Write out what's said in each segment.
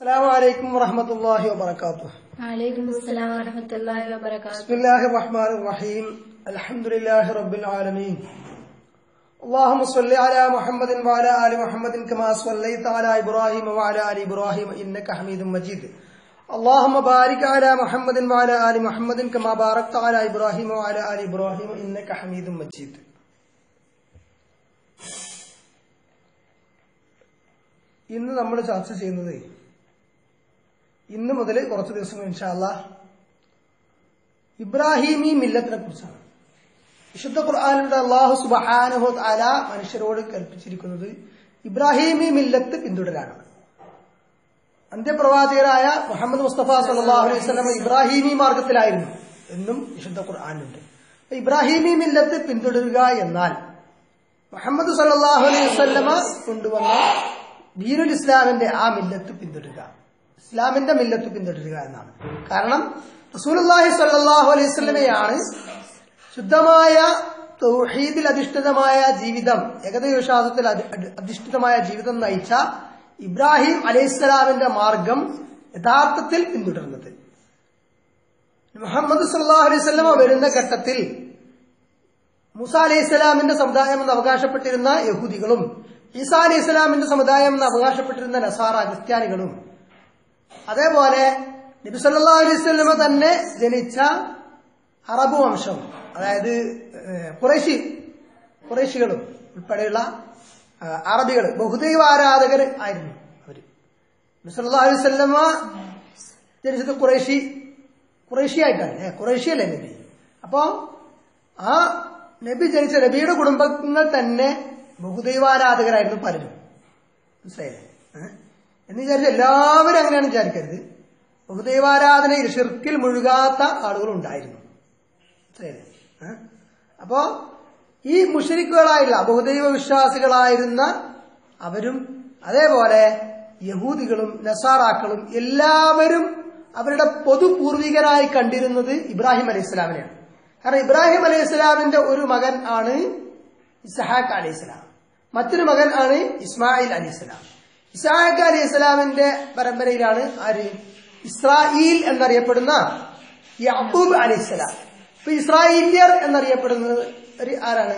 السلام عليكم ورحمة الله وبركاته وعليكم السلام ورحمة الله وبركاته بسم الله الرحمن الرحيم الحمد لله رب العالمين اللهم صل على محمد وعلى آل محمد كما صليت على إبراهيم وعلى آل إبراهيم إنك حميد مجيد اللهم بارك على محمد وعلى آل محمد كما باركت على إبراهيم وعلى آل إبراهيم إنك حميد مجيد ഇന്ന് നമ്മൾ ചർച്ച ചെയ്യുന്നത് ഇന്ന് മുതൽ കുറച്ച് ദിവസങ്ങൾ ഇൻഷാല്ല ഇബ്രാഹിമി മില്ലത്തിനെ കുറിച്ചാണ് വിശുദ്ധ ഖുർആാനിലൂടെ അള്ളാഹു സുബഹാനഹു അല മനുഷ്യരോട് കൽപ്പിച്ചിരിക്കുന്നത് ഇബ്രാഹിമി മില്ലത്ത് പിന്തുടരാനാണ് അന്ത്യപ്രവാചകരായ മുഹമ്മദ് മുസ്തഫ സല്ലാഹു അലൈഹി സ്വലം ഇബ്രാഹിമി മാർഗത്തിലായിരുന്നു എന്നും വിശുദ്ധ ഖുർആാനുണ്ട് ഇബ്രാഹിമി മില്ലത്ത് പിന്തുടരുക എന്നാൽ മുഹമ്മദ് സല്ലാഹു അലൈഹി വസല്ലമ കൊണ്ടുവന്ന ദീനുൽ ഇസ്ലാമിന്റെ ആ മില്ലത്ത് പിന്തുടരുക ഇസ്ലാമിന്റെ മില്ലത്ത് പിന്തുടരുക എന്നാണ് കാരണം റസൂലുള്ളാഹി സ്വല്ലല്ലാഹു അലൈഹി വസല്ലമയാണ് ശുദ്ധമായ തൗഹീദിൽ അധിഷ്ഠിതമായ ജീവിതം ഏകദൈവ വിശ്വാസത്തിൽ അധി- അധി- അധിഷ്ഠിതമായ ജീവിതം നയിച്ച ഇബ്രാഹിം അലൈഹിസ്സലാമിന്റെ മാർഗം യഥാർത്ഥത്തിൽ പിന്തുടർന്നത് മുഹമ്മദ് സല്ലല്ലാഹു അലൈഹി വസല്ലമ വരുന്ന ഘട്ടത്തിൽ മൂസ അലൈഹി സ്വലാമിന്റെ സമുദായം എന്ന് അവകാശപ്പെട്ടിരുന്ന യഹൂദികളും ഈസാ അലൈഹി സ്വലാമിന്റെ സമുദായം എന്ന് അവകാശപ്പെട്ടിരുന്ന നസാറ ക്രിസ്ത്യാനികളും അതേപോലെ നബി സല്ലല്ലാഹു അലൈഹി വസല്ലമ തന്നെ ജനിച്ച അറബ് വംശം അതായത് ഏഹ്, ഖുറൈശി ഖുറൈശികളും ഉൾപ്പെടെയുള്ള ആ, അറബികൾ ബഹുദൈവ ആരാധകർ ആയിരുന്നു അവര് നബി സല്ലല്ലാഹു അലൈഹി വസല്ലമ ജനിച്ചത് ഖുറൈശി ഖുറൈശി ആയിട്ടാണ് ഏ ഖുറൈശി അല്ലേ നബി അപ്പോ ആ നബി ജനിച്ച നബിയുടെ കുടുംബങ്ങൾ തന്നെ ബഹുദൈവാരാധകരായിരുന്നു പലരും മനസ്സിലായില്ലേ ഏ? എന്ന് വിചാരിച്ച എല്ലാവരും അങ്ങനെയാണ് വിചാരിക്കരുത് ബഹുദൈവാരാധനയിൽ ഷിർക്കിൽ മുഴുകാത്ത ആളുകളും ഉണ്ടായിരുന്നു മനസ്സിലായില്ലേ ഏ? അപ്പോ ഈ മുഷരിക്കുകളായുള്ള ബഹുദൈവ വിശ്വാസികളായിരുന്ന അവരും അതേപോലെ യഹൂദികളും നസാറാക്കളും എല്ലാവരും അവരുടെ പൊതു പൂർവികരായി കണ്ടിരുന്നത് ഇബ്രാഹിം അലൈഹി സ്വലാമിനെയാണ് കാരണം ഇബ്രാഹിം അലൈഹി സ്വലാമിന്റെ ഒരു മകൻ ആണ് ഇസഹാഖ് അലൈഹി സ്വലാം മറ്റൊരു മകൻ ആണ് ഇസ്മായിൽ അലൈഹി സ്വലാം ഇസഹാഖ് അലൈഹി സ്വലാമിന്റെ പരമ്പരയിലാണ് ആര് ഇസ്രായേൽ എന്നറിയപ്പെടുന്ന യാക്കൂബ് അലൈഹി സ്വലാം ഇപ്പൊ ഇസ്രായേലിയർ എന്നറിയപ്പെടുന്നത് ഒരു ആരാണ്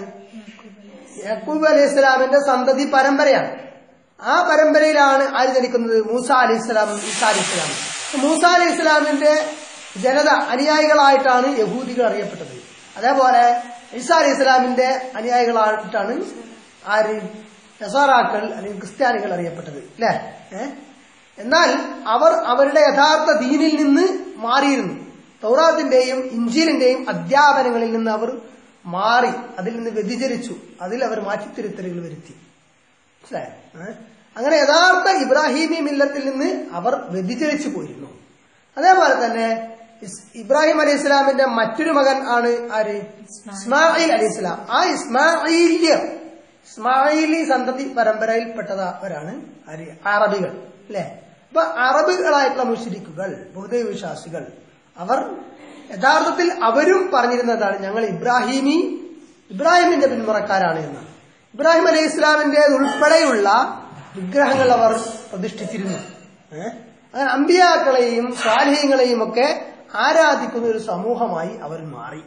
യാക്കൂബ് അലൈഹി സ്വലാമിന്റെ സന്തതി പരമ്പരയാണ് ആ പരമ്പരയിലാണ് ആര് ജനിക്കുന്നത് മൂസ അലൈഹി സ്വലാമും ഈസ അലൈഹി സ്വലാമും മൂസ അലൈഹി സ്വലാമിന്റെ ജനത അനുയായികളായിട്ടാണ് യഹൂദികൾ അറിയപ്പെട്ടത് അതേപോലെ ഈസ അലൈഹി സ്വലാമിന്റെ അനുയായികളായിട്ടാണ് ആര് നസാറാക്കൾ അല്ലെങ്കിൽ ക്രിസ്ത്യാനികൾ അറിയപ്പെട്ടത് അല്ലേ ഏഹ് എന്നാൽ അവർ അവരുടെ യഥാർത്ഥ ദീനിൽ നിന്ന് മാറിയിരുന്നു തൗറാത്തിന്റെയും ഇഞ്ചീലിന്റെയും അധ്യാപനങ്ങളിൽ നിന്ന് അവർ മാറി അതിൽ നിന്ന് വ്യതിചരിച്ചു അതിൽ അവർ മാറ്റിത്തിരുത്തലുകൾ വരുത്തി മനസ്സിലായോ? ഏ? അങ്ങനെ യഥാർത്ഥ ഇബ്രാഹിമി മില്ലത്തിൽ നിന്ന് അവർ വ്യതിചലിച്ചു പോയിരുന്നു അതേപോലെ തന്നെ ഇസ് ഇബ്രാഹിം അലൈഹി ഇസ്ലാമിന്റെ മറ്റൊരു മകൻ ആണ് ആര് ഇസ്മായിൽ അലൈഹി ഇസ്ലാം ആ ഇസ്മായില്യർ ഇസ്മായിലി സന്തതി പരമ്പരയിൽപ്പെട്ടവരാണ് ആര് അറബികൾ അല്ലെ അപ്പൊ അറബികളായിട്ടുള്ള മുഷരിക്കുകൾ ബഹുദൈവ വിശ്വാസികൾ അവർ യഥാർത്ഥത്തിൽ അവരും പറഞ്ഞിരുന്നതാണ് ഞങ്ങൾ ഇബ്രാഹിമി ഇബ്രാഹിമിന്റെ പിന്മുറക്കാരാണ് എന്ന് ഇബ്രാഹിം അലൈഹി ഇസ്ലാമിന്റെ ഉൾപ്പെടെയുള്ള വിഗ്രഹങ്ങൾ അവർ പ്രതിഷ്ഠിച്ചിരുന്നു ഏഹ്? അങ്ങനെ അമ്പിയാക്കളെയും സ്വാലിഹ്യങ്ങളെയും ഒക്കെ ആരാധിക്കുന്ന ഒരു സമൂഹമായി അവർ മാറി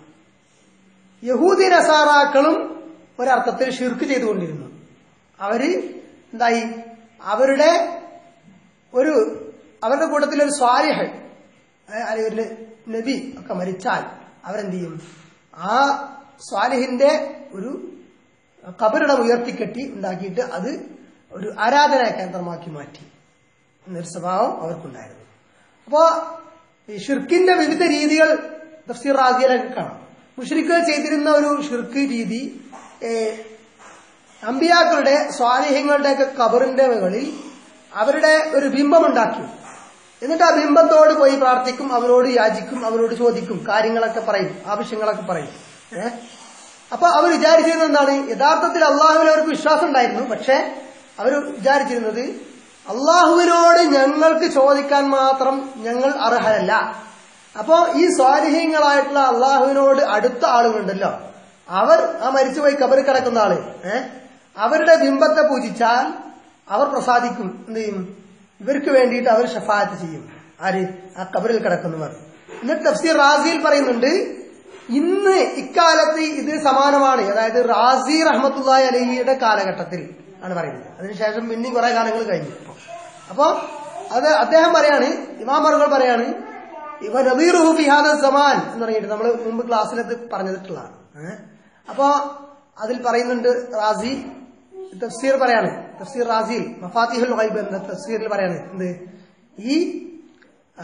യഹൂദി നസാറാക്കളും ഒരർത്ഥത്തിൽ ഷിർക്ക് ചെയ്തുകൊണ്ടിരുന്നു അവര് എന്തായി അവരുടെ ഒരു അവരുടെ കൂട്ടത്തിൽ ഒരു സ്വാലിഹ് ഏ, അല്ലെങ്കിൽ ഒരു നബി ഒക്കെ മരിച്ചാൽ അവരെന്ത് ചെയ്യും ആ സ്വാലിഹിന്റെ ഒരു കബറിടം ഉയർത്തിക്കെട്ടി ഉണ്ടാക്കിയിട്ട് അത് ഒരു ആരാധനാ കേന്ദ്രമാക്കി മാറ്റി എന്നൊരു സ്വഭാവം അവർക്കുണ്ടായിരുന്നു അപ്പോ ഈ ഷിർക്കിന്റെ വിവിധ രീതികൾ തഫ്സീർ റാദിയിലൊക്കെ കാണാം മുഷരിക്കുകൾ ചെയ്തിരുന്ന ഒരു ഷിർക്ക് രീതി ഏ, അമ്പിയാക്കളുടെ സ്വാലിഹ്യങ്ങളുടെ ഒക്കെ കബറിന്റെ മുകളിൽ അവരുടെ ഒരു ബിംബം ഉണ്ടാക്കി എന്നിട്ട് ആ ബിംബത്തോട് പോയി പ്രാർത്ഥിക്കും അവരോട് യാചിക്കും അവരോട് ചോദിക്കും കാര്യങ്ങളൊക്കെ പറയും ആവശ്യങ്ങളൊക്കെ പറയും ഏഹ് അപ്പൊ അവർ വിചാരിച്ചിരുന്നത് എന്താണ് യഥാർത്ഥത്തിൽ അള്ളാഹുവിൽ അവർക്ക് വിശ്വാസം ഉണ്ടായിരുന്നു പക്ഷെ അവർ വിചാരിച്ചിരുന്നത് അള്ളാഹുവിനോട് ഞങ്ങൾക്ക് ചോദിക്കാൻ മാത്രം ഞങ്ങൾ അർഹരല്ല അപ്പോ ഈ സ്വാലിഹ്യങ്ങളായിട്ടുള്ള അള്ളാഹുവിനോട് അടുത്ത ആളുകളുണ്ടല്ലോ അവർ ആ മരിച്ചുപോയി കബറിൽ കിടക്കുന്ന ആള് ഏഹ് അവരുടെ ബിംബത്തെ പൂജിച്ചാൽ അവർ പ്രസാദിക്കും എന്ത് ചെയ്യും ഇവർക്ക് വേണ്ടിയിട്ട് അവർ ഷഫാത്ത് ചെയ്യും ആര് ആ കബറിൽ കിടക്കുന്നവർ എന്നിട്ട് തഫ്സീർ റാസിയിൽ പറയുന്നുണ്ട് ഇന്ന് ഇക്കാലത്ത് ഇത് സമാനമാണ് അതായത് റാസി റഹ്മത്തുള്ളാഹി അലഹിയുടെ കാലഘട്ടത്തിൽ ആണ് പറയുന്നത് അതിനുശേഷം പിന്നെയും കുറെ കാലങ്ങൾ കഴിഞ്ഞു അപ്പോ അത് അദ്ദേഹം പറയാണ് ഇമാമറുകൾ പറയാണ് ഇവ നദീറുഹു ഫിഹാദ സമാൻ എന്ന് പറഞ്ഞിട്ട് നമ്മൾ മുമ്പ് ക്ലാസ്സിലത് പറഞ്ഞിട്ടുള്ളതാണ് ഏഹ്? അപ്പോ അതിൽ പറയുന്നുണ്ട് റാസി തഫ്സീർ പറയാണ് തഫ്സീർ റാസിയിൽ മഫാത്തിഹുൽ ഗൈബ് എന്ന തഫ്സീറിൽ പറയാണ് എന്ത് ഈ ആ,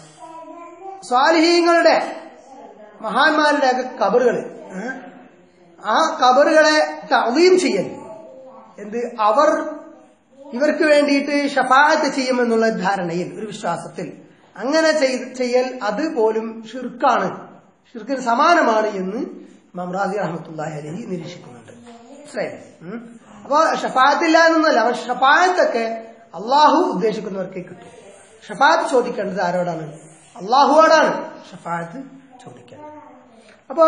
സ്വാലിഹീങ്ങളുടെ മഹാന്മാരുടെ ഒക്കെ കബറുകള് ഏഹ്? ആ കബറുകളെ തളീം ചെയ്യൽ എന്ത് അവർ ഇവർക്ക് വേണ്ടിയിട്ട് ഷഫാഅത്ത് ചെയ്യുമെന്നുള്ള ധാരണയിൽ ഒരു വിശ്വാസത്തിൽ അങ്ങനെ ചെയ്ത് ചെയ്യൽ അത് പോലും ഷിർക്കാണ് ഷിർക്കിന് സമാനമാണ് എന്ന് മമ്രാദി റഹ്മത്തുല്ലാഹി അലഹി നിരീക്ഷിക്കുന്നുണ്ട് മനസ്സിലായില്ലേ? ഉം. അപ്പൊ ഷഫായത്തില്ല എന്നല്ല അവൻ ഷഫായത്തൊക്കെ അള്ളാഹു ഉദ്ദേശിക്കുന്നവർക്കേ കിട്ടും ഷഫായത്ത് ചോദിക്കേണ്ടത് ആരോടാണ് അള്ളാഹുവോടാണ് ഷഫായത്ത് ചോദിക്കേണ്ടത് അപ്പോ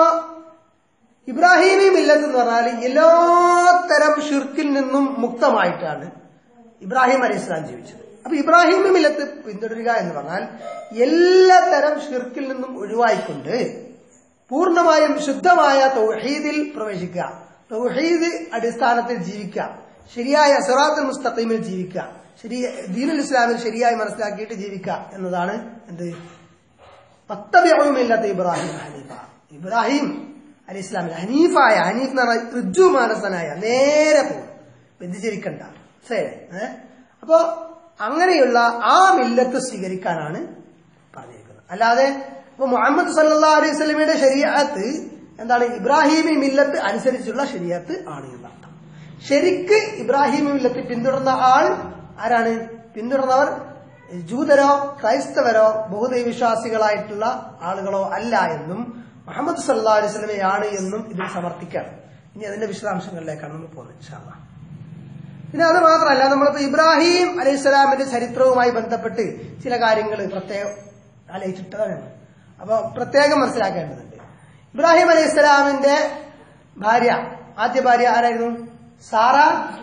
ഇബ്രാഹിമി മില്ലത്ത് എന്ന് പറഞ്ഞാൽ എല്ലാത്തരം ഷിർക്കിൽ നിന്നും മുക്തമായിട്ടാണ് ഇബ്രാഹിം അലൈഹി ഇസ്ലാം ജീവിച്ചത് അപ്പൊ ഇബ്രാഹിമി മില്ലത്ത് പിന്തുടരുക എന്ന് പറഞ്ഞാൽ എല്ലാത്തരം ഷിർക്കിൽ നിന്നും ഒഴിവായിക്കൊണ്ട് പൂർണ്ണമായും ശുദ്ധമായ തൗഹീദിൽ പ്രവേശിക്കുക തൗഹീദ് അടിസ്ഥാനത്തിൽ ജീവിക്കുക ശരിയായ സിറാത്തുൽ മുസ്തഖീമിൽ ജീവിക്കുക ശരി ദീനുൽ ഇസ്ലാമിൽ ശരിയായി മനസ്സിലാക്കിയിട്ട് ജീവിക്കുക എന്നതാണ് എന്ത് പത്തവ്യവുമില്ലാത്ത ഇബ്രാഹിം ഹനീഫ ഇബ്രാഹിം അലി ഇസ്ലാമിൽ ഹനീഫായ ഹനീഫ് എന്ന് പറഞ്ഞാൽ ഋജു മാനസനായ നേരെ പോകും വ്യതിചരിക്കണ്ട ശരി ഏ അപ്പോ അങ്ങനെയുള്ള ആ മില്ലത്ത് സ്വീകരിക്കാനാണ് പറഞ്ഞിരിക്കുന്നത് അല്ലാതെ ഇപ്പൊ മുഹമ്മദ് സല്ലാ അലൈഹി സ്വലമിയുടെ ശരീരത്ത് എന്താണ് ഇബ്രാഹിമി മില്ലത്ത് അനുസരിച്ചുള്ള ശരീരത്ത് ആണ് എന്നർത്ഥം ശരിക്ക് ഇബ്രാഹിമി മില്ലത്ത് പിന്തുടർന്ന ആൾ ആരാണ് പിന്തുടർന്നവർ ജൂതരോ ക്രൈസ്തവരോ ബഹുദൈവ വിശ്വാസികളായിട്ടുള്ള ആളുകളോ അല്ല എന്നും മുഹമ്മദ് സല്ലാ അലൈഹി സ്വലമയാണ് എന്നും ഇതിൽ സമർത്ഥിക്കാം ഇനി അതിന്റെ വിശദാംശങ്ങളിലേക്കാണ് നമ്മൾ പോകുന്നത് ഇൻഷാല്ലാ പിന്നെ അത് മാത്രമല്ല നമ്മളിപ്പോ ഇബ്രാഹിം അലൈഹി സ്വലാമിന്റെ ചരിത്രവുമായി ബന്ധപ്പെട്ട് ചില കാര്യങ്ങൾ പ്രത്യേകം ആലോചിച്ചിട്ടതാണ് അപ്പൊ പ്രത്യേകം മനസ്സിലാക്കേണ്ടതുണ്ട് ഇബ്രാഹിം അലൈഹി സ്വലാമിന്റെ ഭാര്യ ആദ്യ ഭാര്യ ആരായിരുന്നു സാറ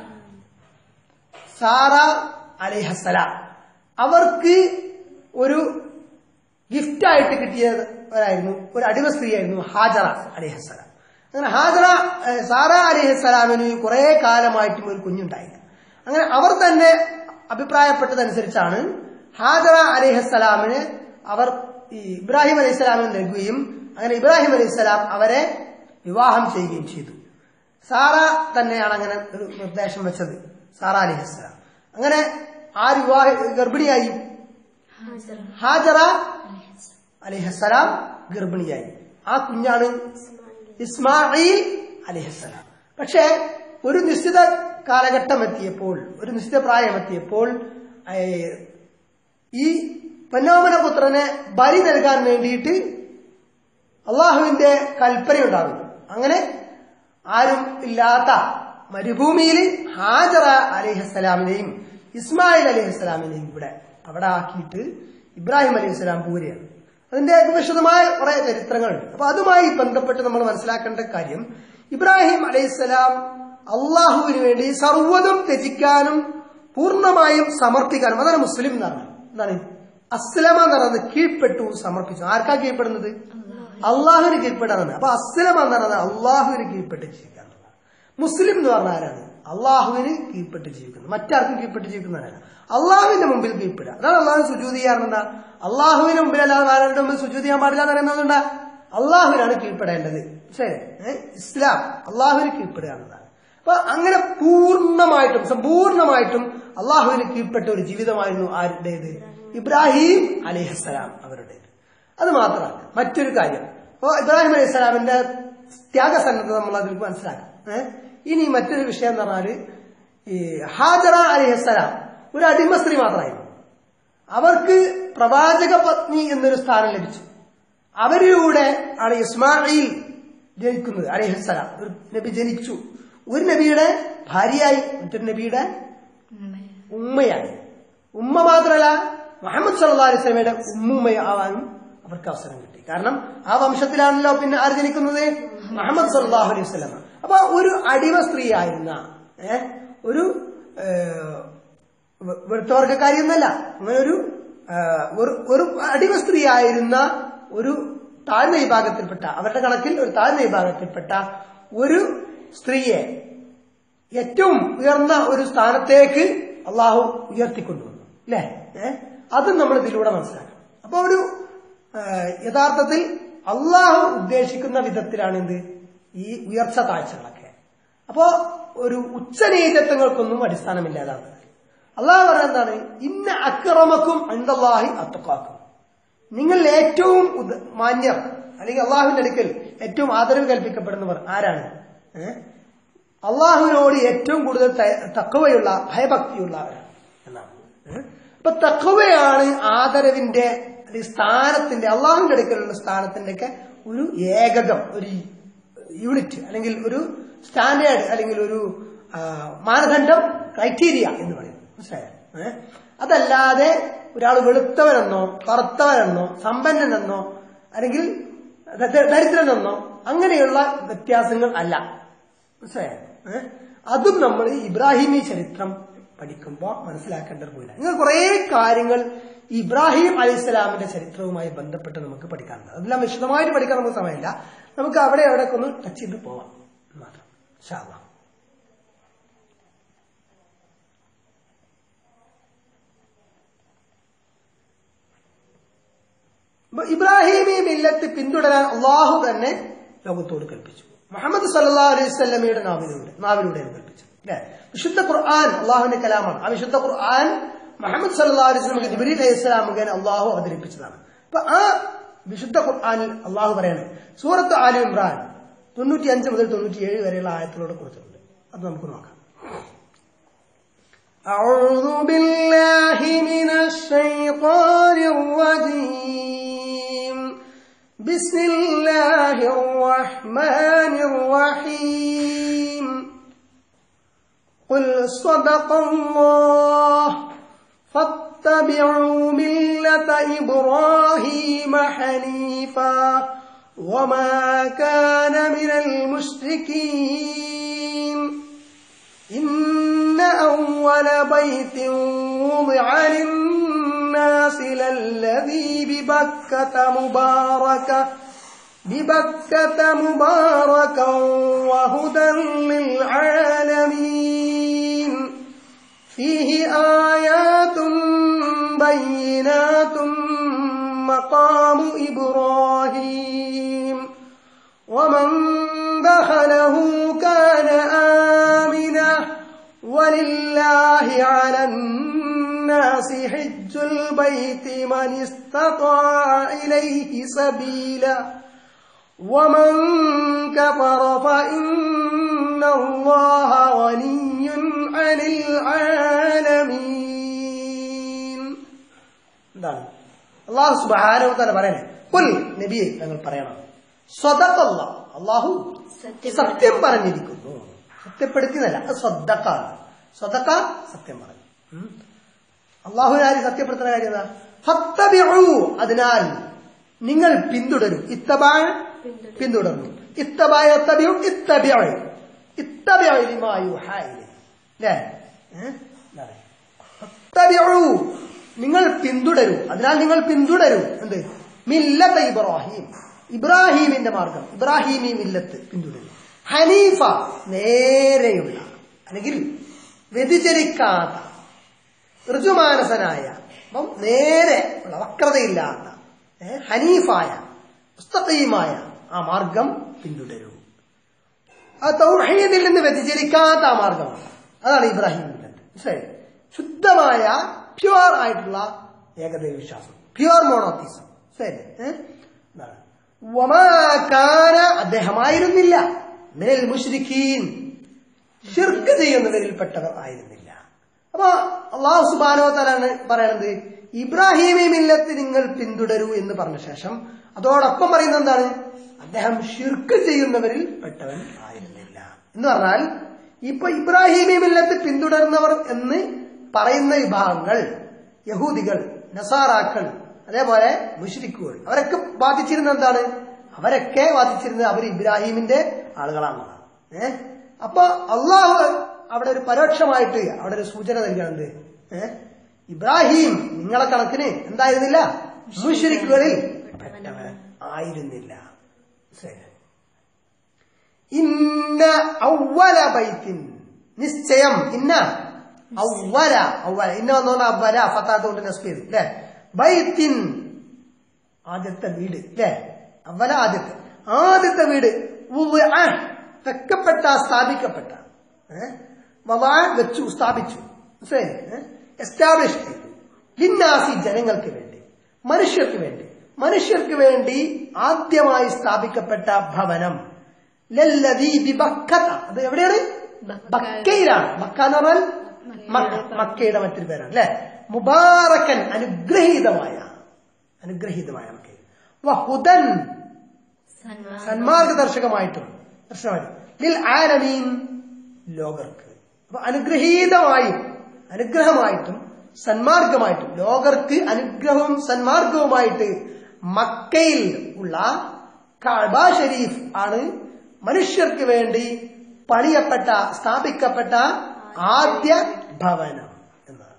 സാറ അലൈഹസ്സലാം അവർക്ക് ഒരു ഗിഫ്റ്റായിട്ട് കിട്ടിയവരായിരുന്നു ഒരു അടിമ സ്ത്രീയായിരുന്നു ഹാജറ അലിഹസ്സലാം അങ്ങനെ ഹാജറ ഏഹ്, സാറ അലിഹസ്സലാമിന് കുറെ കാലമായിട്ടും ഒരു കുഞ്ഞുണ്ടായില്ല അങ്ങനെ അവർ തന്നെ അഭിപ്രായപ്പെട്ടതനുസരിച്ചാണ് ഹാജറ അലിഹസ്സലാമിന് അവർ ഈ ഇബ്രാഹിം അലൈഹി സ്വലാമിന് നൽകുകയും അങ്ങനെ ഇബ്രാഹിം അലൈഹി സ്വലാം അവരെ വിവാഹം ചെയ്യുകയും ചെയ്തു സാറ തന്നെയാണ് അങ്ങനെ ഒരു നിർദ്ദേശം വെച്ചത് സാറ അലിഹസ്സലാം അങ്ങനെ ആ വിവാഹ ഗർഭിണിയായി ഹാജറ ഹാജറ അലിഹസ്സലാം ഗർഭിണിയായി ആ കുഞ്ഞാണ് ഇസ്മായിൽ അലിഹസ്സലാം പക്ഷേ ഒരു നിശ്ചിത കാലഘട്ടം എത്തിയപ്പോൾ ഒരു നിശ്ചിത പ്രായം എത്തിയപ്പോൾ ഏഹ്, ഈ പൊന്നോമന പുത്രനെ ബലി നൽകാൻ വേണ്ടിയിട്ട് അള്ളാഹുവിന്റെ കൽപ്പനയുണ്ടാകുന്നു അങ്ങനെ ആരും ഇല്ലാത്ത മരുഭൂമിയിൽ ഹാജറ അലിഹസ്സലാമിനെയും ഇസ്മായിൽ അലിഹസ്സലാമിനെയും ഇവിടെ അവിടെ ആക്കിയിട്ട് ഇബ്രാഹിം അലൈഹിസ്സലാം പോരുകയാണ് അതിന്റെ വിശദമായ കുറെ ചരിത്രങ്ങളുണ്ട് അപ്പൊ അതുമായി ബന്ധപ്പെട്ട് നമ്മൾ മനസ്സിലാക്കേണ്ട കാര്യം ഇബ്രാഹിം അലൈഹിസ്സലാം അള്ളാഹുവിന് വേണ്ടി സർവ്വതും ത്യജിക്കാനും പൂർണ്ണമായും സമർപ്പിക്കാനും അതാണ് മുസ്ലിം എന്ന് പറഞ്ഞത് എന്താണ് അസ്ലമ എന്ന് പറയുന്നത് കീഴ്പ്പെട്ടു സമർപ്പിച്ചു ആർക്കാ കീഴ്പ്പെടുന്നത് അള്ളാഹുവിന് കീഴ്പ്പെടാനാണ് അപ്പൊ അസ്ലമ എന്ന് പറയുന്നത് അള്ളാഹുവിന് കീഴ്പ്പെട്ട് ജീവിക്കുക എന്നുള്ളതാണ്. മുസ്ലിം എന്ന് പറഞ്ഞാൽ ആരാണ് അള്ളാഹുവിന് കീഴ്പ്പെട്ട് ജീവിക്കുന്നത് മറ്റാർക്കും കീഴ്പ്പെട്ട് ജീവിക്കുന്നവരല്ല അള്ളാഹുവിന്റെ മുമ്പിൽ കീഴ്പ്പെടുക അതാണ് അള്ളാഹു സുജൂതി ചെയ്യാറുണ്ടാ അള്ളാഹുവിന് മുമ്പിൽ അല്ലാതെ ആരുടെ മുമ്പിൽ സുജൂതി ചെയ്യാൻ പാടില്ല എന്ന് പറയുന്നതുകൊണ്ടാ അള്ളാഹുവിനാണ് കീഴ്പ്പെടേണ്ടത് ശരി ഏ? ഇസ്ലാം അള്ളാഹുവിന് കീഴ്പ്പെടുക എന്നതാണ് അപ്പൊ അങ്ങനെ പൂർണ്ണമായിട്ടും സമ്പൂർണ്ണമായിട്ടും അള്ളാഹുവിന് കീഴ്പ്പെട്ട ഒരു ജീവിതമായിരുന്നു ആരുടേത് ഇബ്രാഹിം അലിഹസ്സലാം അവരുടേത് അത് മാത്രമല്ല മറ്റൊരു കാര്യം അപ്പൊ ഇബ്രാഹിം അലൈഹി സ്വലാമിന്റെ ത്യാഗസന്നദ്ധ നമ്മൾ അതിൽ മനസ്സിലാക്കാം ഏഹ് ഇനി മറ്റൊരു വിഷയം എന്ന് പറഞ്ഞാല് ഈ ഹാജറ അലിഹസ്സലാം ഒരു അടിമ സ്ത്രീ മാത്രമായിരുന്നു അവർക്ക് പ്രവാചക പത്നി എന്നൊരു സ്ഥാനം ലഭിച്ചു അവരിലൂടെ ആണ് ഇസ്മായിൽ ജനിക്കുന്നത് അലിഹസ്സലാം ഒരു നബി ജനിച്ചു ഒരു നബിയുടെ ഭാര്യയായി മറ്റൊരു നബിയുടെ ഉമ്മയായി ഉമ്മ മാത്രമല്ല മുഹമ്മദ് സല്ലാ അലൈഹി സ്വലമയുടെ ഉമ്മുമ്മയാവാനും അവർക്ക് അവസരം കിട്ടി കാരണം ആ വംശത്തിലാണല്ലോ പിന്നെ ആര് ജനിക്കുന്നത് മുഹമ്മദ് സല്ലാഹു അലൈഹി സ്വലമ അപ്പൊ ഒരു അടിമ സ്ത്രീ ആയിരുന്ന ഏഹ് ഒരു ഏഹ്, വെ- വെളുത്തവർഗക്കാരിയൊന്നല്ല അങ്ങനെ ഒരു ആ, ഒരു ഒരു അടിമ സ്ത്രീ ആയിരുന്ന ഒരു താഴ്ന്ന വിഭാഗത്തിൽപ്പെട്ട അവരുടെ കണക്കിൽ ഒരു താഴ്ന്ന വിഭാഗത്തിൽപ്പെട്ട ഒരു സ്ത്രീയെ ഏറ്റവും ഉയർന്ന ഒരു സ്ഥാനത്തേക്ക് അള്ളാഹു ഉയർത്തിക്കൊണ്ടുവന്നു അല്ലേ ഏഹ് അതും നമ്മൾ ഇതിലൂടെ മനസ്സിലാക്കണം അപ്പൊ ഒരു ആ, യഥാർത്ഥത്തിൽ അള്ളാഹു ഉദ്ദേശിക്കുന്ന വിധത്തിലാണ് എന്ത് ഈ ഉയർച്ച താഴ്ചകളൊക്കെ അപ്പോ ഒരു ഉച്ചനീചത്വങ്ങൾക്കൊന്നും അടിസ്ഥാനമില്ലാതാണ് അള്ളാഹു പറയുന്നത് എന്താണ് ഇന്ന അക്രമക്കും അന്തല്ലാഹി അത്തക്കാക്കും നിങ്ങൾ ഏറ്റവും ഉദ- മാന്യർ അല്ലെങ്കിൽ അള്ളാഹുവിന്റെ അടുക്കൽ ഏറ്റവും ആദരവ് കൽപ്പിക്കപ്പെടുന്നവർ ആരാണ് ഏഹ് അള്ളാഹുവിനോട് ഏറ്റവും കൂടുതൽ ത- തക്കവയുള്ള ഭയഭക്തിയുള്ളവരാണ് എന്നാണ് ഏഹ്? അപ്പൊ തക്കവയാണ് ആദരവിന്റെ അല്ലെങ്കിൽ സ്ഥാനത്തിന്റെ അള്ളാഹുവിന്റെ അടുക്കലുള്ള സ്ഥാനത്തിന്റെ ഒക്കെ ഒരു ഏകകം ഒരു യൂണിറ്റ് അല്ലെങ്കിൽ ഒരു സ്റ്റാൻഡേർഡ് അല്ലെങ്കിൽ ഒരു ആ, മാനദണ്ഡം ക്രൈറ്റീരിയ എന്ന് പറയും മനസ്സിലായോ ഏഹ്? അതല്ലാതെ ഒരാൾ വെളുത്തവനെന്നോ കറുത്തവനെന്നോ സമ്പന്നനെന്നോ അല്ലെങ്കിൽ ദ- ദ- ദരിദ്രനെന്നോ അങ്ങനെയുള്ള വ്യത്യാസങ്ങൾ അല്ല മനസ്സിലായോ ഏഹ്? അതും നമ്മൾ ഇബ്രാഹിമി ചരിത്രം പഠിക്കുമ്പോൾ മനസ്സിലാക്കേണ്ട ഒരു പോയില്ല നിങ്ങൾ കുറെ കാര്യങ്ങൾ ഇബ്രാഹിം അലൈഹിസ്സലാമിന്റെ ചരിത്രവുമായി ബന്ധപ്പെട്ട് നമുക്ക് പഠിക്കാനുണ്ട് അതെല്ലാം വിശദമായിട്ട് പഠിക്കാൻ നമുക്ക് സമയമില്ല നമുക്ക് അവിടെ അവിടെ ഒന്ന് ടച്ച് ചെയ്ത് പോവാം എന്ന് മാത്രം ഇൻഷാ അല്ലാ. അപ്പൊ ഇബ്രാഹിമി മില്ലത്ത് പിന്തുടരാൻ അള്ളാഹു തന്നെ ലോകത്തോട് കൽപ്പിച്ചു മുഹമ്മദ് സല്ലാ അലൈഹി സ്വല്ലമയുടെ നാവിലൂടെ നാവിലൂടെയാണ് കൽപ്പിച്ചത് അല്ലെ വിശുദ്ധ ഖുർആൻ അള്ളാഹുവിന്റെ കലാമാണ് ആ വിശുദ്ധ ഖുർആൻ മുഹമ്മദ് സല്ലാ അലൈഹി സ്വലം ജിബിരി അലൈഹി സ്വലാം മുഖേന അള്ളാഹു അവതരിപ്പിച്ചതാണ് അപ്പൊ ആ വിശുദ്ധ ഖുർആനിൽ അള്ളാഹു പറയാണ് സൂറത്ത് ആലി ഇമ്രാൻ തൊണ്ണൂറ്റി അഞ്ച് മുതൽ തൊണ്ണൂറ്റി ഏഴ് വരെയുള്ള ആയത്തിലൂടെ കുറിച്ചിട്ടുണ്ട് അത് നമുക്ക് നോക്കാം أعوذ بالله من الشيطان الرجيم بسم الله الرحمن الرحيم قل صدق الله فاتبعوا ملة إبراهيم حنيفا وما كان من المشركين إن أول بيت وضع للناس للذي ببكة مباركة ببكة مباركا وهدى للعالمين فيه آيات بينات مقام إبراهيم ومن دخله كان آمنا ولله على الناس حج البيت من استطاع إليه سبيلا ومن كفر فإن الله غني عن العالمين എന്താണ് അള്ളാഹു സുബാനോ തന്നെ പറയണേ പുൽ നബിയെ ഞങ്ങൾ പറയണം സ്വതക്കല്ല അള്ളാഹു സത്യം സത്യം പറഞ്ഞിരിക്കുന്നു സത്യപ്പെടുത്തിയതല്ല അത് സ്വതക്കാണ് സ്വതക്ക സത്യം പറഞ്ഞു ഉം. അള്ളാഹു ആര് സത്യപ്പെടുത്തുന്ന കാര്യം എന്താ ഫത്തബിഉ അതിനാൽ നിങ്ങൾ പിന്തുടരൂ ഇത്തബായ പിന്തുടരും. പിന്തുടർന്നു ഇത്തബായ തബിഉ ഇത്തബിഉ ഇത്തബിഉ ലിമാ യൂഹാ ഇലൈഹി അല്ലേ ഏഹ്? എന്താണ്? ഫത്തബിഉ നിങ്ങൾ പിന്തുടരൂ അതിനാൽ നിങ്ങൾ പിന്തുടരൂ എന്ത് മില്ലത്ത ഇബ്രാഹിം ഇബ്രാഹീമിന്റെ മാർഗം ഇബ്രാഹീമി മില്ലത്ത് പിന്തുടരും ഹനീഫ നേരെയുള്ള അല്ലെങ്കിൽ വ്യതിചരിക്കാത്ത ഋജുമാനസനായ അപ്പം നേരെ ഉള്ള വക്രതയില്ലാത്ത ഏ, ഹനീഫായ പുസ്തകീയമായ ആ മാർഗം പിന്തുടരൂ ആ തൗഹീദിൽ നിന്ന് വ്യതിചരിക്കാത്ത ആ മാർഗമാണ് അതാണ് ഇബ്രാഹിം മില്ലത്ത് മനസ്സിലായി ശുദ്ധമായ പ്യുവർ ആയിട്ടുള്ള ഏകദൈവ വിശ്വാസം പ്യുവർ മോണോത്തീസം ശരി എന്താണ് വമാകാന അദ്ദേഹമായിരുന്നില്ല മിനൽ മുഷ്രിഖീൻ ഷിർക്ക് ചെയ്യുന്നവരിൽപ്പെട്ടവർ ആയിരുന്നില്ല അപ്പൊ അള്ളാഹു സുബാനോ തലാണ് പറയണത് ഇബ്രാഹിമി മില്ലത്ത് നിങ്ങൾ പിന്തുടരൂ എന്ന് പറഞ്ഞ ശേഷം അതോടൊപ്പം പറയുന്നത് എന്താണ് അദ്ദേഹം ഷിർക്ക് ചെയ്യുന്നവരിൽ പെട്ടവൻ ആയിരുന്നില്ല എന്ന് പറഞ്ഞാൽ ഇപ്പൊ ഇബ്രാഹിമി മില്ലത്ത് പിന്തുടർന്നവർ എന്ന് പറയുന്ന വിഭാഗങ്ങൾ യഹൂദികൾ നസാറാക്കൾ അതേപോലെ മുഷ്രിക്കുകൾ അവരൊക്കെ ബാധിച്ചിരുന്ന എന്താണ് അവരൊക്കെ ബാധിച്ചിരുന്നത് അവർ ഇബ്രാഹിമിന്റെ ആളുകളാണെന്നാണ് ഏഹ് അപ്പൊ അള്ളാഹു അവിടെ ഒരു പരോക്ഷമായിട്ട് അവിടെ ഒരു സൂചന നൽകുന്നത് ഏ? ഇബ്രാഹിം നിങ്ങളെ കണക്കിന് എന്തായിരുന്നില്ല മുഷരിക്കുകളിൽ പെട്ടവൻ ആയിരുന്നില്ല ശരി ഇന്ന ഔവല ബൈത്തിൻ നിശ്ചയം ഇന്ന ഔവല ഔവല ഇന്ന വന്നോണ്ട് അവല ഫത്താത്ത് കൊണ്ട് നസ്ബ് ചെയ്തു അല്ലേ ബൈത്തിൻ ആദ്യത്തെ വീട് അല്ലേ അവല ആദ്യത്തെ ആദ്യത്തെ വീട് വുദിഅ, വെക്കപ്പെട്ട സ്ഥാപിക്കപ്പെട്ട ഏഹ് വദഅ വെച്ചു സ്ഥാപിച്ചു എസ്റ്റാബ്ലിഷ് ചെയ്തു ലിന്നാസി ജനങ്ങൾക്ക് വേണ്ടി മനുഷ്യർക്ക് വേണ്ടി മനുഷ്യർക്ക് വേണ്ടി ആദ്യമായി സ്ഥാപിക്കപ്പെട്ട ഭവനം ലല്ലദീ ബിബക്കത അത് എവിടെയാണ് ബക്കയിലാണ് ബക്ക എന്ന് പറഞ്ഞാൽ മക്ക മക്കയുടെ മറ്റൊരു പേരാണ് അല്ലെ മുബാറക്കൻ അനുഗ്രഹീതമായ അനുഗ്രഹീതമായ മക്കയിൽ വഹുദൻ സന്മാർഗദർശകമായിട്ടും ദർശനമായിട്ടും ലിൽ ആലമീൻ ലോകർക്ക് അപ്പൊ അനുഗ്രഹീതമായും അനുഗ്രഹമായിട്ടും സന്മാർഗമായിട്ടും ലോകർക്ക് അനുഗ്രഹവും സന്മാർഗവുമായിട്ട് മക്കയിൽ ഉള്ള കഅബ ഷരീഫ് ആണ് മനുഷ്യർക്ക് വേണ്ടി പണിയപ്പെട്ട സ്ഥാപിക്കപ്പെട്ട ആദ്യ ഭവനം എന്നാണ്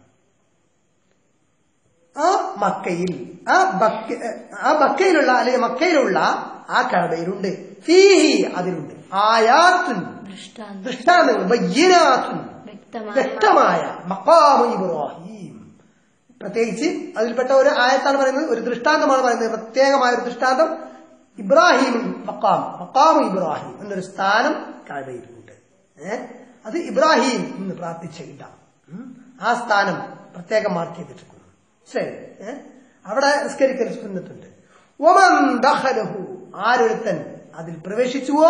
ആ മക്കയിൽ ആ ബക്ക ആ ബക്കയിലുള്ള അല്ലെങ്കിൽ മക്കയിലുള്ള ആ കഴബയിലുണ്ട് ഫീഹി അതിലുണ്ട് ആയാത്തുൻ ദൃഷ്ടാന്തം ദൃഷ്ടാന്തങ്ങൾ ബയ്യനാത്തുൻ വ്യക്തമായ വ്യക്തമായ മക്കാമു ഇബ്രാഹിം പ്രത്യേകിച്ച് അതിൽപ്പെട്ട ഒരു ആയത്താണ് പറയുന്നത് ഒരു ദൃഷ്ടാന്തമാണ് പറയുന്നത് പ്രത്യേകമായ ഒരു ദൃഷ്ടാന്തം ഇബ്രാഹിം മക്കാം മക്കാമു ഇബ്രാഹിം എന്നൊരു സ്ഥാനം കഴബയിലുണ്ട് ഏ അത് ഇബ്രാഹിം എന്ന് പ്രാർത്ഥിച്ച ഇടം ഉം. ആ സ്ഥാനം പ്രത്യേകം മാർക്ക് ചെയ്തിട്ടുണ്ട് ശരി ഏ അവിടെ നിസ്കരിക്കൽ സുന്നത്തുണ്ട് ഒമൻ ദഖലഹു ആരൊരുത്തൻ അതിൽ പ്രവേശിച്ചുവോ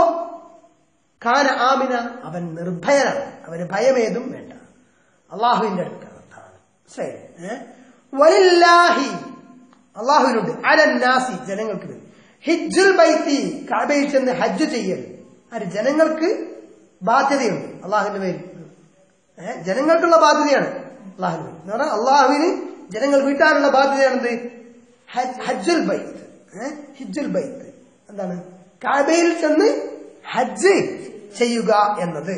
കാന ആമിന അവൻ നിർഭയനാണ് അവന് ഭയമേതും വേണ്ട അള്ളാഹുവിന്റെ അടുത്താണ് അതാണ്. ശരി ഏ? വലില്ലാഹി അള്ളാഹുവിനുണ്ട് അലന്നാസി ജനങ്ങൾക്ക് വേണ്ടി ഹിജ്ജുൽ ബൈത്തി കാബയിൽ ചെന്ന് ഹജ്ജ് ചെയ്യൽ ആര് ജനങ്ങൾക്ക് ബാധ്യതയുണ്ട് അള്ളാഹുവിന്റെ പേരിൽ ഏ? ജനങ്ങൾക്കുള്ള ബാധ്യതയാണ് അള്ളാഹുവിന് എന്ന് പറഞ്ഞാൽ അള്ളാഹുവിന് ജനങ്ങൾ വീട്ടാനുള്ള ബാധ്യതയാണെന്ത് ഹജ്ജ്- ഹജ്ജുൽ ബൈത്ത് ഏ? ഹിജ്ജുൽ ബൈത്ത് എന്താണ് കാബയിൽ ചെന്ന് ഹജ്ജ് ചെയ്യുക എന്നത്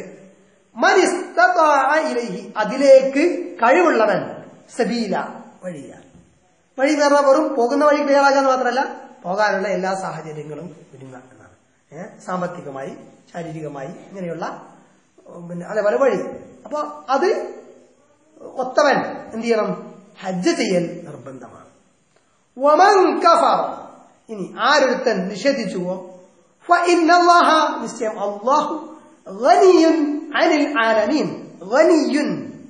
മനിസ്തതാഅ ഇലൈഹി അതിലേക്ക് കഴിവുള്ളവൻ സബീല വഴിയാണ് വഴി എന്ന് പറഞ്ഞാൽ വെറും പോകുന്ന വഴി ക്ലിയർ ആകാന്ന് മാത്രമല്ല പോകാനുള്ള എല്ലാ സാഹചര്യങ്ങളും ഒരുങ്ങുക എന്നാണ് ഏഹ് സാമ്പത്തികമായി ശാരീരികമായി ഇങ്ങനെയുള്ള ഉം, പിന്നെ അതേപോലെ വഴി അപ്പൊ അത് ഒത്തവൻ എന്ത് ചെയ്യണം ഹജ്ജ് ചെയ്യൽ നിർബന്ധമാണ് വമൻ കഫറ ഇനി ആരൊരുത്തൻ നിഷേധിച്ചുവോ فإن الله നിശ്ചയം അള്ളാഹു ഗനിയുൻ അനിൽ ആലമീൻ ഗനിയുൻ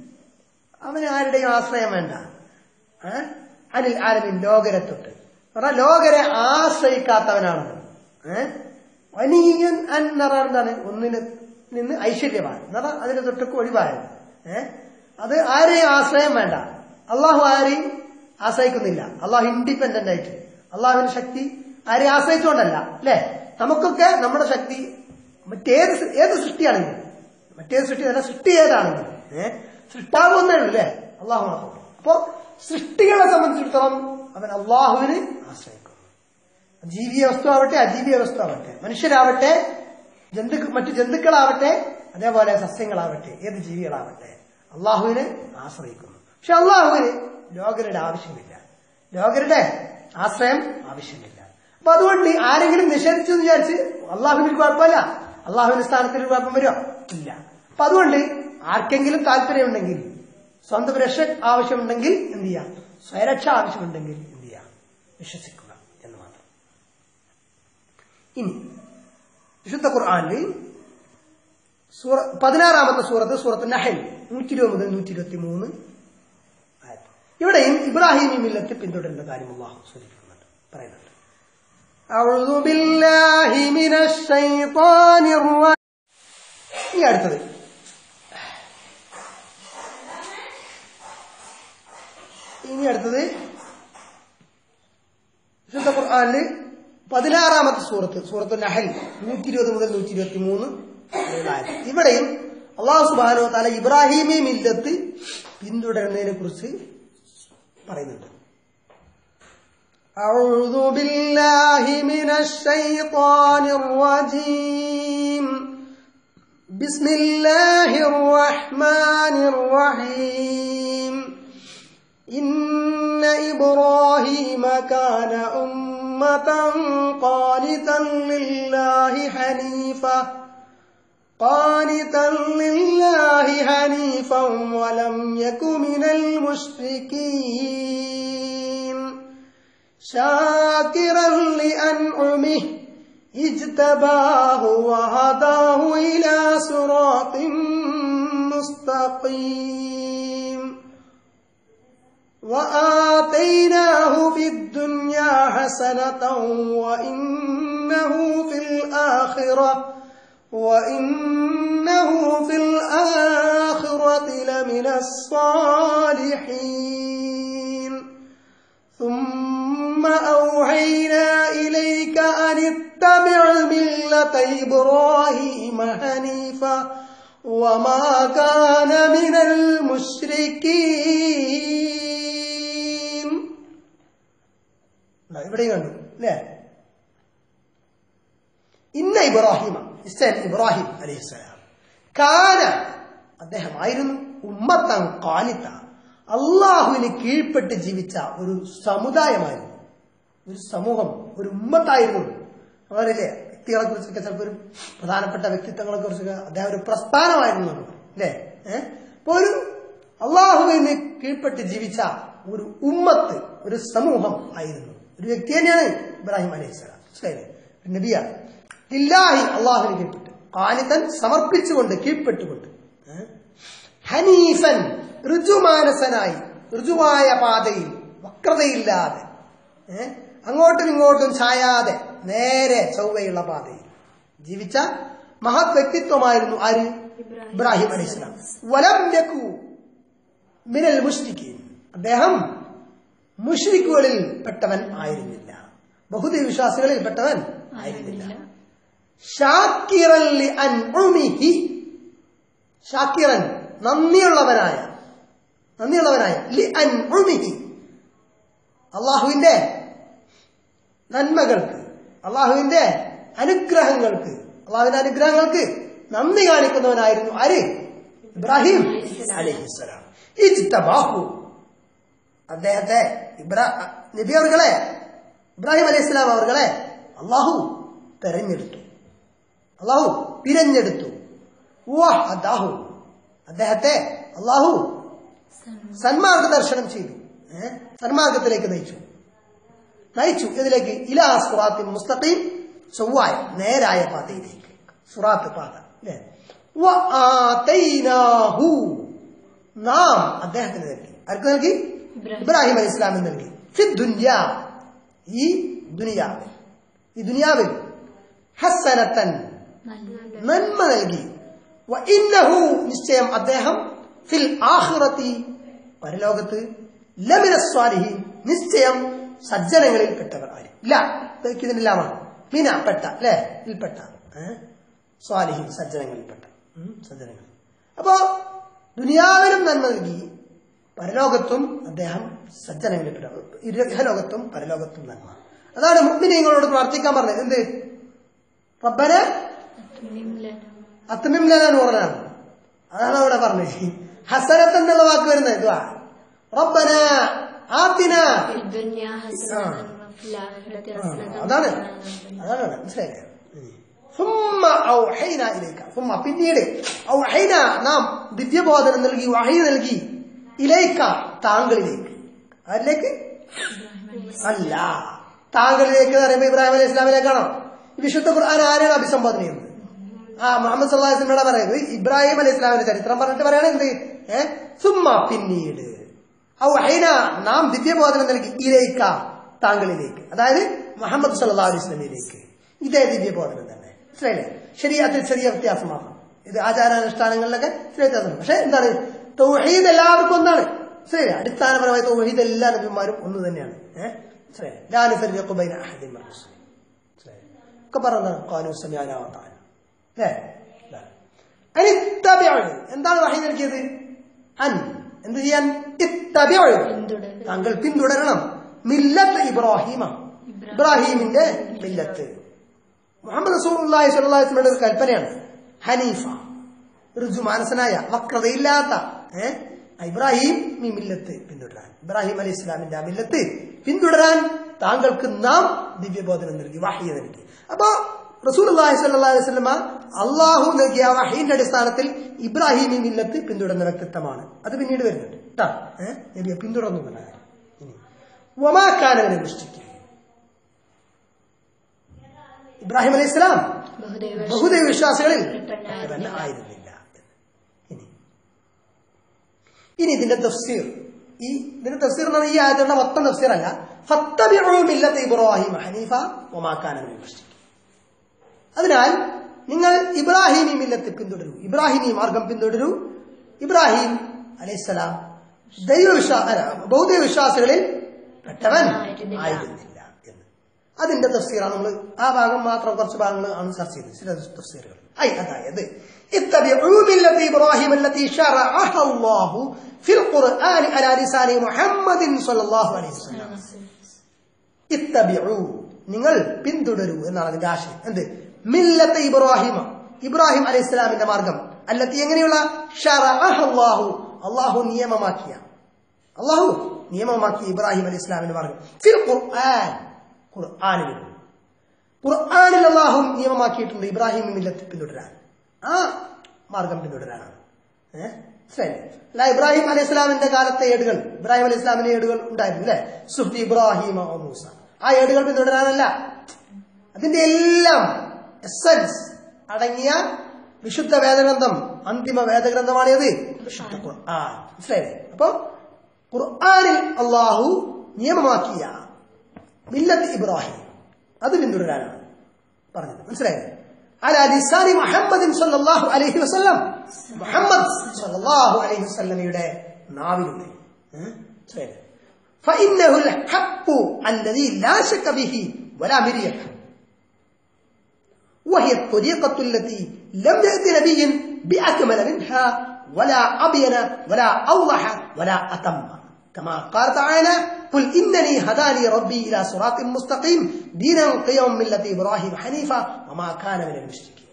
അവന് ആരുടെയും ആശ്രയം വേണ്ട ഏ? അനിൽ ആലമീൻ ലോകരെ തൊട്ട് പറഞ്ഞാൽ ലോകരെ ആശ്രയിക്കാത്തവനാണ് ഏഹ് വനീയൻ അൻ എന്ന് പറഞ്ഞാൽ എന്താണ് ഒന്നിന് നിന്ന് ഐശ്വര്യമാണ് എന്ന് പറഞ്ഞാൽ അതിന് തൊട്ടൊക്കെ ഒഴിവായത് ഏഹ് അത് ആരെയും ആശ്രയം വേണ്ട അള്ളാഹു ആരെയും ആശ്രയിക്കുന്നില്ല അള്ളാഹു ഇൻഡിപെൻഡന്റ് ആയിട്ട് അള്ളാഹുവിന്റെ ശക്തി ആരെയും ആശ്രയിച്ചുകൊണ്ടല്ല അല്ലെ നമുക്കൊക്കെ നമ്മുടെ ശക്തി മറ്റേത് സൃ- ഏത് സൃഷ്ടിയാണെങ്കിലും മറ്റേത് സൃഷ്ടി അല്ല സൃഷ്ടി ഏതാണെങ്കിലും ഏഹ് സൃഷ്ടാവ് ഒന്നേ ഉള്ളൂ അല്ലേ അള്ളാഹു മാത്രം അപ്പോ സൃഷ്ടികളെ സംബന്ധിച്ചിടത്തോളം അവൻ അള്ളാഹുവിന് ആശ്രയിക്കും ജീവിയ വസ്തു ആവട്ടെ അജീവിയ വസ്തു ആവട്ടെ മനുഷ്യരാവട്ടെ ജന്തു മറ്റു ജന്തുക്കളാവട്ടെ അതേപോലെ സസ്യങ്ങളാവട്ടെ ഏത് ജീവികളാവട്ടെ അള്ളാഹുവിനെ ആശ്രയിക്കുന്നു പക്ഷെ അള്ളാഹുവിന് ലോകരുടെ ആവശ്യമില്ല ലോകരുടെ ആശ്രയം ആവശ്യമില്ല അപ്പൊ അതുകൊണ്ട് ആരെങ്കിലും നിഷേധിച്ചു എന്ന് വിചാരിച്ച് അള്ളാഹുവിന് ഒരു കുഴപ്പമില്ല അള്ളാഹുവിന്റെ സ്ഥാനത്തിൽ ഒരു കുഴപ്പം വരുമോ ഇല്ല അപ്പൊ അതുകൊണ്ട് ആർക്കെങ്കിലും താല്പര്യമുണ്ടെങ്കിൽ സ്വന്തം രക്ഷ ആവശ്യമുണ്ടെങ്കിൽ എന്ത് ചെയ്യാം സ്വയരക്ഷ ആവശ്യമുണ്ടെങ്കിൽ എന്ത് ചെയ്യാം വിശ്വസിക്കുക എന്ന് മാത്രം ഇനി വിശുദ്ധ ഖുർആാനിൽ സൂറ പതിനാറാമത്തെ സൂറത്ത് സൂറത്ത് നഹൽ നൂറ്റി ഇരുപത് മുതൽ നൂറ്റി ഇരുപത്തി മൂന്ന് ഇവിടെയും ഇബ്രാഹിമി മില്ലത്ത് പിന്തുടരുന്ന കാര്യം അള്ളാഹു സൂചിപ്പിക്കുന്നുണ്ട് പറയുന്നുണ്ട് أعوذ بالله من الشيطان الرجيم ഇനി അടുത്തത് ഇനി അടുത്തത് വിശുദ്ധ ഖുർആാനില് പതിനാറാമത്തെ സൂറത്ത് സൂറത്ത് നഹൽ നൂറ്റി ഇരുപത് മുതൽ നൂറ്റി ഇരുപത്തി മൂന്ന് ഇവിടെയും അള്ളാഹു സുബാനോ താല ഇബ്രാഹിമി മില്ലത്ത് പിന്തുടരുന്നതിനെ കുറിച്ച് പറയുന്നുണ്ട് أعوذ بالله من الشيطان الرجيم بسم الله الرحمن الرحيم إن إبراهيم كان أمة قانتا لله حنيفا قانتا لله حنيفا ولم يك من المشركين شاكرا لأنعمه اجتباه وهداه إلى صراط مستقيم وآتيناه في الدنيا حسنة وإنه في الآخرة وإنه في الآخرة لمن الصالحين ثم أوحينا إليك أن اتبع ملة إبراهيم حنيفا وما كان من المشركين ഇവിടെ കണ്ടു അല്ലേ ഇന്ന ഇബ്രാഹിമ ഇസ്സൻ ഇബ്രാഹിം അലൈഹിസ്സലാം കാന അദ്ദേഹമായിരുന്നു ഉമ്മത്തൻ കാനിത്ത അള്ളാഹുവിന് കീഴ്പ്പെട്ട് ജീവിച്ച ഒരു സമുദായമായിരുന്നു ഒരു സമൂഹം ഒരു ഉമ്മത്തായിരുന്നു അവരല്ലേ വ്യക്തികളെ കുറിച്ചൊക്കെ ചിലപ്പോൾ ഒരു പ്രധാനപ്പെട്ട വ്യക്തിത്വങ്ങളെ കുറിച്ചൊക്കെ അദ്ദേഹം ഒരു പ്രസ്ഥാനമായിരുന്നു നമുക്ക് അല്ലേ ഏഹ് അപ്പൊ ഒരു അള്ളാഹുവിന് കീഴ്പ്പെട്ട് ജീവിച്ച ഒരു ഉമ്മത്ത് ഒരു സമൂഹം ആയിരുന്നു ഒരു വ്യക്തി തന്നെയാണ് ഇബ്രാഹിം അലൈഹി സ്വലാം മനസ്സിലായില്ലേ ഒരു നബിയാണ് ഇല്ലാഹി അള്ളാഹുവിന് കീഴ്പ്പെട്ട് കാനിതൻ സമർപ്പിച്ചുകൊണ്ട് കീഴ്പ്പെട്ടുകൊണ്ട് ഏഹ്? ഹനീഫൻ ഋജുമാനസനായി ഋജുവായ പാതയിൽ വക്രതയില്ലാതെ ഏഹ്? അങ്ങോട്ടും ഇങ്ങോട്ടും ചായാതെ നേരെ ചൊവ്വയുള്ള പാതയിൽ ജീവിച്ച മഹത് വ്യക്തിത്വമായിരുന്നു ആര് ഇബ്രാഹിം അലൈഹി സ്വലാം വലം യകു മിനൽ മുഷ്രിക്കീൻ അദ്ദേഹം മുഷ്രിക്കുകളിൽ പെട്ടവൻ ആയിരുന്നില്ല ബഹുദൈവ വിശ്വാസികളിൽ പെട്ടവൻ ആയിരുന്നില്ല ഷാക്കിറൻ ലി അൻഉമിഹി ഷാക്കിറൻ നന്ദിയുള്ളവനായ നന്ദിയുള്ളവനായ ലി അൻഉമിഹി അള്ളാഹുവിന്റെ നന്മകൾക്ക് അള്ളാഹുവിന്റെ അനുഗ്രഹങ്ങൾക്ക് അള്ളാഹുവിന്റെ അനുഗ്രഹങ്ങൾക്ക് നന്ദി കാണിക്കുന്നവനായിരുന്നു ആര് ഇബ്രാഹിം അലഹിസ്സലാം ഇജ്തബാഹു അദ്ദേഹത്തെ ഇബ്രാ നബി അവർകളെ ഇബ്രാഹിം അലൈഹി സ്വലാം അവർകളെ അള്ളാഹു തെരഞ്ഞെടുത്തു അള്ളാഹു തിരഞ്ഞെടുത്തു വാഹ് അദാഹു അദ്ദേഹത്തെ അള്ളാഹു സന്മാർഗ ദർശനം ചെയ്തു ഏ? സന്മാർഗത്തിലേക്ക് നയിച്ചു നയിച്ചു ഇതിലേക്ക് ഇലാ സുറാത്തിൻ മുസ്തഖീം ചൊവ്വായ നേരായ പാതയിലേക്ക് സുറാത്ത് പാത അല്ലേ വആതൈനാഹു. നാം അദ്ദേഹത്തിന് നൽകി ആർക്ക് നൽകി ഇബ്രാഹിം അലൈഹി ഇസ്ലാമിന് നൽകി ഫി ദുനിയാ ഈ ദുനിയാവിൽ ഈ ദുനിയാവിൽ ഹസനത്തൻ നന്മ നൽകി വ ഇന്നഹു നിശ്ചയം അദ്ദേഹം ഫിൽ ആഖിറത്തി പരലോകത്ത് ലമിന സ്വാലിഹീൻ നിശ്ചയം സജ്ജനങ്ങളിൽ പെട്ടവർ ആര് ഇല്ല ഇതിനെല്ലാമാണ് മിന പെട്ട അല്ലേ ഇതിൽപ്പെട്ട ഏഹ്? സ്വാലിഹീൻ സജ്ജനങ്ങളിൽപ്പെട്ട ഉം, സജ്ജനങ്ങൾ അപ്പോ ദുനിയാവിലും നന്മ നൽകി പരലോകത്തും അദ്ദേഹം സജ്ജനങ്ങളിൽപ്പെട്ട ഇഹലോകത്തും പരലോകത്തും നന്മ അതാണ് മുഗ്മിനീങ്ങളോട് പ്രാർത്ഥിക്കാൻ പറഞ്ഞത് എന്ത് റബ്ബനെ അത്തമിം ലനാന്ന് പറഞ്ഞാണ് അതാണ് അവിടെ പറഞ്ഞത് ഹസനത്ത് എന്നുള്ള വാക്ക് വരുന്നത് ഇതുവാ റബ്ബന ആത്തിന الدنيا حسنة وفي الآخرة حسنة അതാണ് അതാണ് അവിടെ. മനസ്സിലായില്ലേ ثم أوحينا إليك ثم പിന്നീട് ഔഹൈന നാം ദിവ്യബോധനം നൽകി വഹി നൽകി ഇലൈക്ക താങ്കളിലേക്ക് അതിലേക്ക് അല്ല താങ്കളിലേക്ക് എന്ന് പറയുമ്പോൾ ഇബ്രാഹിം അലൈഹി ഇസ്ലാമിലേക്കാണോ ഈ വിശുദ്ധ ഖുർആൻ ആരെയാണ് അഭിസംബോധന ചെയ്യുന്നത് ആ മുഹമ്മദ് സല്ലാഹു വസ്ലമിനോട് പറയുന്നത് ഇബ്രാഹിം അലൈഹി ഇസ്ലാമിന്റെ ചരിത്രം പറഞ്ഞിട്ട് പറയണ എന്ത് ഏഹ് സുമ്മ പിന്നീട് ഔഹൈന നാം ദിവ്യബോധനം നൽകി ഇലൈക്ക താങ്കളിലേക്ക് അതായത് മുഹമ്മദ് സല്ലാ അലൈഹി സ്വലമിലേക്ക് ഇതേ ദിവ്യബോധനം തന്നെ മനസ്സിലായില്ലേ ശരിയാത്തിൽ ചെറിയ വ്യത്യാസം മാത്രം ഇത് ആചാരാനുഷ്ഠാനങ്ങളിലൊക്കെ ചെറിയ വ്യത്യാസം പക്ഷെ എന്താണ് തൗഹീദ് എല്ലാവർക്കും ഒന്നാണ് മനസ്സിലായില്ലേ അടിസ്ഥാനപരമായി തൗഹീദ് എല്ലാ നബിമാരും ഒന്ന് തന്നെയാണ് ഏഹ് മനസ്സിലായില്ലേ ലാ നുഫർരിഖു ബൈന അഹദിൻ മിൻ റസുലിഹി. മനസ്സിലായില്ലേ? ഒക്കെ പറഞ്ഞതാണ് ഖാനു സമീഅനാ വഅതഅന അല്ലേ ഇതാണ്. അനി ഇത്തബിഉ. എന്താണ് വഹി നൽകിയത് അൻ എന്ത് ചെയ്യാൻ ഇത്തബിഉ. പിന്തുടരുക. താങ്കൾ പിന്തുടരണം മില്ലത്ത് ഇബ്രാഹിമ ഇബ്രാഹിമിന്റെ മില്ലത്ത് മുഹമ്മദ് റസൂലുള്ളാഹി സ്വല്ലല്ലാഹു അലൈഹി വസല്ലമയുടെ ഒരു കൽപ്പനയാണ് ഹനീഫ ഋജു മാനസനായ വക്രതയില്ലാത്ത ഏ ഇബ്രാഹിം ഈ മില്ലത്ത് പിന്തുടരാൻ ഇബ്രാഹിം അലൈഹി ഇസ്ലാമിന്റെ ആ മില്ലത്ത് പിന്തുടരാൻ താങ്കൾക്ക് നാം ദിവ്യബോധനം നൽകി വാഹിയ നൽകി അപ്പോ റസൂൽ അള്ളാഹി സല്ലാ അലൈഹി സ്വലമ അള്ളാഹു നൽകിയ വഹീന്റെ അടിസ്ഥാനത്തിൽ ഇബ്രാഹിം ഈ മില്ലത്ത് പിന്തുടർന്ന വ്യക്തിത്വമാണ് അത് പിന്നീട് വരുന്നുണ്ട് കേട്ടോ ഏഹ് നബിയെ പിന്തുടർന്നു എന്നുള്ള കാര്യം ഇനി ഒമാക്കാനവനെ ദൃഷ്ടിക്കുക ഇബ്രാഹിം അലൈഹി ഇസ്ലാം ബഹുദൈവ ബഹുദൈവ വിശ്വാസികളിൽ പെട്ടവനായിരുന്നില്ല. തന്നെ ആയിരുന്നില്ല ഇനി ഇനി ഇതിന്റെ തഫ്സീർ ഈ ഇതിന്റെ തഫ്സീർ എന്ന് പറഞ്ഞാൽ ഈ ആയതുള്ള മൊത്തം തഫ്സീർ അല്ല ഫത്തബിഉ മില്ലത്ത ഇബ്രാഹിം ഹനീഫ വമാക്കാന മിനൽ മുശ്രിക്കീൻ അതിനാൽ നിങ്ങൾ ഇബ്രാഹിമി മില്ലത്ത് പിന്തുടരൂ ഇബ്രാഹിമി മാർഗം പിന്തുടരൂ ഇബ്രാഹിം അലൈഹിസ്സലാം ദൈവവിശ്വാ അല്ല, ബൗദ്ധ വിശ്വാസികളിൽ പെട്ടവൻ ആയിരുന്നില്ല. ആയിരുന്നില്ല എന്ന് അതിന്റെ തഫ്സീറാണ് നമ്മൾ ആ ഭാഗം മാത്രം കുറച്ച് ഭാഗങ്ങൾ ആണ് ചർച്ച ചെയ്തത് ചില തഫ്സീറുകൾ ഐ അതായത് اتبعوا ملة إبراهيم التي شرعها الله في القرآن على لسان محمد صلى الله عليه وسلم ഇത്തബിഉ നിങ്ങൾ പിന്തുടരൂ എന്നാണ് അതിന്റെ ആശയം എന്ത് മില്ലത്തെ ഇബ്രാഹിമ ഇബ്രാഹിം അലൈഹി ഇസ്ലാമിന്റെ മാർഗം അല്ലത്തി എങ്ങനെയുള്ള ഷറഅഹ അല്ലാഹു അള്ളാഹു നിയമമാക്കിയ അള്ളാഹു നിയമമാക്കിയ ഇബ്രാഹിം അലൈഹി ഇസ്ലാമിന്റെ മാർഗം ഫിൽ ഖുർആൻ ഖുർആനിൽ ഖുർആനിൽ അള്ളാഹു നിയമമാക്കിയിട്ടുണ്ട് ഇബ്രാഹിം മില്ലത്ത് പിന്തുടരാൻ ആ മാർഗം പിന്തുടരാനാണ് ഏഹ് ശരി അല്ല ഇബ്രാഹിം അലൈഹി ഇസ്ലാമിന്റെ കാലത്തെ ഏടുകൾ ഇബ്രാഹിം അലൈഹി ഇസ്ലാമിന്റെ ഏടുകൾ ഉണ്ടായിരുന്നു അല്ലെ സുഹ്ദി ഇബ്രാഹിം ഓ മൂസ ആ ഏടുകൾ പിന്തുടരാനല്ല അതിന്റെ എല്ലാം എസൻസ് അടങ്ങിയ വിശുദ്ധ വേദഗ്രന്ഥം അന്തിമ വേദഗ്രന്ഥമാണ് ഏത് വിശുദ്ധ ഖുർആൻ മനസ്സിലായില്ലേ അപ്പൊ ഖുർആനിൽ അള്ളാഹു നിയമമാക്കിയ മില്ലത്ത് ഇബ്രാഹിം അത് പിന്തുടരാനാണ് പറഞ്ഞത് മനസ്സിലായില്ലേ على لسان محمد صلى الله عليه وسلم മുഹമ്മദ് സല്ലല്ലാഹു അലൈഹി വസല്ലമയുടെ നാവിലൂടെ ഏഹ്? മനസ്സിലായില്ലേ? فإنه الحق الذي لا شك به ولا مرية وهي الطريقة التي لم يأت نبي بأكمل منها ولا أبين ولا أوضح ولا أتم كما قال تعالى قل إنني هداني ربي إلى صراط مستقيم دينا قيم ملة إبراهيم حنيفا وما كان من المشركين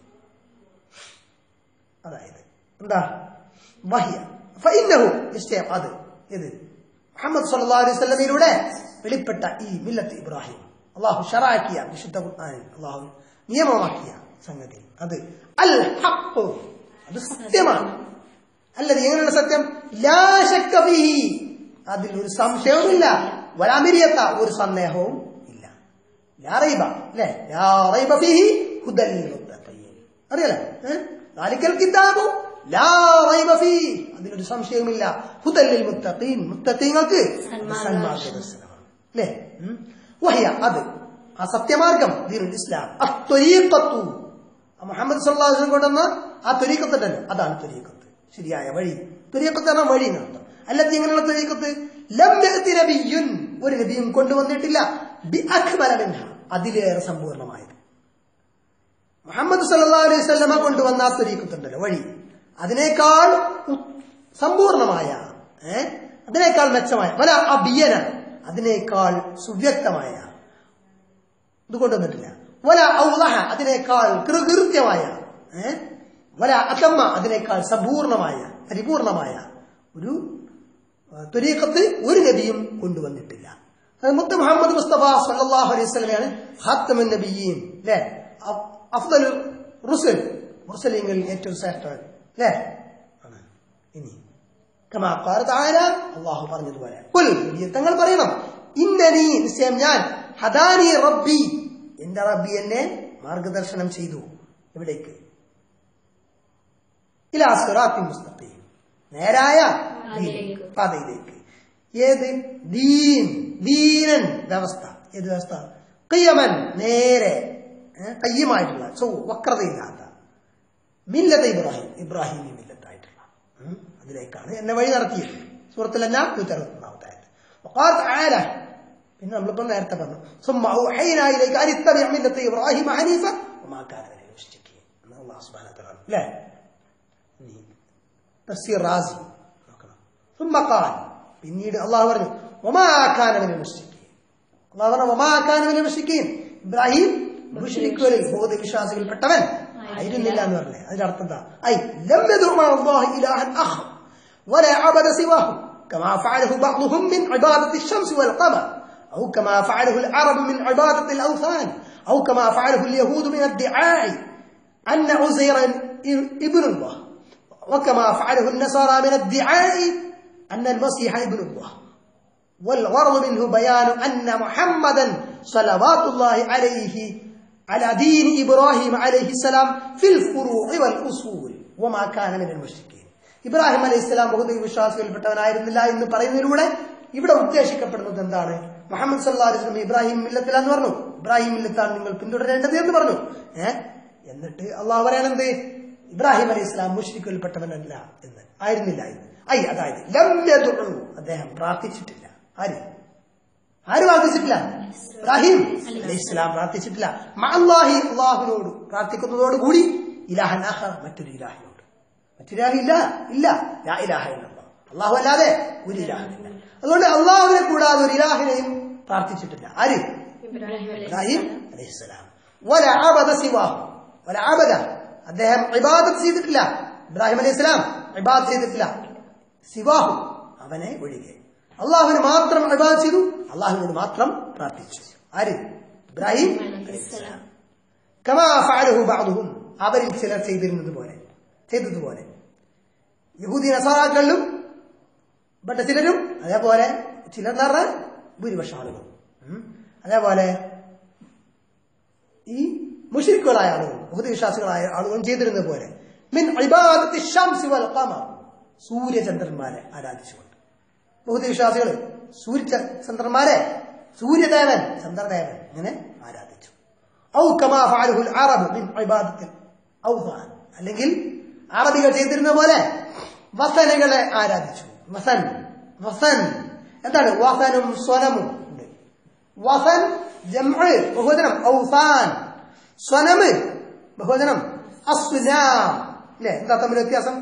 അതായത് എന്താ വഹിയ ഫഇന്നഹു നിശ്ചയം അത് ഇത് മുഹമ്മദ് സല്ലല്ലാഹു അലൈഹി വസല്ലമയിലൂടെ വെളിപ്പെട്ട ഈ മില്ലത്ത് ഇബ്രാഹിം അള്ളാഹു ഷറാക്കിയ വിശുദ്ധ ഖുർആനിൽ അള്ളാഹു നിയമമാക്കിയ സംഗതി അത് അൽ ഹഖ് അത് സത്യമാണ് അല്ലത് എങ്ങനെയുള്ള സത്യം ലാ ശക്ക ഫീഹി അതിൽ ഒരു സംശയവുമില്ല വലാമിരിയത്ത ഒരു സന്ദേഹവും ഇല്ല ലാ റൈബ അല്ലേ ലാ റൈബ ഫീഹി ഹുദൽ മുത്തഖീൻ അറിയാലോ ഏഹ് ദാലിക്കൽ കിതാബു ലാ റൈബ ഫീഹി അതിലൊരു സംശയവുമില്ല ഹുദൽ മുത്തഖീൻ മുത്തഖീങ്ങൾക്ക് സന്മാർഗ്ഗ സന്മാർഗ്ഗദർശനമാണ് അല്ലേ ഉം. വഹിയ അത് ആ സത്യമാർഗം ദീനുൽ ഇസ്ലാം അത്വരീഖത്തു ആ മുഹമ്മദ് സല്ലല്ലാഹു അലൈഹി വസല്ലം കൊണ്ടുവന്ന ആ ത്വരീഖത്തുണ്ടല്ലോ അതാണ് ത്വരീഖത്ത് ശരിയായ വഴി ത്വരീഖത്ത് എന്ന വഴി എന്നർത്ഥം അല്ലത്തി എങ്ങനെയുള്ള ത്വരീഖത്ത് ലം യഅതി നബിയ്യുൻ ഒരു നബിയും കൊണ്ടുവന്നിട്ടില്ല ബി അക്മല മിൻഹ അതിലേറെ സമ്പൂർണ്ണമായത് മുഹമ്മദ് സല്ലല്ലാഹു അലൈഹി വസല്ലമ കൊണ്ടുവന്ന ആ ത്വരീഖത്തുണ്ടല്ലോ വഴി അതിനേക്കാൾ ഉ- സമ്പൂർണമായ ഏ അതിനേക്കാൾ മെച്ചമായ വല അബിയന അതിനേക്കാൾ സുവ്യക്തമായ ഇത് കൊണ്ടുവന്നിട്ടില്ല വല ഔലഹ അതിനേക്കാൾ കൃകൃത്യമായ ഏ വല അതമ്മ അതിനേക്കാൾ സമ്പൂർണമായ പരിപൂർണമായ ഒരു ആ, ത്വരീഖത്ത് ഒരു നബിയും കൊണ്ടുവന്നിട്ടില്ല അത് മുത്ത് മുഹമ്മദ് മുസ്തഫ സല്ലല്ലാഹു അലൈഹി വസല്ലമയാണ് ഖാത്തമുൻ നബിയീൻ അല്ലേ അഫ്- അഫ്ദൽ റുസുൽ മുർസലീങ്ങളിൽ ഏറ്റവും ശ്രേഷ്ഠവൻ അല്ലേ ആണ് ഇനി കമാ ഖാല തആല അല്ലാഹു പറഞ്ഞതുപോലെ ഖുൽ നബിയെ തങ്ങൾ പറയണം ഇന്നനി നിശ്ചയം ഞാൻ ഹദാനി റബ്ബി എന്റെ റബ്ബി എന്നെ മാർഗദർശനം ചെയ്തു എവിടേക്ക് ഇലാ സിറാത്തി മുസ്തഖീം നേരായ ദീൻ, പാതയിലേക്ക്. പാതയിലേക്ക് ഏത് ദീൻ ദീനൻ വ്യവസ്ഥ ഏത് വ്യവസ്ഥ കയ്യമൻ നേരെ ഏ, കയ്യമായിട്ടുള്ള സോ വക്രതയില്ലാത്ത മില്ലത്ത് ഇബ്രാഹിം ഇബ്രാഹിം മില്ലത്തായിട്ടുള്ള ഉം, അതിലേക്കാണ് എന്നെ വഴി നടത്തിയത് സുഹൃത്തിലെല്ലാം നൂറ്റി അറുപത്തൊന്നാമത്തെ ആയത് وقال تعالى പിന്നെ നമ്മളിപ്പോ നേരത്തെ പറഞ്ഞു ثم أوحينا إليك أن اتبع ملة إبراهيم حنيفا وما كان من المشركين എന്ന് അല്ലാഹു സുബ്ഹാനഹു വ തആല പറഞ്ഞു. അല്ലേ ഇനി തഫ്സീർ റാസി നോക്കണം ثم قال പിന്നീട് അള്ളാഹു പറഞ്ഞു وما كان من المشركين അള്ളാഹു പറഞ്ഞു وما كان من المشركين ഇബ്രാഹിം മുഷ്രിക്കുകളിൽ ബോധ വിശ്വാസികളിൽപ്പെട്ടവൻ ആയിരുന്നില്ല എന്ന് പറഞ്ഞേ അതിന്റെ അർത്ഥം എന്താ ഐ ലം യദഉ മഅ അല്ലാഹി ഇലാഹൻ അഖർ ولا عبد سواه كما فعله بعضهم من عبادة الشمس والقمر أو كما فعله العرب من عبادة الأوثان أو كما فعله اليهود من الدعاء أن عزيرا ابن الله وكما فعله النصارى من الدعاء أن المسيح ابن الله والغرض منه بيان أن محمدا صلوات الله عليه على دين إبراهيم عليه السلام في الفروع والأصول وما كان من المشركين ഇബ്രാഹിം അലൈഹി ഇസ്ലാം ബഹുദൈവ വിശ്വാസികൾപ്പെട്ടവനായിരുന്നില്ല എന്ന് പറയുന്നതിലൂടെ ഇവിടെ ഉദ്ദേശിക്കപ്പെടുന്നത് എന്താണ് മുഹമ്മദ് സല്ലാ അലിസ്ലം ഇബ്രാഹിം മില്ലത്തിലാന്ന് പറഞ്ഞു ഇബ്രാഹിം മില്ലത്താണ് നിങ്ങൾ പിന്തുടരേണ്ടത് എന്ന് പറഞ്ഞു ഏഹ് എന്നിട്ട് അള്ളാഹു പറയാനെന്ത് ഇബ്രാഹിം അലൈഹി ഇസ്ലാം മുഷ്രിഖിൽപ്പെട്ടവനല്ല എന്ന് ആയിരുന്നില്ല എന്ന് ഐ അതായത് ലംയദുഉ അദ്ദേഹം പ്രാർത്ഥിച്ചിട്ടില്ല ആര് ആര് പ്രാർത്ഥിച്ചിട്ടില്ല ഇബ്രാഹിം അലൈഹി ഇസ്ലാം പ്രാർത്ഥിച്ചിട്ടില്ല മഅല്ലാഹി അള്ളാഹുവിനോട് പ്രാർത്ഥിക്കുന്നതോടുകൂടി ഇലാഹൻ ആഖർ മറ്റൊരു ഇലാഹിനോട് മറ്റൊരാളില്ല ഇല്ല ലാ ഇലാഹ ഇല്ലല്ലാഹ് അള്ളാഹു അല്ലാതെ ഒരു ഇലാഹില്ല അതുകൊണ്ട് അള്ളാഹുവിനെ കൂടാതെ ഒരു ഇലാഹിനെയും പ്രാർത്ഥിച്ചിട്ടില്ല ആര് ഇബ്രാഹിം അലൈഹി ഇബ്രാഹിം അലൈഹിസ്സലാം വല അബദ സിവാഹു വല അബദ അദ്ദേഹം ഇബാദത്ത് ചെയ്തിട്ടില്ല ഇബ്രാഹിം അലൈഹി സ്വലാം ഇബാദത്ത് ചെയ്തിട്ടില്ല സിവാഹു അവനെ ഒഴികെ അള്ളാഹുവിന് മാത്രം ഇബാദത്ത് ചെയ്തു അള്ളാഹുവിന് മാത്രം പ്രാർത്ഥിച്ചു ആര് ഇബ്രാഹിം അലൈഹിസ്സലാം കമാ ഫഅലഹു ബഅദുഹും അവരിൽ ചിലർ ചെയ്തിരുന്നത് പോലെ ചെയ്തതുപോലെ യഹൂദി നസാറാക്കളിലും പെട്ട ചിലരും അതേപോലെ ചിലർ എന്ന് പറഞ്ഞാൽ ഭൂരിപക്ഷം ആളുകളും ഉം. അതേപോലെ ഈ മുഷിരിക്കുകളായ ആളുകൾ യഹൂദി വിശ്വാസികളായ ആളുകളും ചെയ്തിരുന്നത് പോലെ മിൻ ഇബാദത്തി ശംസി വൽ ഖമർ സൂര്യചന്ദ്രന്മാരെ ആരാധിച്ചുകൊണ്ട് യഹൂദി വിശ്വാസികൾ സൂര്യ ചന്ദ്രന്മാരെ സൂര്യദേവൻ ചന്ദ്രദേവൻ ഇങ്ങനെ ആരാധിച്ചു ഔ കമാ ഫഅലഹുൽ അറബ് മിൻ ഇബാദത്തിൽ ഔസാൻ അല്ലെങ്കിൽ അറബികൾ ചെയ്തിരുന്ന പോലെ വസനകളെ ആരാധിച്ചു വസൻ വസൻ എന്താണ് വസനും സ്വനമും ഉണ്ട് വസൻ ജംഅ് ബഹുവചനം ഔസാൻ സ്വനമ് ബഹുവചനം അസ്നാം അല്ലേ എന്താ തമ്മിൽ വ്യത്യാസം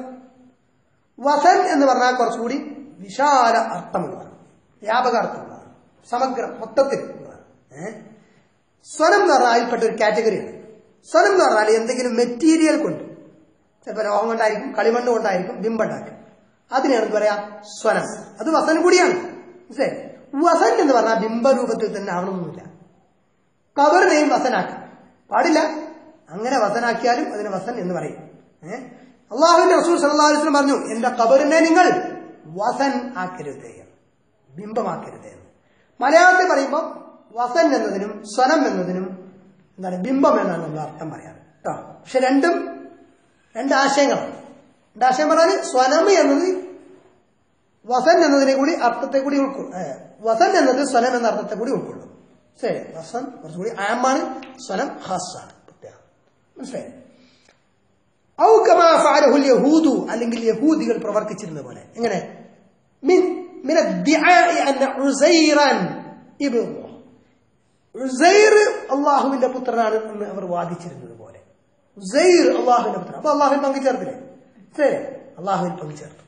വസൻ എന്ന് പറഞ്ഞാൽ കുറച്ചുകൂടി വിശാല അർത്ഥമുള്ളതാണ് വ്യാപക അർത്ഥമുള്ളതാണ് സമഗ്രം മൊത്തത്തിൽ ഉള്ളതാണ് ഏഹ് സ്വനം എന്ന് പറഞ്ഞാൽ അതിൽപ്പെട്ട ഒരു കാറ്റഗറിയാണ് സ്വനം എന്ന് പറഞ്ഞാൽ എന്തെങ്കിലും മെറ്റീരിയൽ കൊണ്ട് ചിലപ്പോൾ ലോഹം കൊണ്ടായിരിക്കും കളിമണ്ണ് കൊണ്ടായിരിക്കും ബിംബുണ്ടാക്കുക അതിനെയാണ് എന്ത് പറയാ സ്വനം അത് വസൻ കൂടിയാണ് മനസ്സിലായി വസൻ എന്ന് പറഞ്ഞാൽ ബിംബരൂപത്തിൽ തന്നെ ആവണമെന്നില്ല കബറിനെയും വസനാക്കാം പാടില്ല അങ്ങനെ വസനാക്കിയാലും അതിന് വസൻ എന്ന് പറയും ഏഹ് അള്ളാഹുവിന്റെ റസൂൽ സല്ലല്ലാഹു അലൈഹി വസല്ലം പറഞ്ഞു എന്റെ കബറിനെ നിങ്ങൾ വസൻ ആക്കരുത് ബിംബമാക്കരുത് എന്ന് മലയാളത്തിൽ പറയുമ്പോൾ വസൻ എന്നതിനും സ്വനം എന്നതിനും എന്താണ് ബിംബം എന്നാണ് നമ്മൾ അർത്ഥം പറയാറ് കേട്ടോ പക്ഷെ രണ്ടും രണ്ട് ആശയങ്ങളാണ് രണ്ട് ആശയം പറഞ്ഞാൽ സ്വനം എന്നത് വസൻ എന്നതിനെ കൂടി അർത്ഥത്തെ കൂടി ഉൾക്കൊള്ളും ഏ, വസൻ എന്നത് സ്വനം എന്ന അർത്ഥത്തെ കൂടി ഉൾക്കൊള്ളും ശരി വസൻ കുറച്ചുകൂടി ആമാണ് സ്വനം ഹാസാണ് പ്രത്യേകം മനസ്സിലായി ഔ കമാ ഫഅലഹുൽ യഹൂദു അല്ലെങ്കിൽ യഹൂദികൾ പ്രവർത്തിച്ചിരുന്ന പോലെ എങ്ങനെ മിൻ മിന الدعاء അന്ന ഉസൈറൻ ഇബ്നു ഉസൈർ അള്ളാഹുവിന്റെ പുത്രനാണ് എന്ന് അവർ വാദിച്ചിരുന്നത് പോലെ ഉസൈർ അള്ളാഹുവിന്റെ പുത്രൻ അപ്പൊ അള്ളാഹുവിൽ പങ്കുചേർത്തില്ലേ ശരി അള്ളാഹുവിൽ പങ്കുചേർത്തു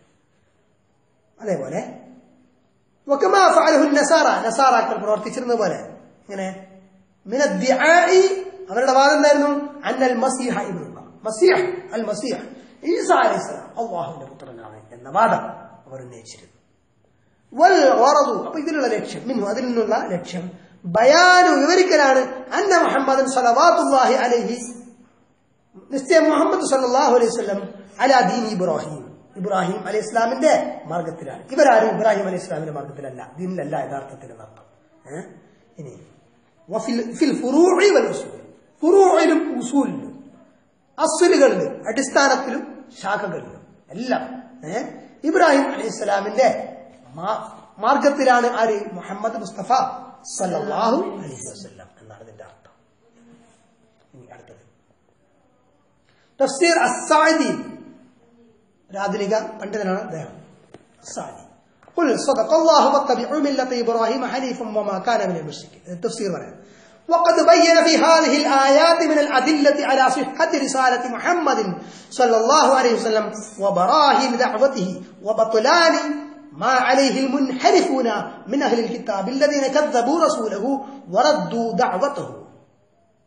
അതേപോലെ വക്കമാ ഫഅലഹു നസാറ നസാറാക്കൾ പ്രവർത്തിച്ചിരുന്നത് പോലെ ഇങ്ങനെ മിന الدعاء അവരുടെ വാദം എന്തായിരുന്നു അന്നൽ മസീഹ ഇബ്നുല്ലാഹ് മസീഹ് അൽ മസീഹ് ഈസ അലൈഹിസ്സലാം അള്ളാഹുവിന്റെ പുത്രനാണ് എന്ന വാദം അവർ ഉന്നയിച്ചിരുന്നു വൽ വറദു അപ്പൊ ഇതിലുള്ള ലക്ഷ്യം മിന്നു അതിൽ നിന്നുള്ള ലക്ഷ്യം ബയാനു വിവരിക്കലാണ് അന്ന മുഹമ്മദൻ സലവാത്തുല്ലാഹി അലൈഹി നിശ്ചയം മുഹമ്മദ് സല്ലല്ലാഹു അലൈഹി വസല്ലം അലാ ദീൻ ഇബ്രാഹിം ഇബ്രാഹിം അലൈഹി ഇസ്ലാമിന്റെ മാർഗത്തിലാണ് ഇവരാരും ഇബ്രാഹിം അലൈഹി ഇസ്ലാമിന്റെ മാർഗത്തിലല്ല ദീനിലല്ല യഥാർത്ഥത്തിൽ എന്നർത്ഥം ഏഹ്? ഇനി വഫിൽ ഫിൽ ഫുറൂഇ വൽ ഉസൂൽ ഫുറൂഇലും ഉസൂലിലും അസുലുകളിലും അടിസ്ഥാനത്തിലും ശാഖകളിലും എല്ലാം ഏഹ്? ഇബ്രാഹിം അലൈഹി ഇസ്ലാമിന്റെ മാ- മാർഗത്തിലാണ് ആര് മുഹമ്മദ് മുസ്തഫ സല്ലല്ലാഹു അലൈഹി വസല്ലം എന്നാണ് ഇതിന്റെ അർത്ഥം ഇനി അടുത്തത് തഫ്സീർ അസാദി ഒരു ആധുനിക പണ്ഡിതനാണ് അദ്ദേഹം അസാദി قل صدق الله واتبعوا ملة إبراهيم حنيفا وما كان من المشركين التفسير مرة وقد بين في هذه الآيات من الأدلة على صحة رسالة محمد صلى الله عليه وسلم وبراهين دعوته وبطلان ما عليه المنحرفون من أهل الكتاب الذين كذبوا رسوله وردوا دعوته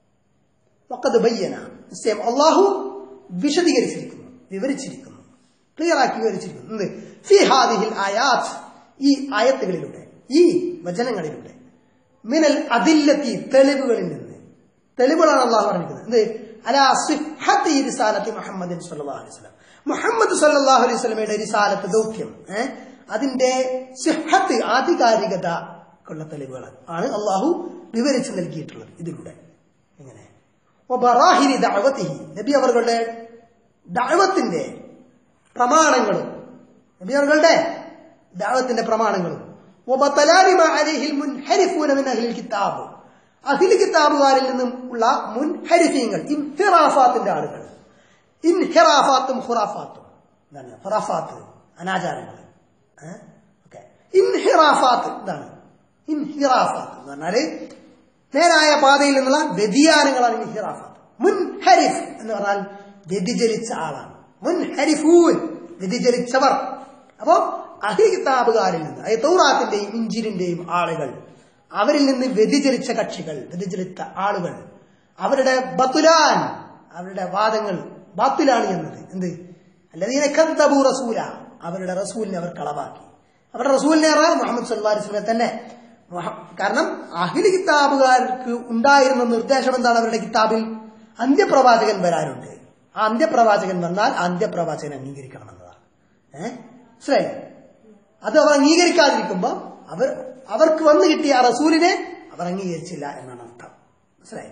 വക്കത് ബയ്യന നിശ്ചയം അള്ളാഹു വിശദീകരിച്ചിരിക്കുന്നു വിവരിച്ചിരിക്കുന്നു ക്ലിയർ ആക്കി വിവരിച്ചിരിക്കുന്നു എന്ത് ഫി ഹാദിഹിൽ ആയാത്ത് ഈ ആയത്തുകളിലൂടെ ഈ വചനങ്ങളിലൂടെ മിനൽ അതില്ലത്തി തെളിവുകളിൽ നിന്ന് തെളിവുകളാണ് അള്ളാഹു പറഞ്ഞിരിക്കുന്നത് എന്ത് അലാ സിഹത്തി റിസാലത്തി മുഹമ്മദിൻ സല്ലല്ലാഹു അലൈഹി വസല്ലം മുഹമ്മദ് സല്ലല്ലാഹു അലൈഹി വസല്ലമയുടെ റിസാലത്ത് ദൗത്യം ഏ? അതിന്റെ സിഹത്ത് ആധികാരികത ഉള്ള തെളിവുകൾ ആണ് അള്ളാഹു വിവരിച്ചു നൽകിയിട്ടുള്ളത് ഇതിലൂടെ എങ്ങനെ ഒബറാഹിരി ദഅവത്തിഹി നബി അവர்களுടെ ദഅവത്തിന്റെ പ്രമാണങ്ങളും നബി അവர்களுടെ ദഅവത്തിന്റെ പ്രമാണങ്ങളും വബതലാനി മാ അലൈഹിൽ മുൻഹരിഫൂന മിൻ അഹ്ലിൽ കിതാബ് അഹ്ലിൽ കിതാബുകാരിൽ നിന്നും ഉള്ള മുൻഹരിഫീങ്ങൾ ഇൻഹിറാഫാത്തിന്റെ ആളുകൾ ഇൻഹിറാഫാത്തും ഖുറാഫാത്തും എന്താണ് ഖുറാഫാത്ത് അനാചാരങ്ങൾ ഏഹ്? ഓക്കെ ഇൻഹിറാഫാത്ത് എന്താണ് ഇൻഹിറാഫാത്ത് എന്ന് പറഞ്ഞാല് നേരായ പാതയിൽ നിന്നുള്ള വ്യതിയാനങ്ങളാണ് ഇൻഹിറാഫാത്ത് മുൻഹരിഫ് എന്ന് പറഞ്ഞാൽ വ്യതിചലിച്ച ആളാണ് മുൻഹരിഫൂൻ വ്യതിചലിച്ചവർ അപ്പോ അഹി കിതാബുകാരിൽ നിന്ന് അതായത് തൗറാത്തിന്റെയും ഇഞ്ചിരിന്റെയും ആളുകൾ അവരിൽ നിന്ന് വ്യതിചലിച്ച കക്ഷികൾ വ്യതിചലിച്ച ആളുകൾ അവരുടെ ബത്തുലാൻ അവരുടെ വാദങ്ങൾ ബാത്തിലാണ് എന്നത് എന്ത് അല്ലതീനെ കന്തബു റസൂല അവരുടെ റസൂലിനെ അവർ കളവാക്കി അവരുടെ റസൂലിനെ അറിയാം മുഹമ്മദ് സല്ലാ വസ്ലമെ തന്നെ മുഹ- കാരണം അഹിലി കിതാബുകാർക്ക് ഉണ്ടായിരുന്ന നിർദ്ദേശം എന്താണ് അവരുടെ കിതാബിൽ അന്ത്യപ്രവാചകൻ വരാനുണ്ട് ആ അന്ത്യപ്രവാചകൻ വന്നാൽ ആ അന്ത്യപ്രവാചകൻ അംഗീകരിക്കണം എന്നതാണ് ഏഹ് മനസ്സിലായി അത് അവർ അംഗീകരിക്കാതിരിക്കുമ്പോ അവർ അവർക്ക് വന്നു കിട്ടിയ ആ റസൂലിനെ അവർ അംഗീകരിച്ചില്ല എന്നാണ് അർത്ഥം മനസ്സിലായി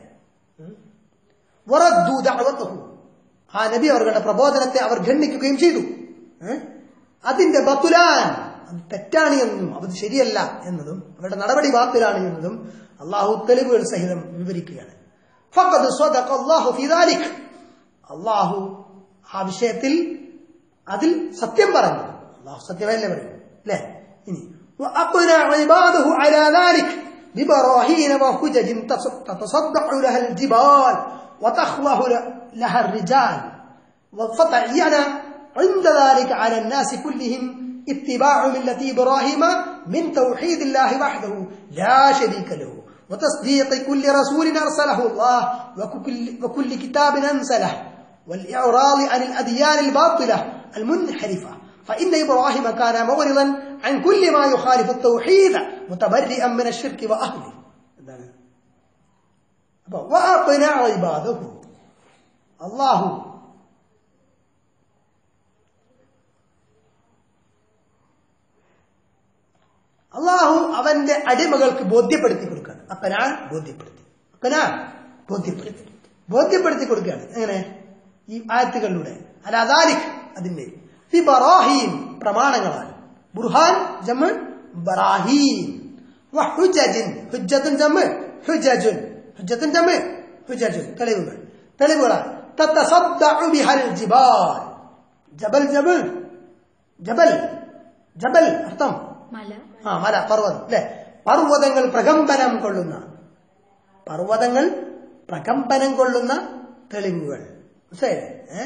വറദ്ദു ദഅവതഹു. ആ നബി അവരുടെ പ്രബോധനത്തെ അവർ ഖണ്ഡിക്കുകയും ചെയ്തു ഏ? അതിന്റെ ബത്തുലാൻ അത് തെറ്റാണ് എന്നും അത് ശരിയല്ല എന്നതും അവരുടെ നടപടി ബാത്തിലാണ് എന്നതും അള്ളാഹു തെളിവുകൾ സഹിതം വിവരിക്കുകയാണ് ഫഖദ് സ്വദഖ അല്ലാഹു ഫീ ദാലിക്. അള്ളാഹു ആ വിഷയത്തിൽ അതിൽ സത്യം പറഞ്ഞു അള്ളാഹു സത്യമല്ലേ പറയും അല്ലേ ഇനി وأقنع عباده على ذلك ببراهين وحجج تص- تتصدع لها الجبال وتخوه ل- لها الرجال فتعين عند ذلك على الناس كلهم اتباع ملة إبراهيم من توحيد الله وحده لا شريك له وتصديق كل رسول أرسله الله وكل, وكل كتاب أنزله والإعراض عن الأديان الباطلة المنحرفة فإن إبراهيم كان مغرضا عن كل ما يخالف التوحيد متبرئا من الشرك وأهله وأقنع عباده الله അള്ളാഹു അവന്റെ അടിമകൾക്ക് ബോധ്യപ്പെടുത്തി കൊടുക്കുകയാണ് അപ്പനാൻ ബോധ്യപ്പെടുത്തി അപ്പനാൻ ബോധ്യപ്പെടുത്തി ബോധ്യപ്പെടുത്തി കൊടുക്കുകയാണ് എങ്ങനെ ഈ ആയത്തുകളിലൂടെ അല്ല അദാലിഖ് അതിന്റെ ഈ ബറാഹീൻ പ്രമാണങ്ങളാണ് ബുർഹാൻ ജമ്മ് ബറാഹീൻ വഹുജജിൻ ഹുജ്ജത്തുൻ ജമ്മ് ഹുജജുൻ ഹുജ്ജത്തുൻ ജമ്മ് ഹുജജുൻ തെളിവുകൾ തെളിവുകളാണ് തത്തസദ്ദഉ ബിഹൽ ജിബാൽ ജബൽ ജബൽ ജബൽ ജബൽ അർത്ഥം മല ആ മല പർവ്വതം അല്ലെ പർവ്വതങ്ങൾ പ്രകമ്പനം കൊള്ളുന്ന പർവ്വതങ്ങൾ പ്രകമ്പനം കൊള്ളുന്ന തെളിവുകൾ മനസ്സിലായില്ലേ? ഏ?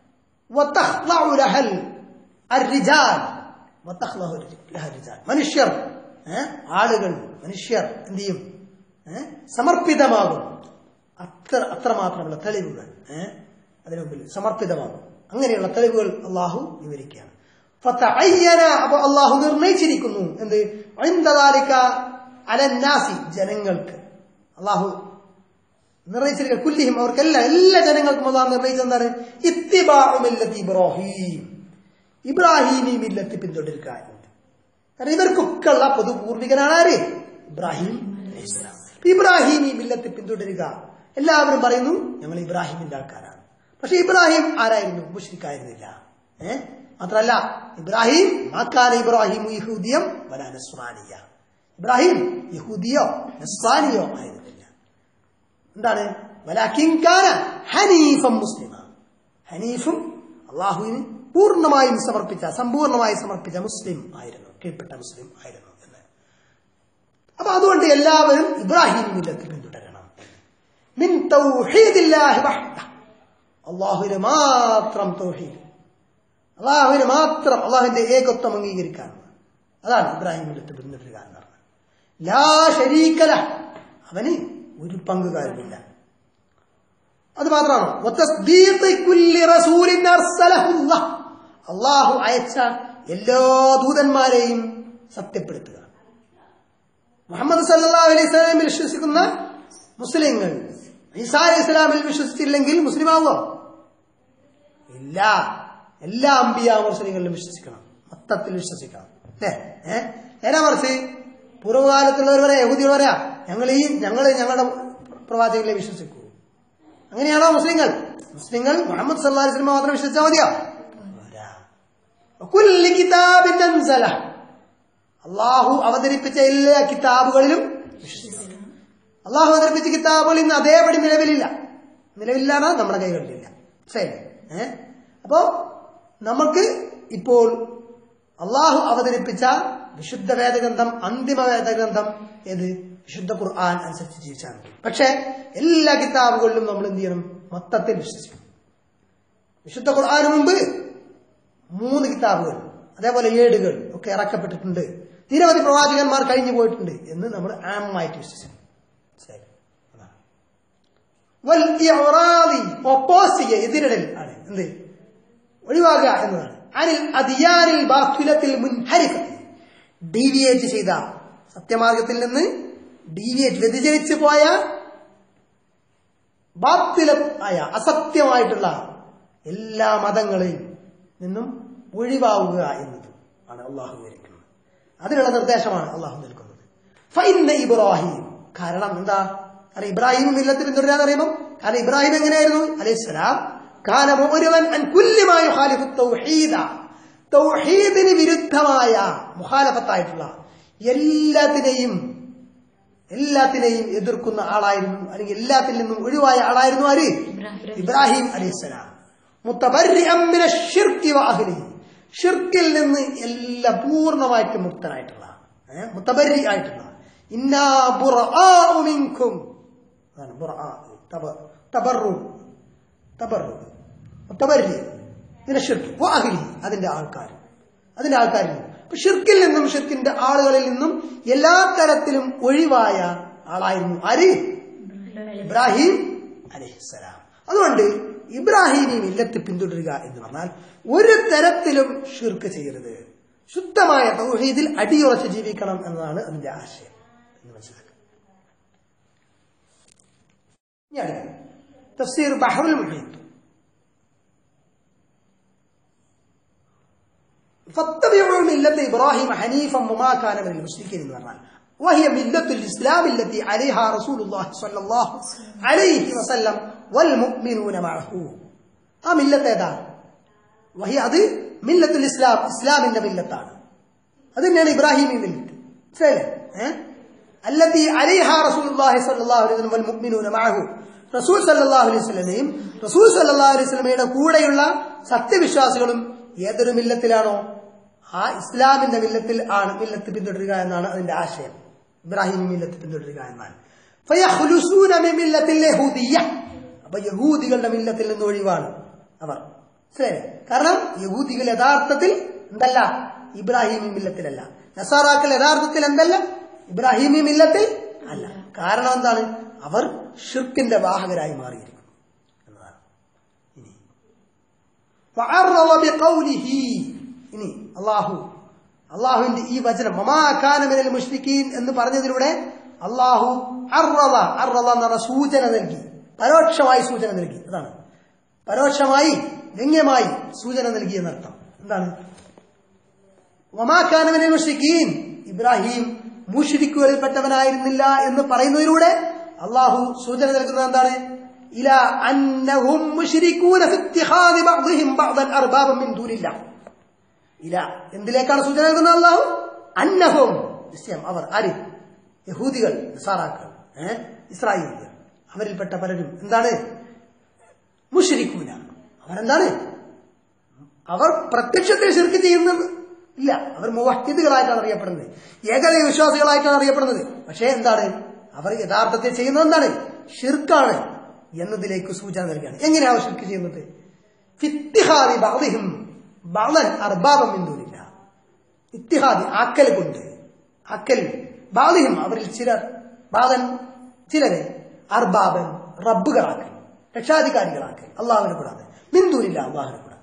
വതഖ്ലഉ ലഹൽ അർരിജാൽ. വതഖ്ലഉ ലഹൽ റിജാൽ. മനുഷ്യർ ഏ? ആളുകൾ മനുഷ്യർ എന്ത് ചെയ്യും ഏ? സമർപ്പിതമാകും അത്ര അത്രമാത്രമുള്ള തെളിവുകൾ ഏ? അതിനു മുമ്പിൽ സമർപ്പിതമാകും അങ്ങനെയുള്ള തെളിവുകൾ അള്ളാഹു വിവരിക്കുകയാണ് ഫതഅയ്യന അപ്പൊ അള്ളാഹു നിർണയിച്ചിരിക്കുന്നു എന്ത് ഐന്ദദാലിക അലന്നാസി ജനങ്ങൾക്ക് അള്ളാഹു നിർണയിച്ചിരിക്കുന്ന കുല്ലിഹിം അവർക്കെല്ലാം എല്ലാ ജനങ്ങൾക്കും അള്ളാഹു നിർണയിച്ചത് എന്താണ് ഇത്തിബാഉ മില്ലത്തി ഇബ്രാഹിം ഇബ്രാഹിമി മില്ലത്ത് പിന്തുടരുക എന്നത് കാരണം ഇവർക്കൊക്കെ ഉള്ള പൊതു പൂർവികനാണ് ആര് ഇബ്രാഹിം അലൈഹിസ്സലാം. അപ്പൊ ഇബ്രാഹിമി മില്ലത്ത് പിന്തുടരുക എല്ലാവരും പറയുന്നു ഞങ്ങൾ ഇബ്രാഹിമിന്റെ ആൾക്കാരാണ് പക്ഷെ ഇബ്രാഹിം ആരായിരുന്നു മുഷ്രിക്കായിരുന്നില്ല ഏഹ് മാത്രല്ല ഇബ്രാഹിം മാക്കാന ഇബ്രാഹിം യഹൂദിയം വല നസ്രാനിയ ഇബ്രാഹിം യഹൂദിയോ നസ്രാനിയോ ആയിരുന്നില്ല എന്താണ് വലാക്കിൻകാന ഹനീഫം മുസ്ലിമ ഹനീഫും അള്ളാഹുവിന് പൂർണ്ണമായും സമർപ്പിച്ച സമ്പൂർണ്ണമായി സമർപ്പിച്ച മുസ്ലിം ആയിരുന്നു കീഴ്പ്പെട്ട മുസ്ലിം ആയിരുന്നു എന്ന് അപ്പൊ അതുകൊണ്ട് എല്ലാവരും ഇബ്രാഹിം മില്ലത്ത് പിന്തുടരണം മിൻ തൗഹീദില്ലാഹി വഹ്ദ അള്ളാഹുവിന് മാത്രം തൗഹീദ് അള്ളാഹുവിന് മാത്രം അള്ളാഹുവിന്റെ ഏകത്വം അംഗീകരിക്കാൻ അതാണ് ഇബ്രാഹിം മില്ലത്ത് പിന്തുടരുക എന്ന് പറഞ്ഞത് ലാ ശരീക്കല അവന് ഒരു പങ്കുകാരുമില്ല അത് മാത്രമാണോ വതസ്ദീഖി കുല്ലി റസൂലിൻ അർസലഹു അല്ലാഹ്. അള്ളാഹു അയച്ച എല്ലാ ദൂതന്മാരെയും സത്യപ്പെടുത്തുക മുഹമ്മദ് സല്ലാ അലൈഹി സ്വലാമിൽ വിശ്വസിക്കുന്ന മുസ്ലിങ്ങൾ ഈസാ അലൈഹി സ്വലാമിൽ വിശ്വസിച്ചില്ലെങ്കിൽ മുസ്ലിം ആവുമോ ഇല്ല എല്ലാ അമ്പിയ മുസ്ലിങ്ങളിലും വിശ്വസിക്കണം മൊത്തത്തിൽ വിശ്വസിക്കണം അല്ലേ ഏഹ് നേരെ മറിച്ച് പൂർവ്വകാലത്തുള്ളവർ പറയാ യഹൂദികൾ പറയാ ഞങ്ങൾ ഈ ഞങ്ങൾ ഞങ്ങളുടെ പ്രവാചകനെ വിശ്വസിക്കൂ അങ്ങനെയാണോ മുസ്ലിങ്ങൾ മുസ്ലിങ്ങൾ മുഹമ്മദ് സല്ലാ അലൈഹി സ്വലം മാത്രം വിശ്വസിച്ചാൽ മതിയോ പോരാ. വകുല്ലി കിതാബിൻ അൻസല. അള്ളാഹു അവതരിപ്പിച്ച എല്ലാ കിതാബുകളിലും വിശ്വസിക്കണം അള്ളാഹു അവതരിപ്പിച്ച കിതാബുകൾ ഇന്ന് അതേപടി നിലവിലില്ല നിലവിലാണ് നമ്മുടെ കൈകളിലില്ല ശരി ഏ അപ്പോ നമുക്ക് ഇപ്പോൾ അള്ളാഹു അവതരിപ്പിച്ച വിശുദ്ധ വേദഗ്രന്ഥം അന്തിമ വേദഗ്രന്ഥം ഏത് വിശുദ്ധ ഖുർആൻ അനുസരിച്ച് ജീവിച്ചാൽ മതി പക്ഷേ എല്ലാ കിതാബുകളിലും നമ്മൾ എന്ത് ചെയ്യണം മൊത്തത്തിൽ വിശ്വസിക്കണം വിശുദ്ധ ഖുർആന് മുമ്പ് മൂന്ന് കിതാബുകൾ അതേപോലെ ഏടുകൾ ഒക്കെ ഇറക്കപ്പെട്ടിട്ടുണ്ട് നിരവധി പ്രവാചകന്മാർ കഴിഞ്ഞു പോയിട്ടുണ്ട് എന്ന് നമ്മൾ ആമായിട്ട് വിശ്വസിക്കും ശരി അതാണ് വൽ ഇഅ്റാദി ഒപ്പോസ് ചെയ്യുക എതിരിടൽ ആണ് എന്ത് ഒഴിവാക്കുക എന്നതാണ് അനിൽ അതിയാനിൽ ബാഹുലത്തിൽ മുൻഹരിക്കത്തിൽ ഡീവിയേറ്റ് ചെയ്ത സത്യമാർഗത്തിൽ നിന്ന് ഡീവിയേറ്റ് വ്യതിചരിച്ചു പോയ ബാത്തില ആയ അസത്യമായിട്ടുള്ള എല്ലാ മതങ്ങളെയും നിന്നും ഒഴിവാവുക എന്നതും ആണ് അള്ളാഹു വിവരിക്കുന്നത് അതിനുള്ള നിർദ്ദേശമാണ് അള്ളാഹു നൽകുന്നത് ഫൈന്ന ഇബ്രാഹിം കാരണം എന്താ കാരണം ഇബ്രാഹിം മില്ലത്ത് പിന്തുടരാന്ന് പറയുമ്പോൾ കാരണം ഇബ്രാഹിം എങ്ങനെയായിരുന്നു അലൈഹിസ്സലാം കാന മുഅ്രിദൻ അൻ കുല്ലി മാ യുഖാലിഫു തൗഹീദ തൗഹീദിന് വിരുദ്ധമായ മുഖാലഫത്തായിട്ടുള്ള എല്ലാത്തിനെയും എല്ലാത്തിനെയും എതിർക്കുന്ന ആളായിരുന്നു അല്ലെങ്കിൽ എല്ലാത്തിൽ നിന്നും ഒഴിവായ ആളായിരുന്നു ആര് ഇബ്രാഹിം. ഇബ്രാഹിം അലൈഹിസ്സലാം മുത്തബർരിഅൻ മിന ശിർക്കി വഅഹ്ലിഹി ഷിർക്കിൽ നിന്ന് എല്ലാം പൂർണ്ണമായിട്ട് മുക്തനായിട്ടുള്ള ഏ, മുത്തബരി ആയിട്ടുള്ള ഇന്നാ ബുർആഉ മിൻകും അതാണ് ബുർആ തബ- തബറു തബറു മുത്തബരി മിന ശിർക്ക് വഅഹ്ലിഹി അതിന്റെ ആൾക്കാർ അതിന്റെ ആൾക്കാരിൽ നിന്നും അപ്പൊ ഷിർക്കിൽ നിന്നും ഷിർക്കിന്റെ ആളുകളിൽ നിന്നും എല്ലാ തരത്തിലും ഒഴിവായ ആളായിരുന്നു ആര് ഇബ്രാഹിം അലൈഹിസ്സലാം അതുകൊണ്ട് ഇബ്രാഹിമി മില്ലത്ത് പിന്തുടരുക എന്ന് പറഞ്ഞാൽ ഒരു തരത്തിലും ഷിർക്ക് ചെയ്യരുത് ശുദ്ധമായ തൗഹീദിൽ അടിയുറച്ച് ജീവിക്കണം എന്നതാണ് അതിന്റെ ആശയം എന്ന് മനസ്സിലാക്കുക ഇനി അടുത്തത്. തഫ്സീർ ബഹറുൽ മുഹീത്ത് فاتبعوا ملة إبراهيم حنيفا وما كان من المشركين എന്ന് പറഞ്ഞാൽ وهي ملة الإسلام التي عليها رسول الله صلى الله عليه وسلم والمؤمنون معه ആ മില്ലത്ത് ഏതാണ് വഹി അത് മില്ലത്തുൽ ഇസ്ലാം ഇസ്ലാമിന്റെ മില്ലത്താണ് അത് തന്നെയാണ് ഇബ്രാഹിമി മില്ലത്ത് മനസ്സിലായില്ലേ ഏഹ് അല്ലത്തി അലൈഹ റസൂലുള്ളാഹി സ്വല്ലല്ലാഹു അലൈഹി വസല്ലം വൽ മുഅ്മിനൂന മഅഹു റസൂൽ സല്ലല്ലാഹു അലൈഹി വസല്ലമയും റസൂൽ സല്ലല്ലാഹു അലൈഹി വസല്ലമയുടെ കൂടെയുള്ള സത്യവിശ്വാസികളും ഏതൊരു മില്ലത്തിലാണോ ആ ഇസ്ലാമിന്റെ മില്ലത്തിൽ ആണ് മില്ലത്ത് പിന്തുടരുക എന്നാണ് അതിന്റെ ആശയം ഇബ്രാഹിമി മില്ലത്ത് പിന്തുടരുക എന്നാൽ ഫയഖ്ലുസൂന മിൻ മില്ലത്തിൽ യഹൂദിയ്യ അപ്പൊ യഹൂദികളുടെ മില്ലത്തിൽ നിന്ന് ഒഴിവാണ് അവർ ശരി കാരണം യഹൂദികൾ യഥാർത്ഥത്തിൽ എന്തല്ല ഇബ്രാഹിമി മില്ലത്തിലല്ല നസാറാക്കൾ യഥാർത്ഥത്തിൽ എന്തല്ല ഇബ്രാഹിമി മില്ലത്തിൽ അല്ല കാരണം എന്താണ് അവർ ഷിർക്കിന്റെ വാഹകരായി മാറിയിരിക്കുന്നു എന്നതാണ് ഇനി فعرض بقوله ഇനി അള്ളാഹു അള്ളാഹുവിന്റെ ഈ വചനം മമാകാനമിനൽ മുഷ്രിഖീൻ എന്ന് പറഞ്ഞതിലൂടെ അള്ളാഹു അർറവ അർറവ എന്ന് പറഞ്ഞ സൂചന നൽകി പരോക്ഷമായി സൂചന നൽകി അതാണ് പരോക്ഷമായി വ്യംഗ്യമായി സൂചന നൽകി എന്നർത്ഥം എന്താണ് വമാകാനമിനൽ മുഷ്രിഖീൻ ഇബ്രാഹിം മുഷിരിക്കുകളിൽപ്പെട്ടവനായിരുന്നില്ല എന്ന് പറയുന്നതിലൂടെ അള്ളാഹു സൂചന നൽകുന്നത് എന്താണ് ഇല അന്നഹും മുശ്രികൂന ഫി ഇത്തിഖാദി ബഅ്ദിഹിം ബഅ്ദൻ അർബാബൻ മിൻ ദൂനില്ലാഹ് ഇല എന്തിലേക്കാണ് സൂചന നൽകുന്നത് അള്ളാഹു അന്നഹും നിശ്ചയം അവർ ആര് യഹൂദികൾ നിസാറാക്കൾ ഏഹ് ഇസ്രായേലിയർ അവരിൽപ്പെട്ട പലരും എന്താണ് മുഷരിക്കൂന അവരെന്താണ് അവർ പ്രത്യക്ഷത്തിൽ ശിർക്ക് ചെയ്യുന്നത് ഇല്ല അവർ മുവഹിദുകളായിട്ടാണ് അറിയപ്പെടുന്നത് ഏകദൈവ വിശ്വാസികളായിട്ടാണ് അറിയപ്പെടുന്നത് പക്ഷേ എന്താണ് അവർ യഥാർത്ഥത്തിൽ ചെയ്യുന്നത് എന്താണ് ഷിർക്കാണ് എന്നതിലേക്ക് സൂചന നൽകുകയാണ് എങ്ങനെയാണ് ഷിർക്ക് ചെയ്യുന്നത് ഫിത്തിഹാദി ബഅദിഹിം ബഅദൻ അർബാബം എന്തൂരില്ല ഇത്തിഹാദി ആക്കൽ കൊണ്ട് ആക്കൽ ബാലിഹിം അവരിൽ ചിലർ ബാലൻ ചിലരെ അർബാബൻ റബ്ബുകളാക്കൽ രക്ഷാധികാരികളാക്കൽ അള്ളാഹുവിനെ കൂടാതെ മിന്തൂരില്ല അള്ളാഹുവിനെ കൂടാതെ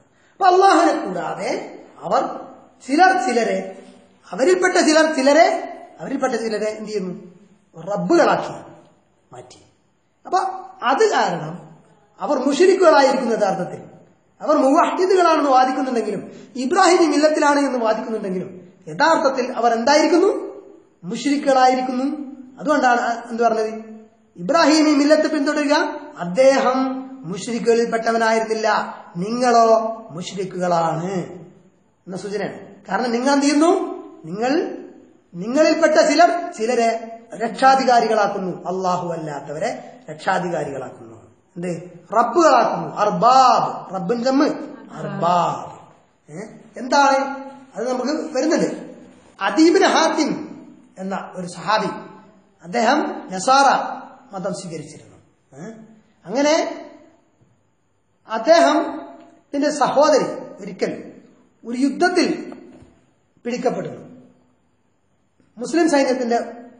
അപ്പൊ അള്ളാഹുവിനെ കൂടാതെ അവർ ചിലർ ചിലരെ അവരിൽപ്പെട്ട ചിലർ ചിലരെ അവരിൽപ്പെട്ട ചിലരെ എന്ത് ചെയ്യുന്നു റബ്ബുകളാക്കി മാറ്റി അപ്പൊ അത് കാരണം അവർ മുഷരിക്കുകളായിരിക്കുന്നു യഥാർത്ഥത്തിൽ അവർ മുവാഹിദുകളാണെന്ന് വാദിക്കുന്നുണ്ടെങ്കിലും ഇബ്രാഹിം മില്ലത്തിലാണ് എന്ന് വാദിക്കുന്നുണ്ടെങ്കിലും യഥാർത്ഥത്തിൽ അവർ എന്തായിരിക്കുന്നു മുഷരിക്കുകളായിരിക്കുന്നു അതുകൊണ്ടാണ് എന്ത് പറഞ്ഞത് ഇബ്രാഹിം ഈ മില്ലത്ത് പിന്തുടരുക അദ്ദേഹം മുഷരിക്കുകളിൽപ്പെട്ടവനായിരുന്നില്ല നിങ്ങളോ മുഷരിക്കുകളാണ് എന്ന സൂചനയാണ് കാരണം നിങ്ങൾ എന്ത് ചെയ്യുന്നു നിങ്ങൾ നിങ്ങളിൽപ്പെട്ട ചിലർ ചിലരെ രക്ഷാധികാരികളാക്കുന്നു അള്ളാഹു അല്ലാത്തവരെ രക്ഷാധികാരികളാക്കുന്നു എന്ത് റബ്ബുകളാക്കുന്നു അർബാബ് റബ്ബിൻ ജമ്മ് അർബാബ് ഏ? എന്താണ് അത് നമുക്ക് വരുന്നുണ്ട് അദീബിന് ഹാത്തിം എന്ന ഒരു സഹാബി അദ്ദേഹം നസാറ മതം സ്വീകരിച്ചിരുന്നു ഏ? അങ്ങനെ അദ്ദേഹത്തിന്റെ സഹോദരി ഒരിക്കൽ ഒരു യുദ്ധത്തിൽ പിടിക്കപ്പെടുന്നു മുസ്ലിം സൈന്യത്തിന്റെ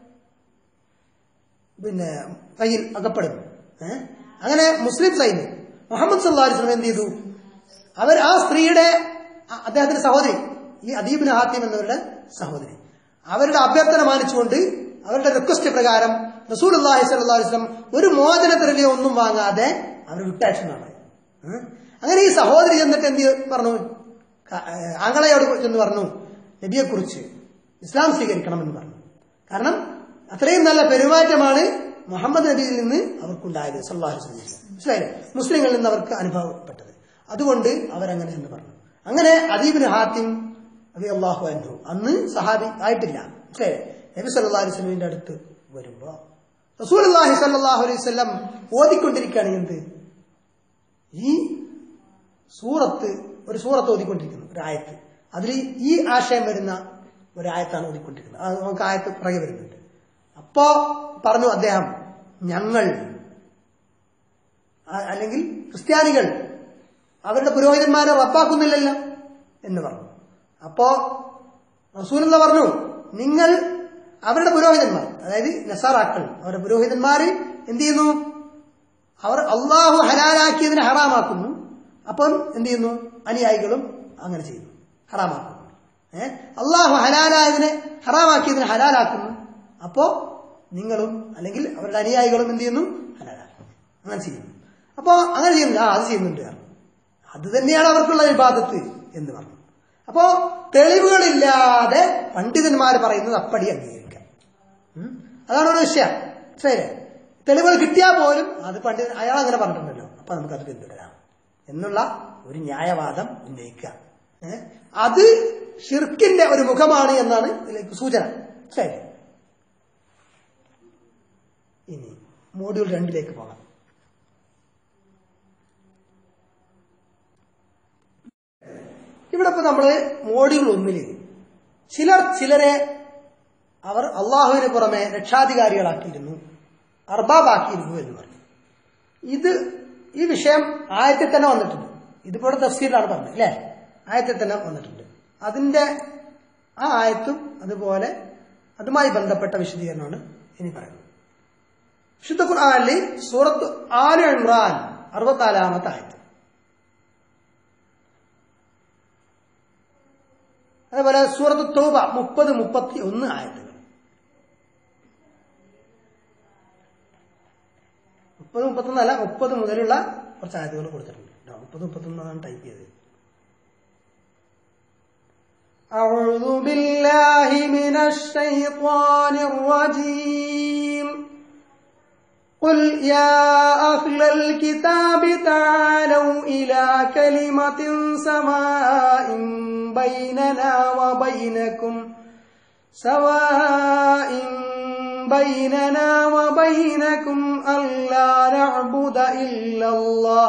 പിന്നെ കയ്യിൽ അകപ്പെടുന്നു ഏ? അങ്ങനെ മുസ്ലിം സൈന്യം മുഹമ്മദ് സല്ലാ അലിസ്ലം എന്ത് ചെയ്തു അവർ ആ സ്ത്രീയുടെ അ- അദ്ദേഹത്തിന്റെ സഹോദരി ഈ അദീബിന് ഹാത്തിം എന്നവരുടെ സഹോദരി അവരുടെ അഭ്യർത്ഥന മാനിച്ചുകൊണ്ട് അവരുടെ റിക്വസ്റ്റ് പ്രകാരം റസൂൽ അള്ളാഹി സല്ലാ അലിസ്ലം ഒരു മോചന ദ്രവ്യം ഒന്നും വാങ്ങാതെ അവർ വിട്ടയച്ചെന്നാണ് ഏ? അങ്ങനെ ഈ സഹോദരി ചെന്നിട്ട് എന്ത് പറഞ്ഞു ക- ഏ, ആങ്ങളയോട് ചെന്ന് പറഞ്ഞു നബിയെക്കുറിച്ച് ഇസ്ലാം സ്വീകരിക്കണമെന്ന് പറഞ്ഞു കാരണം അത്രയും നല്ല പെരുമാറ്റമാണ് മുഹമ്മദ് നബിയിൽ നിന്ന് അവർക്കുണ്ടായത് സല്ലാഹു മനസ്സിലായില്ലേ മുസ്ലിങ്ങളിൽ നിന്ന് അവർക്ക് അനുഭവപ്പെട്ടത് അതുകൊണ്ട് അവരങ്ങനെ എന്ന് പറഞ്ഞു അങ്ങനെ അദീബിന് ഹാത്തിം അബി അള്ളാഹു അൻഹു അന്ന് സഹാബി ആയിട്ടില്ല മനസ്സിലായില്ലേ നബി സല്ലാ അലൈസ്ലമിന്റെ അടുത്ത് വരുമ്പോ റസൂൽ അള്ളാഹി സല്ലാഹു അലൈഹി സ്വലം ഓതിക്കൊണ്ടിരിക്കുകയാണ് എന്ത് ഈ സൂറത്ത് ഒരു സൂറത്ത് ഓതിക്കൊണ്ടിരിക്കുന്നു ഒരു ആയത്ത് അതിൽ ഈ ആശയം വരുന്ന ഒരു ആയത്താണ് ഓതിക്കൊണ്ടിരിക്കുന്നത് അത് നമുക്ക് ആയത്ത് പുറകെ വരുന്നുണ്ട് അപ്പോ പറഞ്ഞു അദ്ദേഹം ഞങ്ങൾ ആ- അല്ലെങ്കിൽ ക്രിസ്ത്യാനികൾ അവരുടെ പുരോഹിതന്മാരെ റബ്ബാക്കുന്നില്ലല്ലോ എന്ന് പറഞ്ഞു അപ്പോ റസൂലെന്ന് പറഞ്ഞു നിങ്ങൾ അവരുടെ പുരോഹിതന്മാർ അതായത് നസാറാക്കൾ അവരുടെ പുരോഹിതന്മാര് എന്ത് ചെയ്യുന്നു അവർ അള്ളാഹു ഹലാലാക്കിയതിനെ ഹറാമാക്കുന്നു അപ്പം എന്ത് ചെയ്യുന്നു അനുയായികളും അങ്ങനെ ചെയ്യുന്നു ഹറാമാക്കുന്നു ഏഹ് അള്ളാഹു ഹലാലായതിനെ ഹറാമാക്കിയതിനെ ഹലാലാക്കുന്നു അപ്പോ നിങ്ങളും അല്ലെങ്കിൽ അവരുടെ അനുയായികളും എന്ത് ചെയ്യുന്നു ഹലാലാക്കുന്നു അങ്ങനെ ചെയ്യുന്നു അപ്പോ അങ്ങനെ ചെയ്യുന്നു ആ അത് ചെയ്യുന്നുണ്ട് പറഞ്ഞു. അത് തന്നെയാണ് അവർക്കുള്ള വിവാദത്ത് എന്ന് പറഞ്ഞു അപ്പോ തെളിവുകളില്ലാതെ പണ്ഡിതന്മാർ പറയുന്നത് അപ്പടി അംഗീകരിക്കാം ഉം. അതാണ് ഒരു വിഷയം ശരി തെളിവുകൾ കിട്ടിയാൽ പോലും അത് പണ്ഡിതൻ അയാൾ അങ്ങനെ പറഞ്ഞിട്ടുണ്ടല്ലോ അപ്പൊ നമുക്കത് പിന്തുടരാം എന്നുള്ള ഒരു ന്യായവാദം ഉന്നയിക്കുക ഏ? അത് ഷിർക്കിന്റെ ഒരു മുഖമാണ് എന്നാണ് ഇതിലേക്ക് സൂചന ശരി ഇനി മോഡ്യൂൾ രണ്ടിലേക്ക് പോകാം ഇവിടെ ഇപ്പൊ നമ്മള് മോഡ്യൂൾ ഒന്നില് ചിലർ ചിലരെ അവർ അള്ളാഹുവിന് പുറമെ രക്ഷാധികാരികളാക്കിയിരുന്നു അർബാബാക്കിയിരുന്നു എന്ന് പറഞ്ഞു ഇത് ഈ വിഷയം ആയത്തിൽ തന്നെ വന്നിട്ടുണ്ട് ഇതിപ്പോ ഇവിടെ തഫ്സീലാണ് പറഞ്ഞത് അല്ലേ ആയത്തിൽ തന്നെ വന്നിട്ടുണ്ട് അതിന്റെ ആ ആയത്തും അതുപോലെ അതുമായി ബന്ധപ്പെട്ട വിശദീകരണമാണ് ഇനി പറയുന്നത് വിശുദ്ധ ഖുർആനിൽ സൂറത്ത് ആല ഇമ്രാൻ അറുപത്തിനാലാമത്തെ ആയത്ത് അതേപോലെ സൂറത്ത് തോബ മുപ്പത് മുപ്പത്തി ഒന്ന് ആയത്തുകൾ മുപ്പത് മുപ്പത്തൊന്നല്ല മുപ്പത് മുതലുള്ള കുറച്ച് ആയത്തുകൾ കൊടുത്തിട്ടുണ്ട് കേട്ടോ മുപ്പത് മുപ്പത്തൊന്നാണ് ടൈപ്പ് ചെയ്തത് أعوذ بالله من الشيطان الرجيم قل يا أهل الكتاب تعالوا إلى كلمة سواء بيننا وبينكم سواء بيننا وبينكم ألا نعبد إلا الله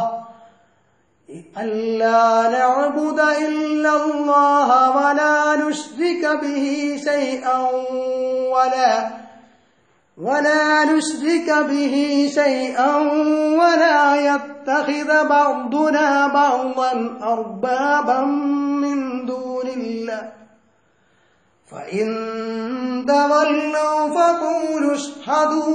ألا نعبد إلا الله ولا نشرك به شيئا ولا ولا نشرك به شيئا ولا يتخذ بعضنا بعضا أربابا من دون الله فإن تولوا فقولوا اشهدوا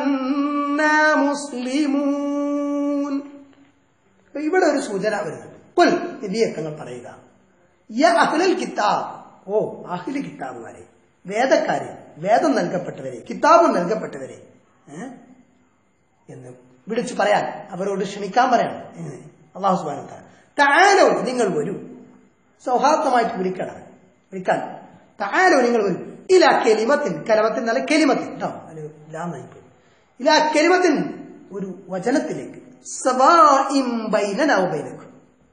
بأننا مسلمون അപ്പൊ ഇവിടെ ഒരു സൂചന വരുന്നുണ്ട് കുൽ നബിയെ തങ്ങൾ പറയുക യ അഹ്ലൽ കിതാബ് ഓ അഹ്ലി കിതാബുകാരെ വേദക്കാരെ വേദം നൽകപ്പെട്ടവരെ കിതാബ് നൽകപ്പെട്ടവരെ ഏ? എന്ന് വിളിച്ചു പറയാൻ അവരോട് ക്ഷണിക്കാൻ പറയണം എങ്ങനെ അള്ളാഹു സുബാന താനോ നിങ്ങൾ വരൂ സൗഹാർദ്ദമായിട്ട് വിളിക്കണം വിളിക്കാൻ താനോ നിങ്ങൾ വരൂ ഇല കെലിമത്തിൻ കലമത്തിൻ നല്ല കെലിമത്തിൻ കേട്ടോ അതിൽ ലാന്നായിപ്പോയി ഇല കെലിമത്തിൻ ഒരു വചനത്തിലേക്ക് സവാഇം ബൈനനാ ബൈനക്കും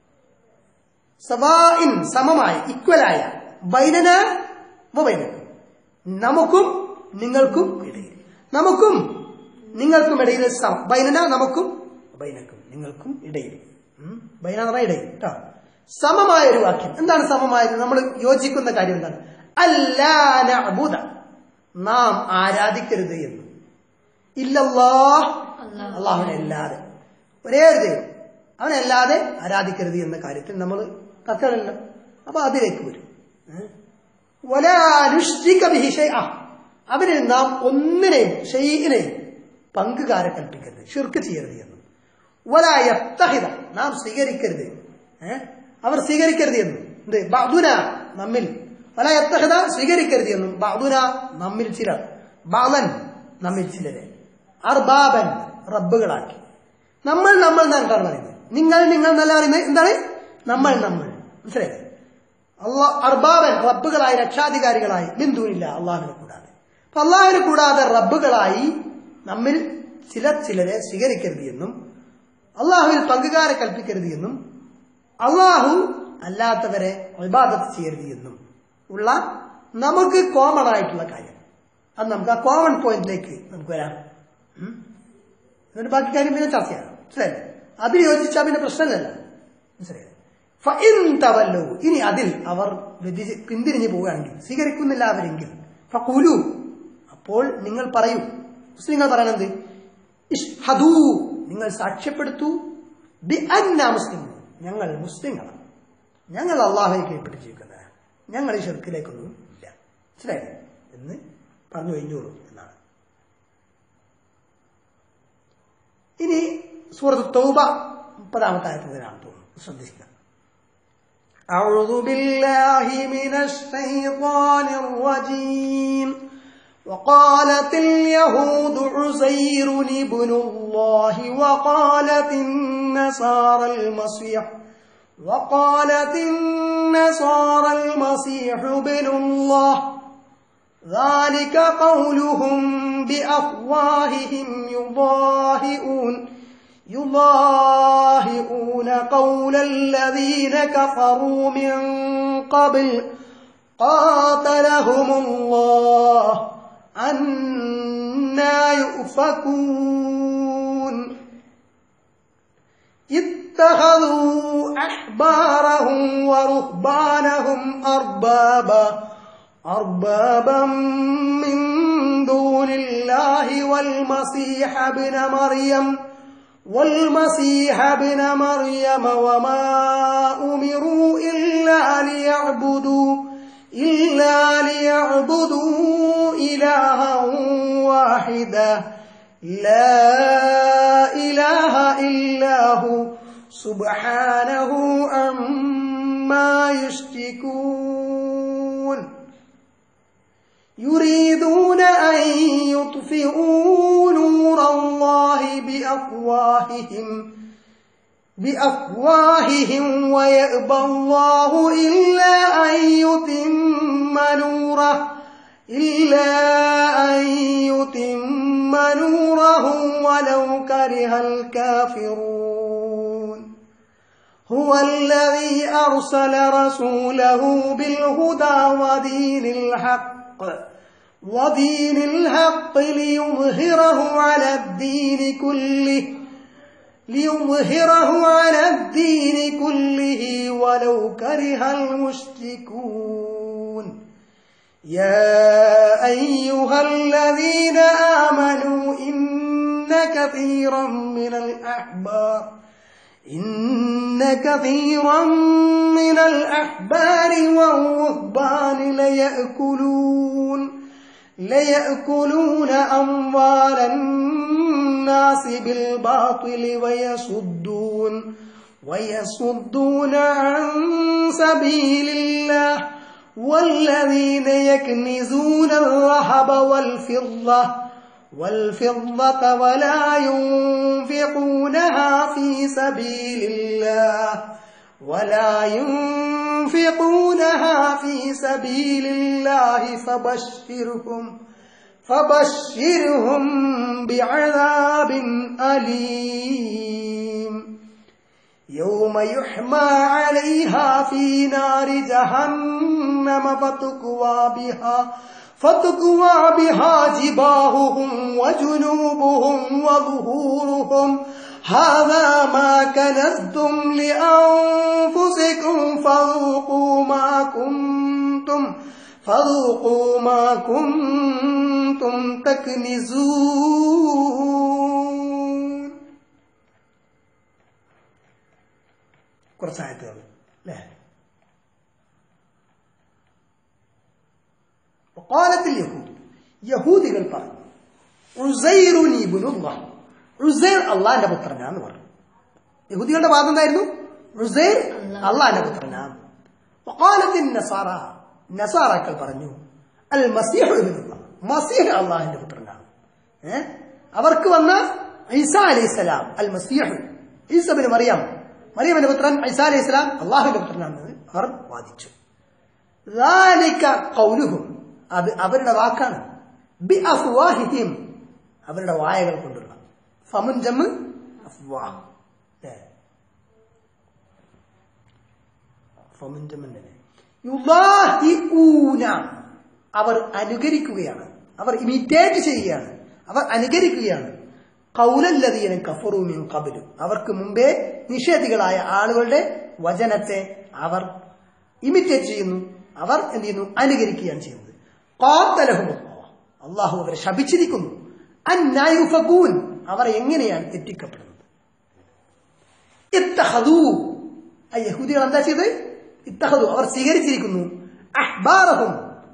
സവാഇൻ സമമായ ഇക്വലായ ബൈനന ബൈനക്കും നമുക്കും നിങ്ങൾക്കും ഇടയിൽ നമുക്കും നിങ്ങൾക്കും ഇടയിൽ സമ- ബൈനന നമുക്കും ബൈനക്കും നിങ്ങൾക്കും ഇടയിൽ ഉം. ബൈന എന്ന് പറഞ്ഞാൽ ഇടയിൽ കേട്ടോ സമമായ ഒരു വാക്യം എന്താണ് സമമായത് നമ്മൾ യോജിക്കുന്ന കാര്യം എന്താണ് അല്ലാ നഅ്ബുദ നാം ആരാധിക്കരുത് എന്ന് ഇല്ലല്ലാ അല്ലാഹ്. അള്ളാഹുവിനെ അല്ലാതെ ഒരേ ഒരു ദൈവം അവനല്ലാതെ ആരാധിക്കരുത് എന്ന കാര്യത്തിൽ നമ്മൾ തർക്കമില്ല അപ്പൊ അതിലേക്ക് വരും ഏ? വലാ നുശ്രിക ബിഹി ശൈഅ. അവനിൽ നാം ഒന്നിനെയും ഷെയ്ഇനെയും പങ്കുകാരെ കൽപ്പിക്കരുത് ഷിർക്ക് ചെയ്യരുത് എന്നും വലാ യത്തഹിദ നാം സ്വീകരിക്കരുത് ഏ? അവർ സ്വീകരിക്കരുത് എന്നും എന്ത് ബഅദുന നമ്മിൽ വലാ യത്തഹിദ സ്വീകരിക്കരുത് എന്നും ബഅദുന നമ്മിൽ ചിലർ ബാലൻ നമ്മിൽ ചിലരെ അർബാബൻ റബ്ബുകളാക്കി നമ്മൾ നമ്മൾ എന്നാണ് പറയുന്നത് നിങ്ങൾ നിങ്ങൾ എന്നല്ല പറയുന്നത് എന്താണ് നമ്മൾ നമ്മൾ മനസ്സിലായില്ലേ അള്ളാഹ് അർബാബൻ റബ്ബുകളായി രക്ഷാധികാരികളായി ബിന്ദുവില്ല അള്ളാഹിനെ കൂടാതെ അപ്പൊ അള്ളാഹിനെ കൂടാതെ റബ്ബുകളായി നമ്മിൽ ചിലർ ചിലരെ സ്വീകരിക്കരുത് എന്നും അള്ളാഹുവിൽ പങ്കുകാരെ കൽപ്പിക്കരുത് എന്നും അള്ളാഹു അല്ലാത്തവരെ വിവാദത്ത് ചെയ്യരുത് എന്നും ഉള്ള നമുക്ക് കോമൺ ആയിട്ടുള്ള കാര്യം അത് നമുക്ക് ആ കോമൺ പോയിന്റിലേക്ക് നമുക്ക് വരാം ഉം? എന്നിട്ട് ബാക്കി കാര്യം പിന്നെ ചർച്ച ചെയ്യാം മനസ്സിലായില്ലേ അതിൽ യോജിച്ചാൽ പിന്നെ പ്രശ്നമില്ലല്ലോ മനസ്സിലായില്ലേ ഫഇൻ തവല്ലു ഇനി അതിൽ അവർ വ്യതിച- പിന്തിരിഞ്ഞു പോവുകയാണെങ്കിൽ സ്വീകരിക്കുന്നില്ല അവരെങ്കിൽ ഫഖൂലു അപ്പോൾ നിങ്ങൾ പറയൂ മുസ്ലിങ്ങൾ പറയണത് ഇഷ്ഹദൂ നിങ്ങൾ സാക്ഷ്യപ്പെടുത്തൂ ബി അന്ന മുസ്ലിം ഞങ്ങൾ മുസ്ലിങ്ങളാണ് ഞങ്ങൾ അള്ളാഹുയെ കീഴ്പ്പെട്ട് ജീവിക്കുന്നവരാണ് ഞങ്ങൾ ഈ ഷെർക്കിലേക്കൊന്നും ഇല്ല മനസ്സിലായില്ലേ എന്ന് പറഞ്ഞു കഴിഞ്ഞോളൂ എന്നാണ് ഇനി സൂറത്ത് തൗബ മുപ്പതാമത്തെ ആയത്തിലാണ് തോന്നുന്നു ശ്രദ്ധിക്കുക أعوذ بالله من الشيطان الرجيم وقالت اليهود عزير ابن الله وقالت النصارى المسيح وقالت النصارى المسيح ابن الله ذلك قولهم بأفواههم يضاهئون يضاهئون قول الذين كفروا من قبل قاتلهم الله أنا يؤفكون اتخذوا أحبارهم ورهبانهم أربابا أربابا من دون الله والمسيح ابن مريم والمسيح ابن مريم وما أمروا إلا ليعبدوا إلا ليعبدوا إلها واحدا لا إله إلا هو سبحانه عما يشركون يريدون أن يطفئوا نور الله بأفواههم بأفواههم ويأبى الله إلا أن يتم نوره إلا أن يتم نوره ولو كره الكافرون هو الذي أرسل رسوله بالهدى ودين الحق ودين الحق ليظهره على الدين كله ليظهره على الدين كله ولو كره المشركون يا أيها الذين آمنوا إن كثيرا من الأحبار إن كثيرا من الأحبار والرهبان ليأكلون ليأكلون أموال الناس بالباطل ويصدون ويصدون عن سبيل الله والذين يكنزون الذهب والفضة والفضة ولا ينفقونها في سبيل الله ولا ينفقونها في سبيل الله فبشرهم فبشرهم بعذاب أليم يوم يحمى عليها في نار جهنم فتكوى بها فتكوى بها جباههم وجنوبهم وظهورهم هذا ما كنزتم لأنفسكم فذوقوا ما كنتم فذوقوا ما كنتم تكنزون കുറച്ചായത്തുകൾ അല്ലേ وقالت اليهود യഹൂദികൾ പറഞ്ഞു ഉസൈറുൻ ഇബ്നുല്ലാഹ് ഉസൈർ അള്ളാന്റെ പുത്രനാന്ന് പറഞ്ഞു യഹൂദികളുടെ വാദം എന്തായിരുന്നു ഉസൈർ അള്ളാന്റെ പുത്രനാണ് വഖാലത്തിൻ നസാറ നസാറാക്കൾ പറഞ്ഞു അൽ മസീഹ് ഇബ്നുല്ലാഹ് മസീഹ് അള്ളാഹിന്റെ പുത്രനാണ് ഏ അവർക്ക് വന്ന ഈസ അലൈഹിസ്സലാം അൽ മസീഹ് ഈസബിന് മറിയാം മറിയമിന്റെ പുത്രൻ ഐസാ അലൈഹി സ്വലാം അള്ളാഹുവിന്റെ പുത്രനാണെന്ന് അവർ വാദിച്ചു ذَلِكَ قَوْلُهُمْ അത് അവരുടെ വാക്കാണ് ബി അഫ്വാഹിഹിം അവരുടെ വായകൾ കൊണ്ടുള്ള ഫമുൻ ജമ്മ് അഫ്വാഹ് ല്ലേ? ഫമുൻ ജമ്മിന്റെ യുദാഹിഊന അവർ അനുകരിക്കുകയാണ് അവർ ഇമിറ്റേറ്റ് ചെയ്യുകയാണ് അവർ അനുകരിക്കുകയാണ് കൗലല്ലതീന കഫറു മിൻ ഖബലു അവർക്ക് മുമ്പേ നിഷേധികളായ ആളുകളുടെ വചനത്തെ അവർ ഇമിറ്റേറ്റ് ചെയ്യുന്നു അവർ എന്ത് ചെയ്യുന്നു അനുകരിക്കുകയാണ് ചെയ്യുന്നത് ഖാത്തലഹും അള്ളാഹു അവരെ ശപിച്ചിരിക്കുന്നു അന്നായുഫകൂൻ അവർ എങ്ങനെയാണ് തെറ്റിക്കപ്പെടുന്നത് ഇത്തഹദൂ ആ യഹൂദികൾ എന്താ ചെയ്തത് ഇത്തഹദു അവർ സ്വീകരിച്ചിരിക്കുന്നു അഹ്ബാറഹും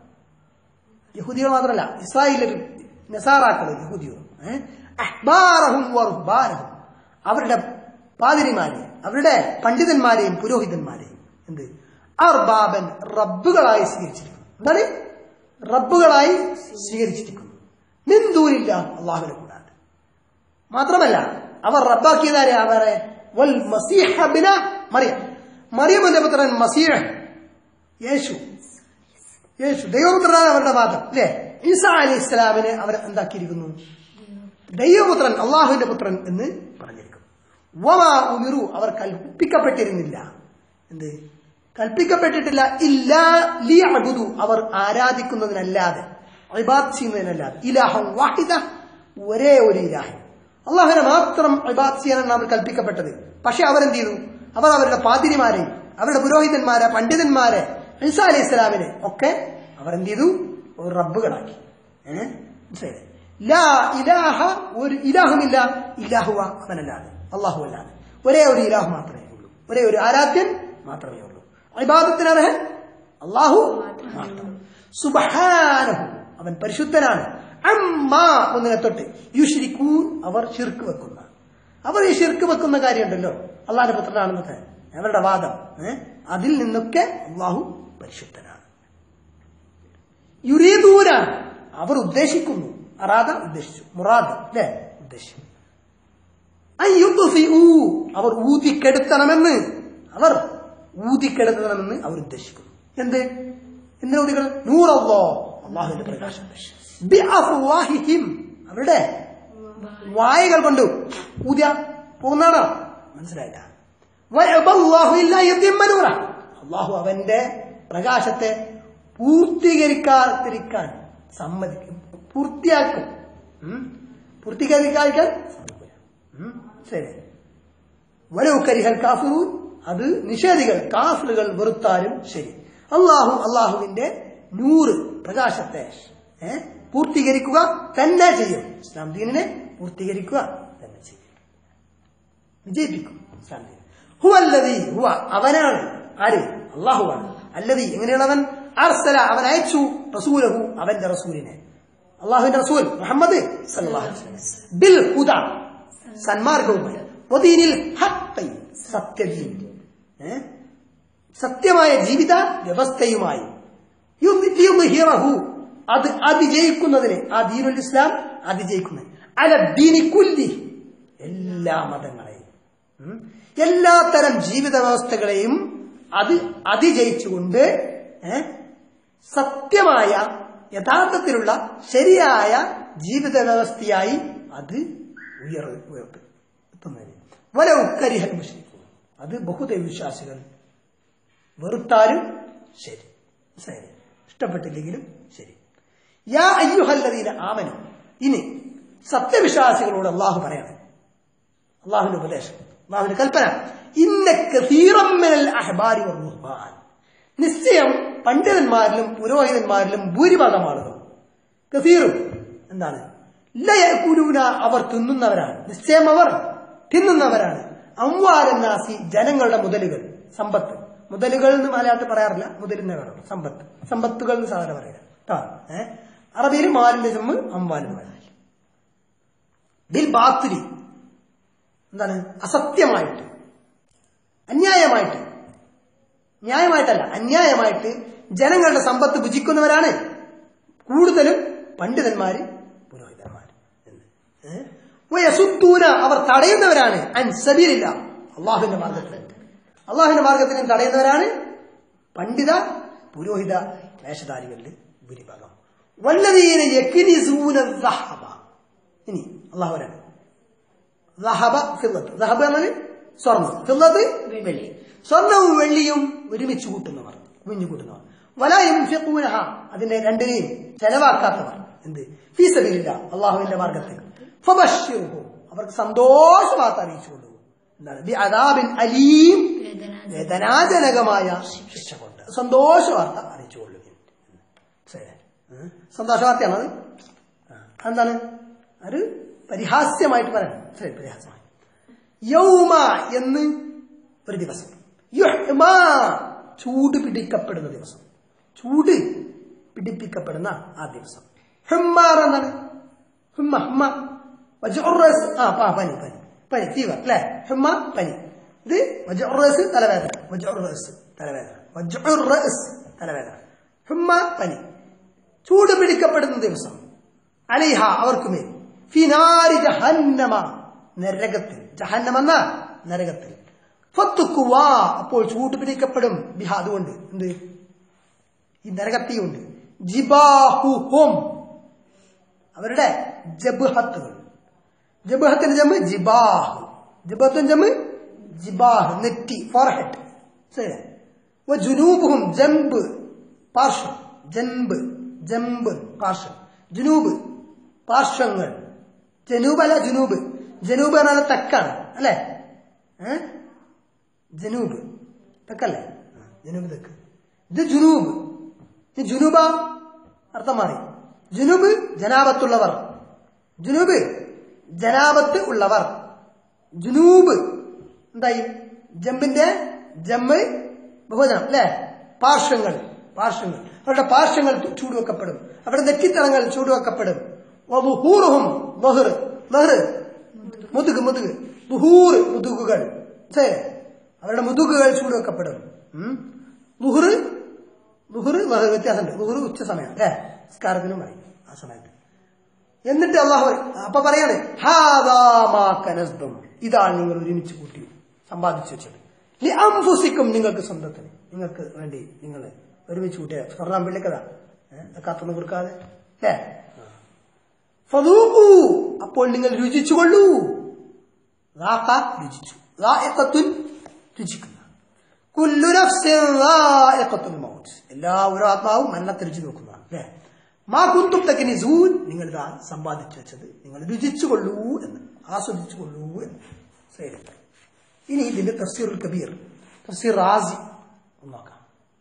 യഹൂദികൾ മാത്രമല്ല ഇസ്രായേലിൽ നസാറാക്കൾ യഹൂദികൾ ഏഹ്? അഹ്ബാറഹും വറുഹ്ബാനഹും അവരുടെ പാതിരിമാരെ അവരുടെ പണ്ഡിതന്മാരെയും പുരോഹിതന്മാരെയും എന്ത് അർബാബൻ റബ്ബുകളായി സ്വീകരിച്ചിരിക്കുന്നു എന്താണ് റബ്ബുകളായി സ്വീകരിച്ചിരിക്കുന്നു നിന്തൂരില്ല അള്ളാഹുവിനെ കൂടാതെ മാത്രമല്ല അവർ റബ്ബാക്കിയതാരെ അവരെ വൽ മസീഹ ബിന മറിയം മറിയമിന്റെ പുത്രൻ മസീഹ് യേശു യേശു ദൈവപുത്രനാണ് അവരുടെ വാദം അല്ലേ ഈസാ അലി ഇസ്ലാമിനെ അവർ എന്താക്കിയിരിക്കുന്നു ദൈവപുത്രൻ അള്ളാഹുവിന്റെ പുത്രൻ എന്ന് പറഞ്ഞിരിക്കുന്നു വമാ ഉമിറു അവർ കൽപ്പിക്കപ്പെട്ടിരുന്നില്ല എന്ത് കൽപ്പിക്കപ്പെട്ടിട്ടില്ല ഇല്ല ലി അബുദു അവർ ആരാധിക്കുന്നതിനല്ലാതെ ഇബാദ് ചെയ്യുന്നതിനല്ലാതെ ഇലാഹം വാഹിദ ഒരേ ഒരു ഇലാഹം അള്ളാഹുവിനെ മാത്രം ഇബാദ് ചെയ്യാനാണ് അവർ കൽപ്പിക്കപ്പെട്ടത് പക്ഷെ അവരെന്ത് ചെയ്തു അവർ അവരുടെ പാതിരിമാരെയും അവരുടെ പുരോഹിതന്മാരെ പണ്ഡിതന്മാരെ ഈസാ അലൈഹി ഇസ്ലാമിനെ ഒക്കെ അവർ എന്ത് ചെയ്തു ഒരു റബ്ബുകളാക്കി ഏഹ് മനസ്സിലായില്ലേ? ലാ ഇലാഹ ഒരു ഇലാഹുമില്ല ഇലാഹുവ അവനല്ലാതെ അള്ളാഹു അല്ലാതെ ഒരേ ഒരു ഇലാഹു മാത്രമേ ഉള്ളൂ ഒരേ ഒരു ആരാധ്യൻ മാത്രമേ ഉള്ളൂ ഇബാദത്തിന് അർഹൻ അള്ളാഹു മാത്രം സുബ്ഹാനഹു അവൻ പരിശുദ്ധനാണ് അമ്മാ ഒന്നിനെ തൊട്ട് യുഷിരിക്കൂ അവർ ശിർക്ക് വെക്കുന്ന അവർ ഈ ശിർക്ക് വെക്കുന്ന കാര്യമുണ്ടല്ലോ അള്ളാഹിന്റെ പുത്രനാണെന്നൊക്കെ അവരുടെ വാദം ഏഹ് അതിൽ നിന്നൊക്കെ അള്ളാഹു പരിശുദ്ധനാണ് യുരീദൂന അവർ ഉദ്ദേശിക്കുന്നു അറാദ ഉദ്ദേശിച്ചു മുറാദ് അല്ലേ ഉദ്ദേശിച്ചു അയ്യുദ്ഫിഊ അവർ ഊതിക്കെടുത്തണമെന്ന് അവർ ഊതിക്കെടുത്തണമെന്ന് അവർ ഉദ്ദേശിക്കുന്നു എന്ത് എന്തിനാ ഊതികൾ നൂറല്ലോ അള്ളാഹുവിന്റെ പ്രകാശം ബിഅഫ്വാഹിഹിം അവരുടെ വായകൾ കൊണ്ട് ഊതിയ പോകുന്നതാണോ മനസ്സിലായില്ല വയബല്ലാഹു ഇല്ലാ യതിമ്മ നൂറ. അള്ളാഹു അവന്റെ പ്രകാശത്തെ പൂർത്തീകരിക്കാതിരിക്കാൻ സമ്മതിക്കും പൂർത്തിയാക്കും ഉം? പൂർത്തീകരിക്കാതിരിക്കാൻ സമ്മതിക്കില്ല ഉം? ശരി വലവ് കരിഹൽ കാഫിറൂൻ അത് നിഷേധികൾ കാഫിറുകൾ വെറുത്താലും ശരി അള്ളാഹു അള്ളാഹുവിന്റെ നൂറ് പ്രകാശത്തെ ഏ, പൂർത്തീകരിക്കുക തന്നെ ചെയ്യും ഇസ്ലാം ദീനിനെ പൂർത്തീകരിക്കുക തന്നെ ചെയ്യും വിജയിപ്പിക്കും ഇസ്ലാം ദീൻ ഹുവല്ലതി ഹുവ അവനാണ് ആര് അള്ളാഹുവാണ് അല്ലതി എങ്ങനെയുള്ളവൻ അർസല അവൻ അയച്ചു റസൂലഹു അവന്റെ റസൂലിനെ അള്ളാഹുവിന്റെ റസൂൽ മുഹമ്മദ് സല്ലല്ലാഹു അലൈഹി വസല്ലം. ബിൽ ഹുദ സന്മാർഗവുമായി വദീനിൽ ഹഖ് സത്യദീൻ ഏ? സത്യമായ ജീവിത വ്യവസ്ഥയുമായി യുദ്ധിറഹു അത് അതിജയിക്കുന്നതിന് ആ ദീനുൽ ഇസ്ലാം അതിജയിക്കുന്നത് അല ദീനി കുല്ലി എല്ലാ മതങ്ങളെയും ഉം, എല്ലാ തരം ജീവിത വ്യവസ്ഥകളെയും അത് അതിജയിച്ചുകൊണ്ട് ഏ, സത്യമായ യഥാർത്ഥത്തിലുള്ള ശരിയായ ജീവിത വ്യവസ്ഥയായി അത് ഉയർ ഉയർത്തുന്നതിന് വല ഉക്കരിഹൽ മുഷ്രിക്കും അത് ബഹുദൈവ വിശ്വാസികൾ വെറുത്താലും ശരി ശരി ഇഷ്ടപ്പെട്ടില്ലെങ്കിലും ശരി യാ അയ്യുഹല്ലദീന ആമനു ഇനി സത്യവിശ്വാസികളോട് അള്ളാഹു പറയണം അള്ളാഹുവിന്റെ ഉപദേശം അള്ളാഹുവിന്റെ കൽപ്പന ഇന്ന കസീറം മിനൽ അഹ്ബാരി വറുഹ്ബാൻ നിശ്ചയം പണ്ഡിതന്മാരിലും പുരോഹിതന്മാരിലും ഭൂരിഭാഗം ആളുകൾ കസീറും എന്താണ് ലയകുലൂന അവർ തിന്നുന്നവരാണ് നിശ്ചയം അവർ തിന്നുന്നവരാണ് അമ്വാരനാസി ജനങ്ങളുടെ മുതലുകൾ സമ്പത്ത് മുതലുകൾ എന്ന് മലയാളത്തിൽ പറയാറില്ല മുതലിനെ വേണം സമ്പത്ത് സമ്പത്തുകൾ എന്ന് സാധാരണ പറയാം കേട്ടോ ഏഹ് അറബിയിൽ മാലിന്റെ ചെമ്മ് അമ്പാലിന് വേണം ബിൽ ബാത്തിരി എന്താണ് അസത്യമായിട്ട് അന്യായമായിട്ട് ന്യായമായിട്ടല്ല അന്യായമായിട്ട് ജനങ്ങളുടെ സമ്പത്ത് ഭുജിക്കുന്നവരാണ് കൂടുതലും പണ്ഡിതന്മാര് പുരോഹിതന്മാര് എന്ന് ഏ? വയസുത്തൂന അവർ തടയുന്നവരാണ് അൻസബീലില്ല അള്ളാഹുവിന്റെ മാർഗത്തിൽ അള്ളാഹുവിന്റെ മാർഗത്തിൽ നിന്ന് തടയുന്നവരാണ് പണ്ഡിത പുരോഹിത വേഷധാരികളിൽ ഭൂരിഭാഗം വല്ലതീന യക്കിനിസൂന ദഹബ ഇനി അള്ളാഹു പറയാണ് ദഹബ ഫില്ലത്ത് ദഹബ എന്നാൽ സ്വർണ്ണം ഫില്ലത്ത് വെള്ളി സ്വർണവും വെള്ളിയും ഒരുമിച്ച് കൂട്ടുന്നവർ കുഞ്ഞു കൂട്ടുന്നവർ വലായും ഫിഖൂനഹ അതിന്റെ രണ്ടിനെയും ചെലവാക്കാത്തവർ എന്ത് ഫീസബിലില്ല അള്ളാഹുവിന്റെ മാർഗത്തിൽ ഫബശ്ശിറുഹു അവർക്ക് സന്തോഷവാർത്ത അറിയിച്ചു കൊണ്ടുപോകും എന്താണ് ബി അദാബിൻ അലീം വേദനാജനകമായ ശിക്ഷ കൊണ്ട് സന്തോഷവാർത്ത അറിയിച്ചു കൊള്ളുകയും ശരി ഏ? സന്തോഷവാർത്തയാണോ അത് ആ. എന്താണ് ഒരു പരിഹാസ്യമായിട്ട് പറയണം ശരി പരിഹാസ്യമായി യൗമ എന്ന് ഒരു ദിവസം യുഹ്മ ചൂട് പിടിക്കപ്പെടുന്ന ദിവസം ചൂട് പിടിപ്പിക്കപ്പെടുന്ന ആ ദിവസം ഹുമ്മാർ എന്താണ് ഹുമ്മ ഹുമ്മ വജുറസ് ആ പാ പനി പനി പനി ഫീവർ അല്ലേ ഹുമ്മ പനി ഇത് വജുറസ് തലവേദന വജുറസ് തലവേദന വജുറസ് തലവേദന ഹുമ്മ പനി ചൂട് പിടിക്കപ്പെടുന്ന ദിവസം അലിഹ അവർക്കുമേൽ ഫിനാരി ജഹന്നമ നരകത്തിൽ ജഹന്നം എന്ന നരകത്തിൽ ഫത്തുക്കുവാ അപ്പോൾ ചൂട് പിടിക്കപ്പെടും ബിഹ അതുകൊണ്ട് എന്ത് ഈ നരകത്തിയുണ്ട് ജിബാഹുഹും അവരുടെ ജബ്ഹത്തുകൾ ജബ്ഹത്തിന്റെ ജമ്മ് ജിബാഹ് ജബത്തും ജമ്മ് ജിബാഹ് നെറ്റി ഫോർഹെഡ് ശരി ജുനൂബുഹും ജംബ് പാർശ്വം ജംബ് ജംബ് പാർശ്വം ജുനൂബ് പാർശ്വങ്ങൾ ജനൂബ് അല്ല ജുനൂബ് ജനൂബ് എന്നാൽ തെക്കാണ് അല്ലേ ഏ ജനൂബ് തെക്കല്ലേ ആ, ജനൂബ് തെക്ക് ഇത് ജുനൂബ് ഇത് ജുനൂബ അർത്ഥം മാറി ജുനൂബ് ജനാപത്തുള്ളവർ ജുനൂബ് ജനാപത്ത് ഉള്ളവർ ജുനൂബ് എന്തായി ജമ്പിന്റെ ജമ്മ് ബഹുവചനം അല്ലേ പാർശ്വങ്ങൾ പാർശ്വങ്ങൾ അവരുടെ പാർശ്വങ്ങൾ ചൂടുവെക്കപ്പെടും അവരുടെ നെറ്റിത്തറങ്ങൾ ചൂടുവെക്കപ്പെടും വഹൂറുഹും ബഹർ ബഹർ മുതുക് മുതുക് ബുഹൂർ മുതുകുകൾ ശരി അവരുടെ മുതുകുകൾ ചൂടുവെക്കപ്പെടും ഉം. ബുഹുർ ബുഹുർ ബഹർ വ്യത്യാസമുണ്ട് ബുഹുർ ഉച്ച സമയം അല്ലേ സ്കാരത്തിനും പറയും ആ സമയത്ത് എന്നിട്ട് അള്ളാഹു അപ്പൊ പറയാണ് "ഹാദാ മാ കനസ്തും ഇതാണ് നിങ്ങൾ ഒരുമിച്ച് കൂട്ടി സമ്പാദിച്ചു വെച്ചത് ലി അംഫുസിക്കും നിങ്ങൾക്ക് സ്വന്തത്തിന് നിങ്ങൾക്ക് വേണ്ടി നിങ്ങൾ ഒരുമിച്ച് കൂട്ടിയ സ്വർണ്ണം വെള്ളിക്കഥ കത്തൊന്നും കൊടുക്കാതെ അല്ലേ ഫദൂഖൂ അപ്പോൾ നിങ്ങൾ രുചിച്ചുകൊള്ളൂ റാഖ രുചിച്ചു റായിഖത്തുൻ രുചിക്കുന്ന കുല്ലു നഫ്സിൻ റായിഖത്തുൽ മൗത്ത് എല്ലാ ഓരോ ആത്മാവും മരണത്തെ രുചി നോക്കുന്നതാണ് അല്ലേ മാ കുന്തും തക്കിനിസൂൻ നിങ്ങൾ ഇതാ സമ്പാദിച്ചു വെച്ചത് നിങ്ങൾ രുചിച്ചുകൊള്ളൂ എന്ന് ആസ്വദിച്ചുകൊള്ളൂ എന്ന് ശരി ഇനി ഇതിന്റെ തഫ്സീർ കബീർ തഫ്സീർ റാസി ഒന്ന് നോക്കാം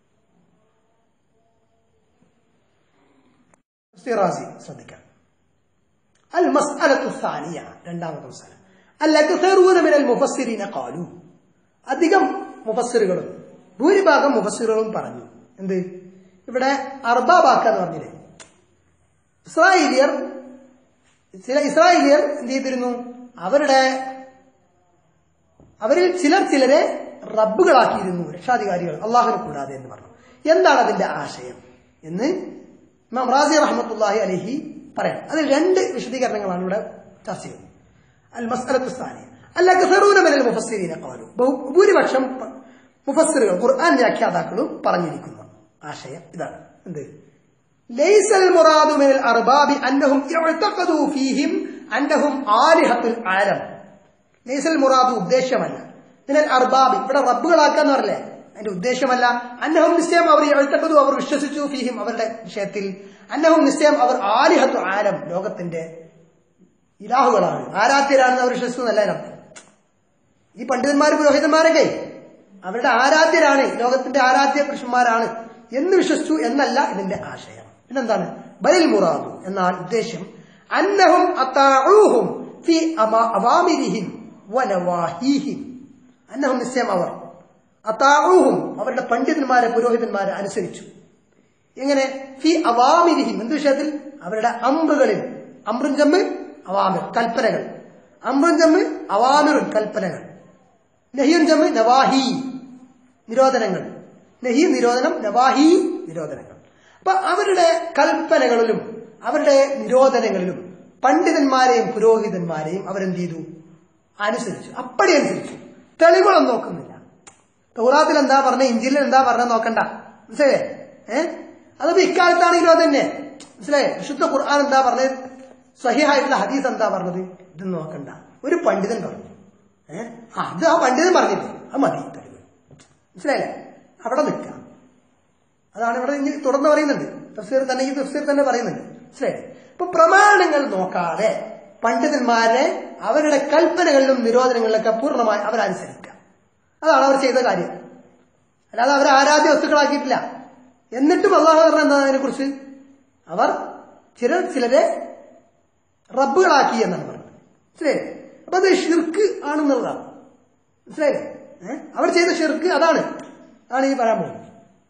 തഫ്സീർ റാസി ശ്രദ്ധിക്കാം المسألة الثانية രണ്ടാമത്തെ മസാല الأكثرون من المفسرين قالوا അധികം മുഫസ്സിറുകളും ഭൂരിഭാഗം മുഫസ്സിറുകളും പറഞ്ഞു എന്ത് ഇവിടെ അർബാബാക്ക എന്ന് പറഞ്ഞില്ലേ ഇസ്രായേലിയർ ചില ഇസ്രായേലിയർ എന്ത് ചെയ്തിരുന്നു അവരുടെ അവരിൽ ചിലർ ചിലരെ റബ്ബുകളാക്കിയിരുന്നു രക്ഷാധികാരികൾ അള്ളാഹുനെ കൂടാതെ എന്ന് പറഞ്ഞു എന്താണ് അതിന്റെ ആശയം എന്ന് ഇമാം റാസി റഹ്മത്തുല്ലാഹി അലഹി പറയാം അതിൽ രണ്ട് വിശദീകരണങ്ങളാണ് ഇവിടെ ചർച്ച ചെയ്യുന്നത് അൽ മസ്അലത്തു സ്ഥാനിയ അല്ല കസറൂന മിനൽ മുഫസ്സിരീന ഖാലു ബഹു- ഭൂരിപക്ഷം പ- മുഫസ്സിറുകൾ ഖുർആൻ വ്യാഖ്യാതാക്കളും പറഞ്ഞിരിക്കുന്ന ആശയം ഇതാണ് എന്ത് ليس المراد من الأرباب أنهم اعتقدوا فيهم أنهم آلهة العالم ليس المراد ഉദ്ദേശമല്ല ഇതിനാൽ അർബാബി ഇവിടെ റബ്ബുകളാക്കാന്ന് പറഞ്ഞല്ലേ അതിന്റെ ഉദ്ദേശമല്ല അന്നഹം നിശ്ചയം അവർ എഴുത്തക്കതു അവർ വിശ്വസിച്ചു ഫീഹിം അവരുടെ വിഷയത്തിൽ അന്നഹം നിശ്ചയം അവർ ആലിഹത്തു ആലം ലോകത്തിന്റെ ഇലാഹുകളാണ് ആരാധ്യരാണെന്ന് അവർ വിശ്വസിക്കുന്നല്ല അതിനർത്ഥം ഈ പണ്ഡിതന്മാർ പുരോഹിതന്മാരൊക്കെ അവരുടെ ആരാധ്യരാണ് ലോകത്തിന്റെ ആരാധ്യ പുരുഷന്മാരാണ് എന്ന് വിശ്വസിച്ചു എന്നല്ല ഇതിന്റെ ആശയം പിന്നെന്താണ് ബലിൽ മുറാദു എന്നാൽ ഉദ്ദേശ്യം അന്നഹും അത്താഊഹും ഫി അമാ- അവാമിരിഹിം വനവാഹീഹിം അന്നഹും നിശ്ചയം അവർ അത്താഊഹും അവരുടെ പണ്ഡിതന്മാരെ പുരോഹിതന്മാരെ അനുസരിച്ചു എങ്ങനെ ഫി അവാമിരിഹിം എന്ത് വിഷയത്തിൽ അവരുടെ അമ്പുകളിൽ അമ്രുൻ ജമ്മ് അവാമിർ കൽപ്പനകൾ അമ്രുൻ ജമ്മ് അവാമിറുൻ കൽപ്പനകൾ നഹിയുൻ ജമ്മ് നവാഹി നിരോധനങ്ങൾ നഹി നിരോധനം നവാഹി നിരോധനങ്ങൾ അപ്പൊ അവരുടെ കൽപ്പനകളിലും അവരുടെ നിരോധനങ്ങളിലും പണ്ഡിതന്മാരെയും പുരോഹിതന്മാരെയും അവരെന്ത് ചെയ്തു അനുസരിച്ചു അപ്പടി അനുസരിച്ചു തെളിവുകളൊന്നും നോക്കുന്നില്ല തൗറാത്തിൽ എന്താ പറഞ്ഞ ഇഞ്ചിലിൽ എന്താ പറഞ്ഞ നോക്കണ്ട മനസ്സിലായേ ഏഹ് അതപ്പോ ഇക്കാലത്താണെങ്കിലും അത് തന്നെ മനസ്സിലായേ വിശുദ്ധ ഖുർആൻ എന്താ പറഞ്ഞത് സഹിഹായിട്ടുള്ള ഹദീസ് എന്താ പറഞ്ഞത് ഇത് നോക്കണ്ട ഒരു പണ്ഡിതൻ പറഞ്ഞു ഏഹ് അത് ആ പണ്ഡിതൻ പറഞ്ഞില്ലേ അത് മതി തെളിവ് മനസ്സിലായില്ലേ അവിടെ നിൽക്കാം അതാണ് ഇവിടെ ഇനി തുടർന്ന് പറയുന്നുണ്ട് തഫ്സീർ തന്നെ ഈ തഫ്സീർ തന്നെ പറയുന്നുണ്ട് മനസ്സിലായില്ലേ അപ്പൊ പ്രമാണങ്ങൾ നോക്കാതെ പണ്ഡിതന്മാരെ അവരുടെ കൽപ്പനകളിലും നിരോധനങ്ങളിലൊക്കെ പൂർണ്ണമായി അവരനുസരിക്കുക അതാണ് അവർ ചെയ്ത കാര്യം അല്ലാതെ അവർ ആരാധ്യ വസ്തുക്കളാക്കിയിട്ടില്ല എന്നിട്ടും അള്ളാഹു പറഞ്ഞ എന്താ അതിനെ കുറിച്ച് അവർ ചിലർ ചിലരെ റബ്ബുകളാക്കി എന്നാണ് പറഞ്ഞത് മനസ്സിലായി അപ്പൊ അത് ഷിർക്ക് ആണെന്നുള്ളതാണ് മനസ്സിലായില്ലേ ഏഹ് അവർ ചെയ്ത ഷിർക്ക് അതാണ് ആണ് ഈ പറയാൻ പോകുന്നത്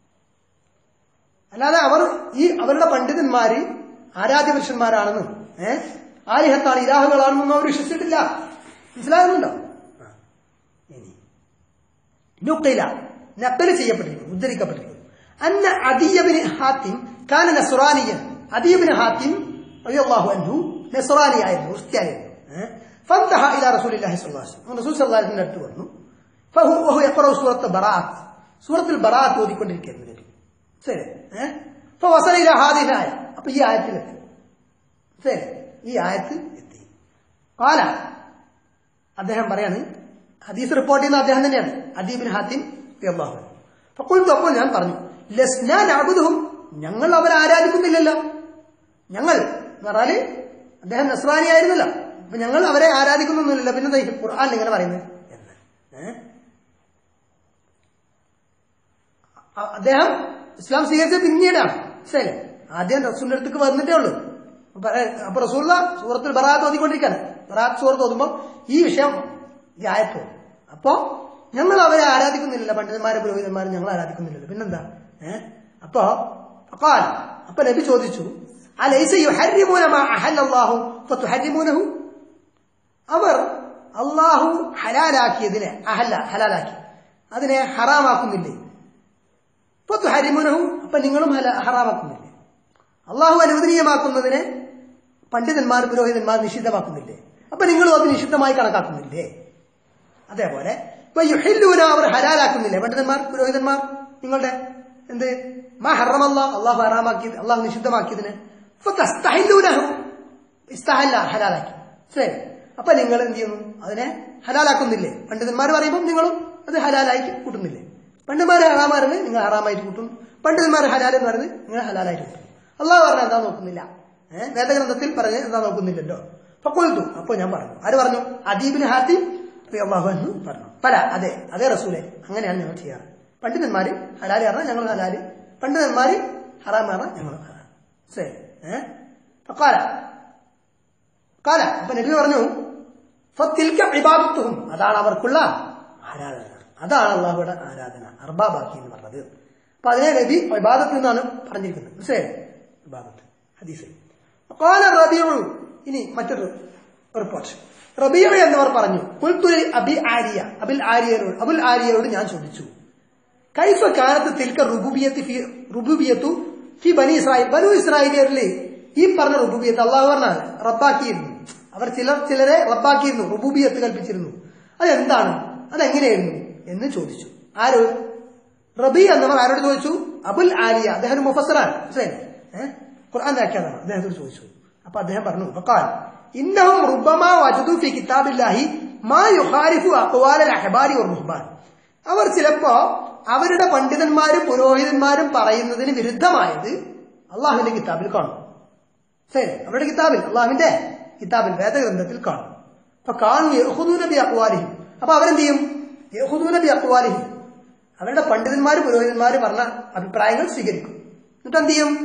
അല്ലാതെ അവർ ഈ അവരുടെ പണ്ഡിതന്മാര് ആരാധ്യ പുരുഷന്മാരാണെന്നും ഏഹ് ആലിഹത്താണ് ഇരാഹുകളാണെന്നും അവർ വിശ്വസിച്ചിട്ടില്ല മനസ്സിലാകുന്നുണ്ടോ ആ. ഇനി നുക്കില നക്കല് ചെയ്യപ്പെട്ടിരിക്കുന്നു ഉദ്ധരിക്കപ്പെട്ടിരിക്കുന്നു അന്ന അദിയബിന് ഹാത്തിം കാന നസുറാനിയൻ അദിയബിന് ഹാത്തിം റളിയല്ലാഹു അൻഹു നസുറാനിയായിരുന്നു ക്രിസ്ത്യാനിയായിരുന്നു ഏഹ്? ഫന്തഹ ഇലാ റസൂലില്ലാഹി സ്വല്ലല്ലാഹു അലൈഹി വസല്ലം റസൂൽ സല്ലല്ലാഹു അലൈഹി വസല്ലം അടുത്ത് വന്നു ഫഹു വഹു യഖറഉ സൂറത്ത് ബറാഅത്ത് സൂറത്തുൽ ബറാഅത്ത് ഓതിക്കൊണ്ടിരിക്കുകയായിരുന്നു നബി ശരി ഏഹ് ഫവസല ഇലാ ഹാദിഹി ആയ അപ്പൊ ഈ ആയത്തിലെത്തി ശരി ഈ ആയത്ത് എത്തി കാല അദ്ദേഹം പറയാണ് ഹദീസ് റിപ്പോർട്ട് ചെയ്യുന്ന അദ്ദേഹം തന്നെയാണ് അദീബിൻ ഹാത്തിം റളിയല്ലാഹു അൻഹു. ഫഖുൽതു അപ്പോൾ ഞാൻ പറഞ്ഞു ലസ്നാ നഅബുദുഹും ഞങ്ങൾ അവരെ ആരാധിക്കുന്നില്ലല്ലോ ഞങ്ങൾ എന്ന് പറഞ്ഞാല് അദ്ദേഹം നസ്രാനി ആയിരുന്നല്ലോ അപ്പൊ ഞങ്ങൾ അവരെ ആരാധിക്കുന്നൊന്നുമില്ലല്ലോ പിന്നെ ഈ ഖുർആൻ ഇങ്ങനെ പറയുന്നത് എന്ന് ഏഹ്? അ- അദ്ദേഹം ഇസ്ലാം സ്വീകരിച്ചത് പിന്നീടാണ് മനസ്സിലായില്ലേ ആദ്യം റസൂലിന്റെ അടുത്തേക്ക് വന്നിട്ടേ ഉള്ളൂ അപ്പൊ പറ- അപ്പൊ റസൂള്ള സൂറത്തിൽ ബറാത്ത് ഓതിക്കൊണ്ടിരിക്കുകയാണ് ബറാത്ത് സൂറത്ത് ഓതുമ്പോൾ ഈ വിഷയം ഈ ആയത്തോ അപ്പോ ഞങ്ങൾ അവരെ ആരാധിക്കുന്നില്ലല്ലോ പണ്ഡിതന്മാരെ പുരോഹിതന്മാരെ ഞങ്ങൾ ആരാധിക്കുന്നില്ലല്ലോ പിന്നെന്താ ഏഹ് അപ്പോ അപ്പാൽ അപ്പൊ നബി ചോദിച്ചു അലൈസ യുഹരിമൂന മാ അഹല്ലല്ലാഹു ഫതുഹരിമൂനഹു അവർ അള്ളാഹു ഹലാലാക്കിയതിനെ അഹല്ല ഹലാലാക്കി അതിനെ ഹറാമാക്കുന്നില്ലേ പൊത്തു ഹരിമുനഹും അപ്പൊ നിങ്ങളും ഹല- ഹറാമാക്കുന്നില്ലേ അള്ളാഹു അനുവദനീയമാക്കുന്നതിനെ പണ്ഡിതന്മാർ പുരോഹിതന്മാർ നിഷിദ്ധമാക്കുന്നില്ലേ അപ്പൊ നിങ്ങളും അത് നിഷിദ്ധമായി കണക്കാക്കുന്നില്ലേ അതേപോലെ ഇപ്പൊ യുഹില്ലൂന അവർ ഹലാലാക്കുന്നില്ലേ പണ്ഡിതന്മാർ പുരോഹിതന്മാർ നിങ്ങളുടെ എന്ത് മാ ഹറമല്ല അള്ളാഹു ഹറാമാക്കിയത് അള്ളാഹു നിഷിദ്ധമാക്കിയതിന് ഫതസ്തഹില്ലൂനഹു. ഇസ്തഹല്ല ഹലാലാക്കി ശരി അപ്പൊ നിങ്ങൾ എന്ത് ചെയ്യുന്നു അതിനെ ഹലാലാക്കുന്നില്ലേ പണ്ഡിതന്മാർ പറയുമ്പോൾ നിങ്ങളും അത് ഹലാലായി കൂട്ടുന്നില്ലേ പണ്ഡിതന്മാരെ ഹറാമാരെന്ന് നിങ്ങൾ ഹറാമായിട്ട് കൂട്ടും പണ്ഡിതന്മാർ ഹലാൽ എന്ന് പറയുന്നത് നിങ്ങൾ ഹലാലായിട്ട് കൂട്ടും അള്ളാഹു പറഞ്ഞ എന്താ നോക്കുന്നില്ല ഏഹ് വേദഗ്രന്ഥത്തിൽ പറഞ്ഞ് എന്താ നോക്കുന്നില്ലല്ലോ അപ്പൊ കൊൽത്തു അപ്പൊ ഞാൻ പറഞ്ഞു ആര് പറഞ്ഞു അദീബിന് ഹാത്തി അള്ളാഹു എന്ന് പറഞ്ഞു പല അതെ അതേ റസൂലെ അങ്ങനെയാണ് ഞങ്ങൾ ചെയ്യാറ് പണ്ഡിതന്മാര് ഹലാല് പറഞ്ഞാൽ ഞങ്ങൾ ഹലാല് പണ്ഡിതന്മാര് ഹറാം പറഞ്ഞാൽ ഞങ്ങൾ ഹറാം ശരി ഏഹ് കാല കാല അപ്പൊ നബി പറഞ്ഞു ഫത്തിൽക്ക ഇബാദത്തും അതാണ് അവർക്കുള്ള ആരാധന അതാണ് അള്ളാഹുയുടെ ആരാധന അർബാബാക്കി എന്ന് പറഞ്ഞത് അപ്പൊ അതിനെ നബി ഇബാദത്ത് എന്നാണ് പറഞ്ഞിരിക്കുന്നത് മനസ്സിലായോ ഇബാദത്ത് ഹദീസ് കാല റബിയു ഇനി മറ്റൊരു റിപ്പോർട്ട് റബിയ എന്നിവർ പറഞ്ഞു പുൽത്തുൽ അബി ആരിയ അബിൽ ആരിയനോട് അബുൽ ആരിയനോട് ഞാൻ ചോദിച്ചു കൈഫ കാലത്ത് തിൽക്ക റുബുബിയത്ത് ഫി റുബുബിയത്തു ഫി ബനി ഇസ്രായേൽ ബനു ഇസ്രായേലിയരിലെ ഈ പറഞ്ഞ റുബുബിയത്ത് അള്ളാഹു പറഞ്ഞാണ് റബ്ബാക്കിയിരുന്നു അവർ ചിലർ ചിലരെ റബ്ബാക്കിയിരുന്നു റുബുബിയത്ത് കൽപ്പിച്ചിരുന്നു അതെന്താണ് അതെങ്ങനെയായിരുന്നു എന്ന് ചോദിച്ചു ആര് റബി എന്നവർ ആരോട് ചോദിച്ചു അബുൽ ആലിയ അദ്ദേഹം ഒരു മുഫസറാണ് മനസ്സിലായില്ലേ ഏഹ് ഖുർആൻ വ്യാഖ്യാതാണ് അദ്ദേഹത്തോട് ചോദിച്ചു അപ്പൊ അദ്ദേഹം പറഞ്ഞു വഖാൽ ഇന്നഹും റുബ്ബമാ വജദു ഫി കിതാബില്ലാഹി മാ യുഖാലിഫു അഖ്വാലൽ അഹ്ബാരി വൽ റുഹ്ബാൻ അവർ ചിലപ്പോ അവരുടെ പണ്ഡിതന്മാരും പുരോഹിതന്മാരും പറയുന്നതിന് വിരുദ്ധമായത് അള്ളാഹുവിന്റെ കിതാബിൽ കാണും ശരി അവരുടെ കിതാബിൽ അള്ളാഹുവിന്റെ കിതാബിൽ വേദഗ്രന്ഥത്തിൽ കാണും അപ്പൊ കാണും യഹുദൂനബി അക്വാലിഹിം അപ്പൊ അവരെന്ത് ചെയ്യും യഹുദൂനബി അക്വാലിഹിം അവരുടെ പണ്ഡിതന്മാര് പുരോഹിതന്മാര് പറഞ്ഞ അഭിപ്രായങ്ങൾ സ്വീകരിക്കും എന്നിട്ട് എന്ത് ചെയ്യും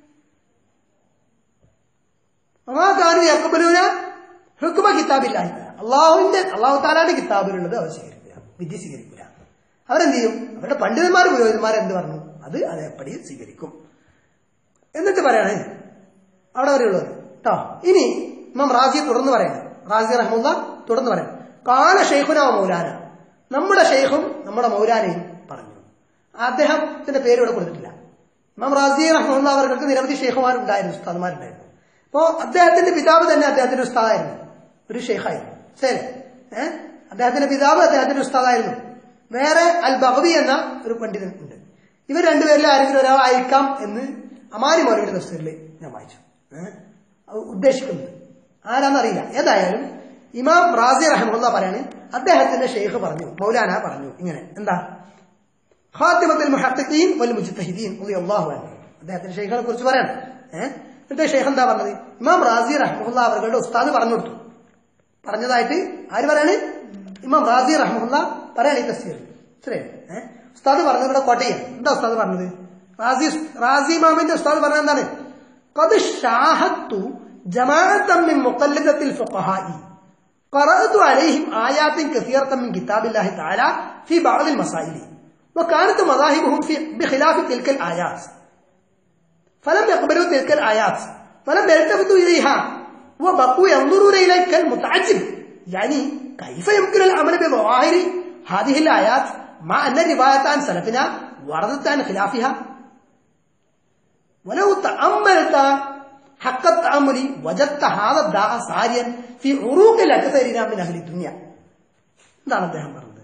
അമാകാനും യക്കബലൂന ഹുക്കുമ കിതാബില്ലായി അള്ളാഹുവിന്റെ അള്ളാഹു താലാന്റെ കിതാബിലുള്ളത് അവർ സ്വീകരിക്കുക വിധി സ്വീകരിക്കില്ല അവരെന്ത് ചെയ്യും അവരുടെ പണ്ഡിതന്മാർ പുരോഹിതന്മാർ എന്ത് പറഞ്ഞു അത് അതേപടി സ്വീകരിക്കും എന്നിട്ട് പറയാണ് അവിടെ വരെയുള്ളത് കേട്ടോ ഇനി ഇമാം റാജി തുടർന്ന് പറയണം റാജി റഹ്മുല്ല തുടർന്ന് പറയാം കാല ഷെയ്ഖുന മൗലാന നമ്മുടെ ഷെയ്ഖും നമ്മുടെ മൗലാനയും പറഞ്ഞു അദ്ദേഹത്തിന്റെ പേര് ഇവിടെ കൊടുത്തിട്ടില്ല ഇമാം റാജി റഹ്മുല്ല അവർക്ക് നിരവധി ഷെയ്ഖുമാരുണ്ടായിരുന്നു ഉസ്താദുമാരുണ്ടായിരുന്നു അപ്പോ അദ്ദേഹത്തിന്റെ പിതാവ് തന്നെ അദ്ദേഹത്തിന്റെ ഉസ്താദായിരുന്നു ഒരു ഷെയ്ഖായിരുന്നു ശരി ഏഹ് അദ്ദേഹത്തിന്റെ പിതാവ് അദ്ദേഹത്തിന്റെ ഉസ്താദായിരുന്നു വേറെ അൽ ബഹബി എന്ന ഒരു പണ്ഡിതൻ ഉണ്ട് ഇവർ രണ്ടുപേരിൽ ആരെങ്കിലും ഒരാളായിരിക്കാം എന്ന് അമാനി മൗലയുടെ തസ്തീറിൽ ഞാൻ വായിച്ചു ഏഹ് അത് ഉദ്ദേശിക്കുന്നത് ആരാന്നറിയില്ല ഏതായാലും ഇമാം റാസി റഹമുല്ല പറയാണ് അദ്ദേഹത്തിന്റെ ഷെയ്ഖ് പറഞ്ഞു മൗലാന പറഞ്ഞു ഇങ്ങനെ എന്താ ഖാത്തിമത്തുൽ മുഹഖഖീൻ വൽ മുജ്തഹിദീൻ റളിയല്ലാഹു അൻഹു അദ്ദേഹത്തിന്റെ ഷെയ്ഖിനെ കുറിച്ച് പറയണം ഏഹ് എന്നിട്ട് ഷെയ്ഖ് എന്താ പറഞ്ഞത് ഇമാം റാസി റഹ്മുല്ല അവരുടെ ഉസ്താദ് പറഞ്ഞു കൊടുത്തു പറഞ്ഞതായിട്ട് ആര് പറയാണ് ഇമാം റാസി റഹ്മുല്ല പറയാണ് ഈ തസ്തീർ ശരി ഏഹ് ഉസ്താദ് പറഞ്ഞത് ഇവിടെ കോട്ടയം എന്താ ഉസ്താദ് പറഞ്ഞത് റാസി റാസി ഇമാമിന്റെ ഉസ്താദ് പറഞ്ഞത് എന്താണ് قد شاهدت جماعة من مقلدة الفقهاء قرأت عليهم آيات كثيرة من كتاب الله تعالى في بعض المسائل وكانت مذاهبهم في بخلاف تلك الآيات فلم يقبلوا تلك الآيات ولم يلتفتوا إليها وبقوا ينظرون إليك كالمتعجب يعني كيف يمكن العمل بظواهر هذه الآيات مع أن الروايات عن سلفنا وردت عن خلافها ولو تأملت حق التأمل وجدت هذا الداء ساريا في عروق الأكثرين من أهل الدنيا എന്താണ് അദ്ദേഹം പറഞ്ഞത്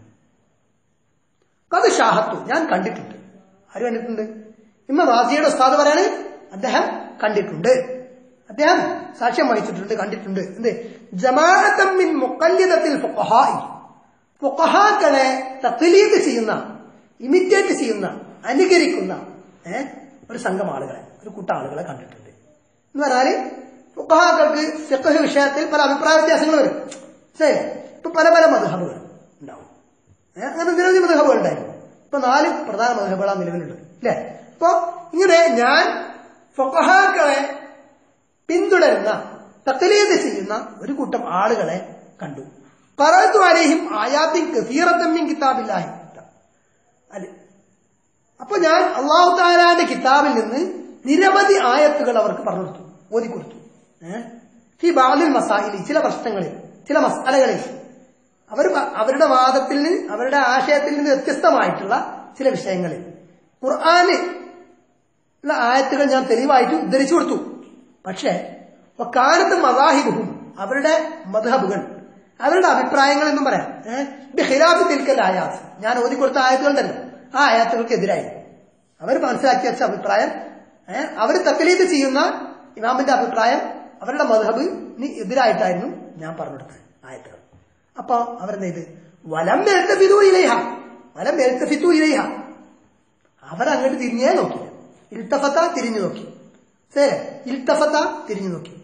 കത് ഷാഹത്തു ഞാൻ കണ്ടിട്ടുണ്ട് ആര് കണ്ടിട്ടുണ്ട് ഇമ്മ റാസിയുടെ ഉസ്താദ് പറയാണ് അദ്ദേഹം കണ്ടിട്ടുണ്ട് അദ്ദേഹം സാക്ഷ്യം വഹിച്ചിട്ടുണ്ട് കണ്ടിട്ടുണ്ട് എന്ത് ജമാഅത്തമ്മിൻ മുക്കല്ലിതത്തിൽ ഫുഖഹായി ഫുഖഹാക്കളെ തക്ലീദ് ചെയ്യുന്ന ഇമിറ്റേറ്റ് ചെയ്യുന്ന അനുകരിക്കുന്ന ഏഹ് ഒരു സംഘം ആളുകളെ ഒരു കൂട്ടം ആളുകളെ കണ്ടിട്ടുണ്ട് എന്ന് പറഞ്ഞാല് ഫുഖഹാക്കൾക്ക് ഫിഖഹ് വിഷയത്തിൽ പല അഭിപ്രായ വ്യത്യാസങ്ങൾ വരും ശരി ഇപ്പൊ പല പല മധുഹബുകൾ ഉണ്ടാവും ഏഹ് അങ്ങനെ നിരവധി മധുഹബുകൾ ഉണ്ടായിരുന്നു ഇപ്പൊ നാല് പ്രധാന മധുഹബുകളാണ് നിലവിലുള്ളത് അല്ലേ അപ്പൊ ഇങ്ങനെ ഞാൻ ഫുഖഹാക്കളെ പിന്തുടരുന്ന തക്കലീത് ചെയ്യുന്ന ഒരു കൂട്ടം ആളുകളെ കണ്ടു പറത്തു അലേഹിം ആയാത്തിൻ കസീറത്തമ്മിൻ കിതാബില്ലാഹി അല്ലെ അപ്പൊ ഞാൻ അള്ളാഹു താലാന്റെ കിതാബിൽ നിന്ന് നിരവധി ആയത്തുകൾ അവർക്ക് പറഞ്ഞു കൊടുത്തു ഓതി കൊടുത്തു ഈ ബാലിൽ മസായിലി ചില പ്രശ്നങ്ങളിൽ ചില മസാലകളിൽ അവർ അവരുടെ വാദത്തിൽ നിന്ന് അവരുടെ ആശയത്തിൽ നിന്ന് വ്യത്യസ്തമായിട്ടുള്ള ചില വിഷയങ്ങളിൽ ഖുർആാന് ഉള്ള ആയത്തുകൾ ഞാൻ തെളിവായിട്ട് ഉദ്ധരിച്ചു കൊടുത്തു പക്ഷേ കാലത്ത് മദാഹിബും അവരുടെ മധബുകൾ അവരുടെ അഭിപ്രായങ്ങൾ എന്നും പറയാം ഹിലാഫ് തിൽക്കൽ ആയാസ് ഞാൻ ഓതി കൊടുത്ത ആയത്തുകൾ തന്നെ ആ ആയാത്തുകൾക്കെതിരായി അവർ മനസ്സിലാക്കി വെച്ച അഭിപ്രായം അവർ തക്കലീത് ചെയ്യുന്ന ഇമാമിന്റെ അഭിപ്രായം അവരുടെ മധബിന് എതിരായിട്ടായിരുന്നു ഞാൻ പറഞ്ഞു കൊടുത്തത് ആയത്തുകൾ അപ്പൊ അവരെന്ത് ചെയ്ത് വലം എഴുത്തഫിതു ഇലൈഹ വലം എഴുത്തഫിത്തു ഇലൈഹ അവരങ്ങോട്ട് തിരിഞ്ഞേ നോക്കി ഇൽത്തഫത്ത തിരിഞ്ഞു നോക്കി ശരി ഇൽത്തഫത്ത തിരിഞ്ഞു നോക്കി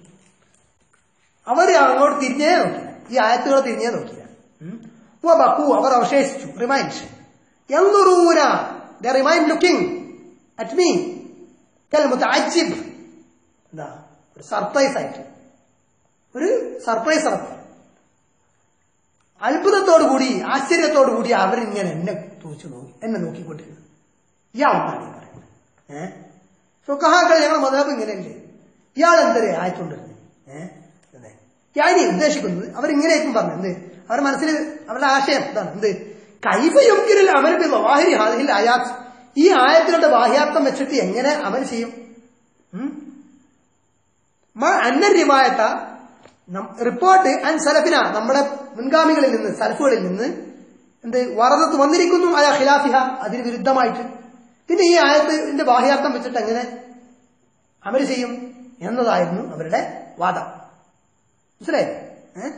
അവര് അങ്ങോട്ട് തിരിഞ്ഞേ നോക്കില്ല ഈ ആയത്തുകൾ തിരിഞ്ഞേ നോക്കില്ല ബക്കു അവർ അവശേഷിച്ചു റിമൈൻഡ് എന്തുറൂന the remained looking at me കൽ മുത്തഅജ്ജിബ് എന്താ ഒരു സർപ്രൈസ് ആയിട്ട് ഒരു സർപ്രൈസ് നടത്തി അത്ഭുതത്തോടു കൂടി ആശ്ചര്യത്തോടു കൂടി അവരിങ്ങനെ എന്നെ തൂച്ചു നോക്കി എന്നെ നോക്കിക്കൊണ്ടിരുന്നു ഇയാളെന്താണ് ഈ പറയുന്നത് ഏഹ് സുഖഹാക്കൾ ഞങ്ങൾ മതം ഇങ്ങനെയല്ലേ ഇയാൾ എന്തരെ ആയിക്കൊണ്ടിരുന്നത് ഏഹ് യാനി ഉദ്ദേശിക്കുന്നത് അവരിങ്ങനെയായിരിക്കും പറഞ്ഞു എന്ത് അവരുടെ മനസ്സിൽ അവരുടെ ആശയം എന്താണ് എന്ത് കൈവയൊങ്കിരിൽ അമൽ വാഹിരി ഹാദിൽ ആയാത്ത് ഈ ആയത്തുകളുടെ ബാഹ്യാർത്ഥം വെച്ചിട്ട് എങ്ങനെ അമൽ ചെയ്യും ഉം? മാ അന്ന റിവായത്ത നം- റിപ്പോർട്ട് അൻ സലഫിന നമ്മുടെ മുൻഗാമികളിൽ നിന്ന് സലഫുകളിൽ നിന്ന് എന്ത് വറദത്ത് വന്നിരിക്കുന്നു അയ ഖിലാഫിഹ അതിന് വിരുദ്ധമായിട്ട് പിന്നെ ഈ ആയത്തിന്റെ ബാഹ്യാർത്ഥം വെച്ചിട്ട് എങ്ങനെ അമൽ ചെയ്യും എന്നതായിരുന്നു അവരുടെ വാദം മനസ്സിലായില്ലേ ഏഹ്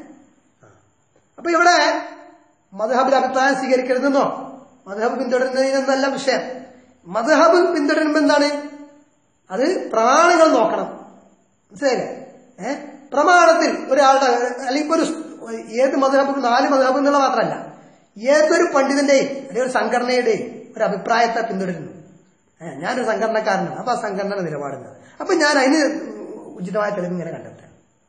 അപ്പൊ ഇവിടെ മധുഹബിൽ അഭിപ്രായം സ്വീകരിക്കരുതെന്നോ മധുഹബ് പിന്തുടരുന്നതിനൊന്നല്ല വിഷയം മധുഹബ് പിന്തുടരുമ്പോ എന്താണ് അത് പ്രമാണങ്ങൾ നോക്കണം മനസ്സിലായില്ലേ ഏഹ് പ്രമാണത്തിൽ ഒരാളുടെ അല്ലെങ്കിൽ ഇപ്പൊ ഒരു സ്- ഏത് മധുഹബ് നാല് മധുഹബ് എന്നുള്ള മാത്രമല്ല ഏതൊരു പണ്ഡിതന്റെയും അല്ലെങ്കിൽ ഒരു സംഘടനയുടെയും ഒരു അഭിപ്രായത്തെ പിന്തുടരുന്നു ഏഹ് ഞാനൊരു സംഘടനക്കാരനാണ് അപ്പൊ ആ സംഘടനയുടെ നിലപാടുന്നത് അപ്പൊ ഞാൻ അതിന് ഉചിതമായ തെളിവ് ഇങ്ങനെ കണ്ടെത്തുക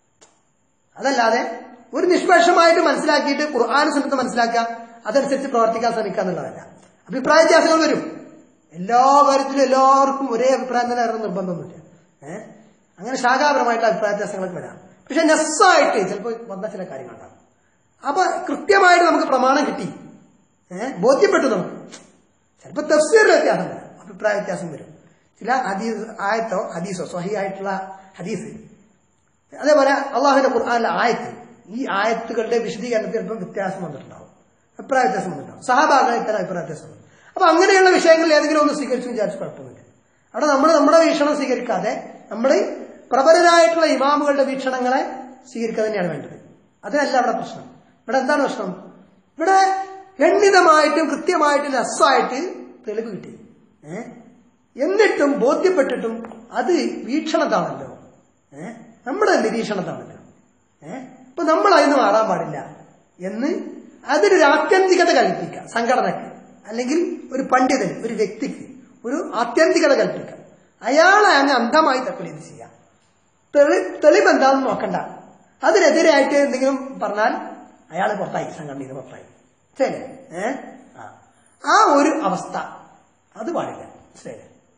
അതല്ലാതെ ഒരു നിഷ്പക്ഷമായിട്ട് മനസ്സിലാക്കിയിട്ട് ഖുർആാന സമയത്ത് മനസ്സിലാക്കുക അതനുസരിച്ച് പ്രവർത്തിക്കാൻ ശ്രമിക്കുക എന്നുള്ളതല്ല അഭിപ്രായ വ്യത്യാസങ്ങൾ വരും എല്ലാ കാര്യത്തിലും എല്ലാവർക്കും ഒരേ അഭിപ്രായം തന്നെ വരണം നിർബന്ധമൊന്നുമില്ല ഏഹ് അങ്ങനെ ശാഖാപരമായിട്ട് അഭിപ്രായ വ്യത്യാസങ്ങളൊക്കെ വരാം പക്ഷെ നെസ്സായിട്ട് ചിലപ്പോൾ വന്ന ചില കാര്യങ്ങളുണ്ടാകും അപ്പൊ കൃത്യമായിട്ട് നമുക്ക് പ്രമാണം കിട്ടി ഏഹ് ബോധ്യപ്പെട്ടു നമുക്ക് ചിലപ്പോൾ തഫ്സീറിൽ വ്യത്യാസം വരാം അഭിപ്രായ വ്യത്യാസം വരും ചില ഹദീസ് ആയത്തോ ഹദീസോ സ്വഹിയായിട്ടുള്ള ഹദീസ് അതേപോലെ അള്ളാഹുവിന്റെ ഖുർആാനിലെ ആയത്ത് ഈ ആയത്തുകളുടെ വിശദീകരണത്തിൽ ചിലപ്പോൾ വ്യത്യാസം വന്നിട്ടുണ്ടാവും അഭിപ്രായ വ്യത്യാസം വന്നിട്ടുണ്ടാവും സഹഭാഗങ്ങൾ ഇത്തരം അഭിപ്രായ വ്യത്യാസം വന്നു അപ്പൊ അങ്ങനെയുള്ള വിഷയങ്ങളിൽ ഏതെങ്കിലും ഒന്ന് സ്വീകരിച്ചു വിചാരിച്ച് കുഴപ്പമൊന്നുമില്ല അവിടെ നമ്മൾ നമ്മുടെ വീക്ഷണം സ്വീകരിക്കാതെ നമ്മൾ പ്രബലരായിട്ടുള്ള ഇമാമുകളുടെ വീക്ഷണങ്ങളെ സ്വീകരിക്കുക തന്നെയാണ് വേണ്ടത് അതിനല്ല അവിടെ പ്രശ്നം ഇവിടെ എന്താണ് പ്രശ്നം ഇവിടെ ഖണ്ഡിതമായിട്ടും കൃത്യമായിട്ടും രസമായിട്ട് തെളിവ് കിട്ടി ഏഹ് എന്നിട്ടും ബോധ്യപ്പെട്ടിട്ടും അത് വീക്ഷണത്താണല്ലോ ഏഹ് നമ്മുടെ നിരീക്ഷണത്താണല്ലോ ഏഹ് ഇപ്പൊ നമ്മൾ അതിന് മാറാൻ പാടില്ല എന്ന് അതിനൊരു ആത്യന്തികത കൽപ്പിക്കുക സംഘടനക്ക് അല്ലെങ്കിൽ ഒരു പണ്ഡിതന് ഒരു വ്യക്തിക്ക് ഒരു ആത്യന്തികത കൽപ്പിക്കുക അയാളെ അങ്ങ് അന്ധമായി തക്കലീത് ചെയ്യാം തെളി തെളിവ് എന്താണെന്ന് നോക്കണ്ട അതിനെതിരായിട്ട് എന്തെങ്കിലും പറഞ്ഞാൽ അയാൾ പുറത്തായി സംഘടനയിൽ നിന്ന് പുറത്തായി ശരി ഏ ആ ആ ഒരു അവസ്ഥ അത് പാടില്ല ശരി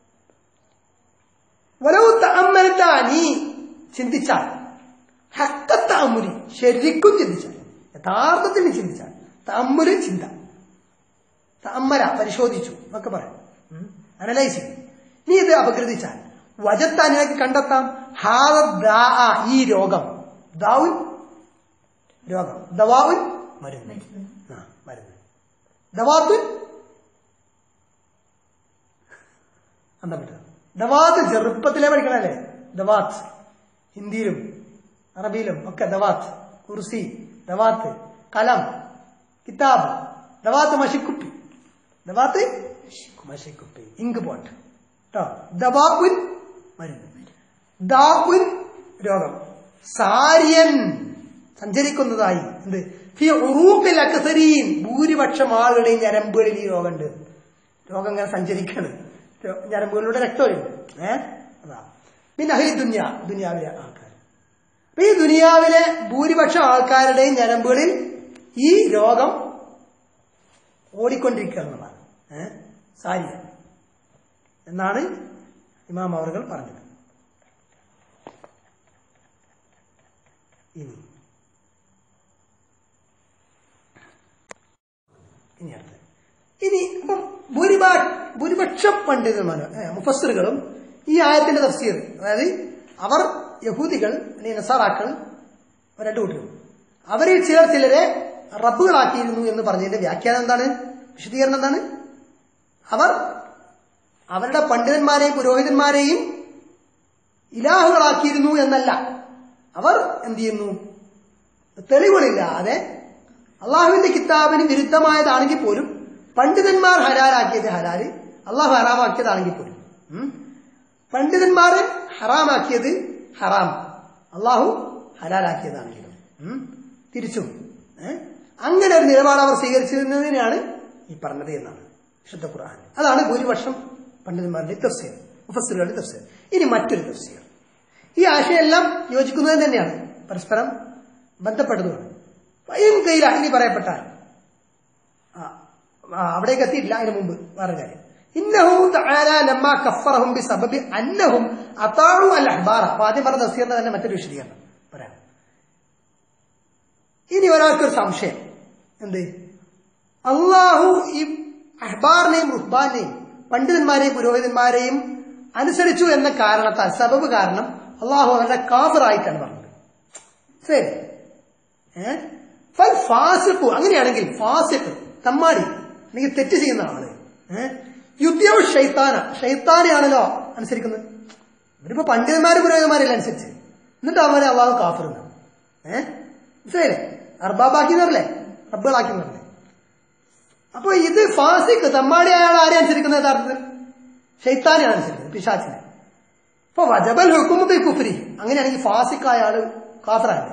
വലവ് തഅമ്മലത്ത നീ ചിന്തിച്ചാൽ ഹക്കത്ത അമ്മുരി ശരിക്കും ചിന്തിച്ചാൽ യഥാർത്ഥത്തിൽ നീ ചിന്തിച്ചാൽ തമ്മുല് ചിന്ത തമ്മല പരിശോധിച്ചു എന്നൊക്കെ പറയാം അനലൈസ് ചെയ്യും നീ ഇത് അപഗ്രഥിച്ചാൽ വജത്താൻ നിനക്ക് കണ്ടെത്താം ഹാദ ദാ ഈ രോഗം ദാവുൻ രോഗം ദവാവുൻ മരുന്ന് ആ മരുന്ന് ദവാത്തുൻ എന്താ പറ്റുക ദവാത്ത് ചെറുപ്പത്തിലേ പഠിക്കണല്ലേ ദവാത്ത് ഹിന്ദിയിലും അറബിയിലും ഒക്കെ ദവാത്ത് കുർസി ദവാത്ത് കലം കിതാബ് ദവാത്ത് മഷിക്കുപ്പി ദവാത്ത് മഷിക്കുപ്പി ഇങ്ക് പോട്ട് കേട്ടോ ദവാഉൻ മരുന്ന് ദാഉൻ രോഗം സാര്യൻ സഞ്ചരിക്കുന്നതായി എന്ത് ഫി ഉറൂഖിൽ അക്സരീൻ ഭൂരിപക്ഷം ആളുകളുടെയും ഞരമ്പുകളിൽ ഈ രോഗമുണ്ട് രോഗം ഇങ്ങനെ സഞ്ചരിക്കാണ് രോ- ഞരമ്പുകളിലൂടെ രക്തം വരുന്നു ഏഹ് അതാ പിന്നെ അഹി ദുന്യ ദുനിയാവിലെ ആൾക്കാർ അപ്പൊ ഈ ദുനിയാവിലെ ഭൂരിപക്ഷം ആൾക്കാരുടെയും ഞരമ്പുകളിൽ ഈ രോഗം ഓടിക്കൊണ്ടിരിക്കുക എന്നുള്ളതാണ് ഏഹ് സാരിയ എന്നാണ് ഇമാം അവർകൾ പറഞ്ഞത് ഇനി ഇനി അടുത്തത് ഇനി അപ്പം ഭൂരിഭാ ഭൂരിപക്ഷം പണ്ഡിതന്മാർ മുഫസ്സിറുകളും ഈ ആയത്തിന്റെ തഫ്സീർ അതായത് അവർ യഹൂദികൾ അല്ലെങ്കിൽ നസാറാക്കൾ രണ്ടു കൂട്ടരും അവരിൽ ചിലർ ചിലരെ റബ്ബുകളാക്കിയിരുന്നു എന്ന് പറഞ്ഞതിന്റെ വ്യാഖ്യാനം എന്താണ് വിശദീകരണം എന്താണ് അവർ അവരുടെ പണ്ഡിതന്മാരെയും പുരോഹിതന്മാരെയും ഇലാഹുകളാക്കിയിരുന്നു എന്നല്ല അവർ എന്ത് ചെയ്യുന്നു തെളിവുകളില്ലാതെ അള്ളാഹുവിന്റെ കിതാബിന് വിരുദ്ധമായതാണെങ്കിൽ പോലും പണ്ഡിതന്മാർ ഹലാലാക്കിയത് ഹലാല് അള്ളാഹു ഹറാമാക്കിയതാണെങ്കിൽ പോലും ഉം. പണ്ഡിതന്മാർ ഹറാമാക്കിയത് ഹറാം അള്ളാഹു ഹലാലാക്കിയതാണെങ്കിലും ഉം. തിരിച്ചും ഏ? അങ്ങനെ ഒരു നിലപാട് അവർ സ്വീകരിച്ചിരുന്നതിനാണ് ഈ പറഞ്ഞത് എന്നാണ് വിശുദ്ധ ഖുർആൻ അതാണ് ഭൂരിപക്ഷം പണ്ഡിതന്മാരുടെ തഫ്സീർ മുഫസ്സിറുകളുടെ തഫ്സീർ ഇനി മറ്റൊരു തഫ്സീർ ഈ ആശയമെല്ലാം യോജിക്കുന്നത് തന്നെയാണ് പരസ്പരം ബന്ധപ്പെടുന്നതാണ് വയം കയ്യില ഇനി പറയപ്പെട്ടാൽ ആ, ആ, അവിടേക്ക് എത്തിയിട്ടില്ല അതിന് മുമ്പ് വേറെ കാര്യം ഇന്നഹു തആല ലമ്മ കഫറഹും ബിസബബി അന്നഹും അതാഉ അൽ അഹ്ബാറ അപ്പൊ ആദ്യം പറഞ്ഞ തഫ്സീറിന്റെ തന്നെ മറ്റൊരു വിശദീകരണം പറയാം ഇനി ഒരാൾക്കൊരു സംശയം എന്ത് അള്ളാഹു ഈ അഹ്ബാറിനെയും റുഹ്ബാനെയും പണ്ഡിതന്മാരെയും പുരോഹിതന്മാരെയും അനുസരിച്ചു എന്ന കാരണത്താൽ സബബ് കാരണം അള്ളാഹു അവരുടെ കാഫറായിട്ടാണ് പറഞ്ഞത് ശരി ഏഹ് ഫൽ ഫാസിഖു അങ്ങനെയാണെങ്കിൽ ഫാസിഖ് തമ്മാടി അല്ലെങ്കിൽ തെറ്റ് ചെയ്യുന്ന ആള് ഏഹ് യുദ്ധ്യവും ഷൈത്താന ഷൈത്താനെയാണല്ലോ അനുസരിക്കുന്നത് ഇവരിപ്പോ പണ്ഡിതന്മാരും പുരോഹിതന്മാരല്ല അനുസരിച്ച് എന്നിട്ട് അവരെ അള്ളാഹു കാഫിറുന്നു ഏഹ് മനസ്സിലായില്ലേ അർബാബാക്കിന്നറില്ലേ റബ്ബുകളാക്കിന്നറില്ലേ അപ്പൊ ഇത് ഫാസിഖ് തമ്മാടി അയാൾ ആരെ അനുസരിക്കുന്നത് യഥാർത്ഥത്തിൽ ഷെയ്ത്താനെയാണ് അനുസരിക്കുന്നത് പിശാച്ചിനെ അപ്പൊ വജബൽ ഹുക്കുമുബി കുഫ്രി അങ്ങനെയാണെങ്കിൽ ഫാസിഖ് അയാള് കാഫറാണ്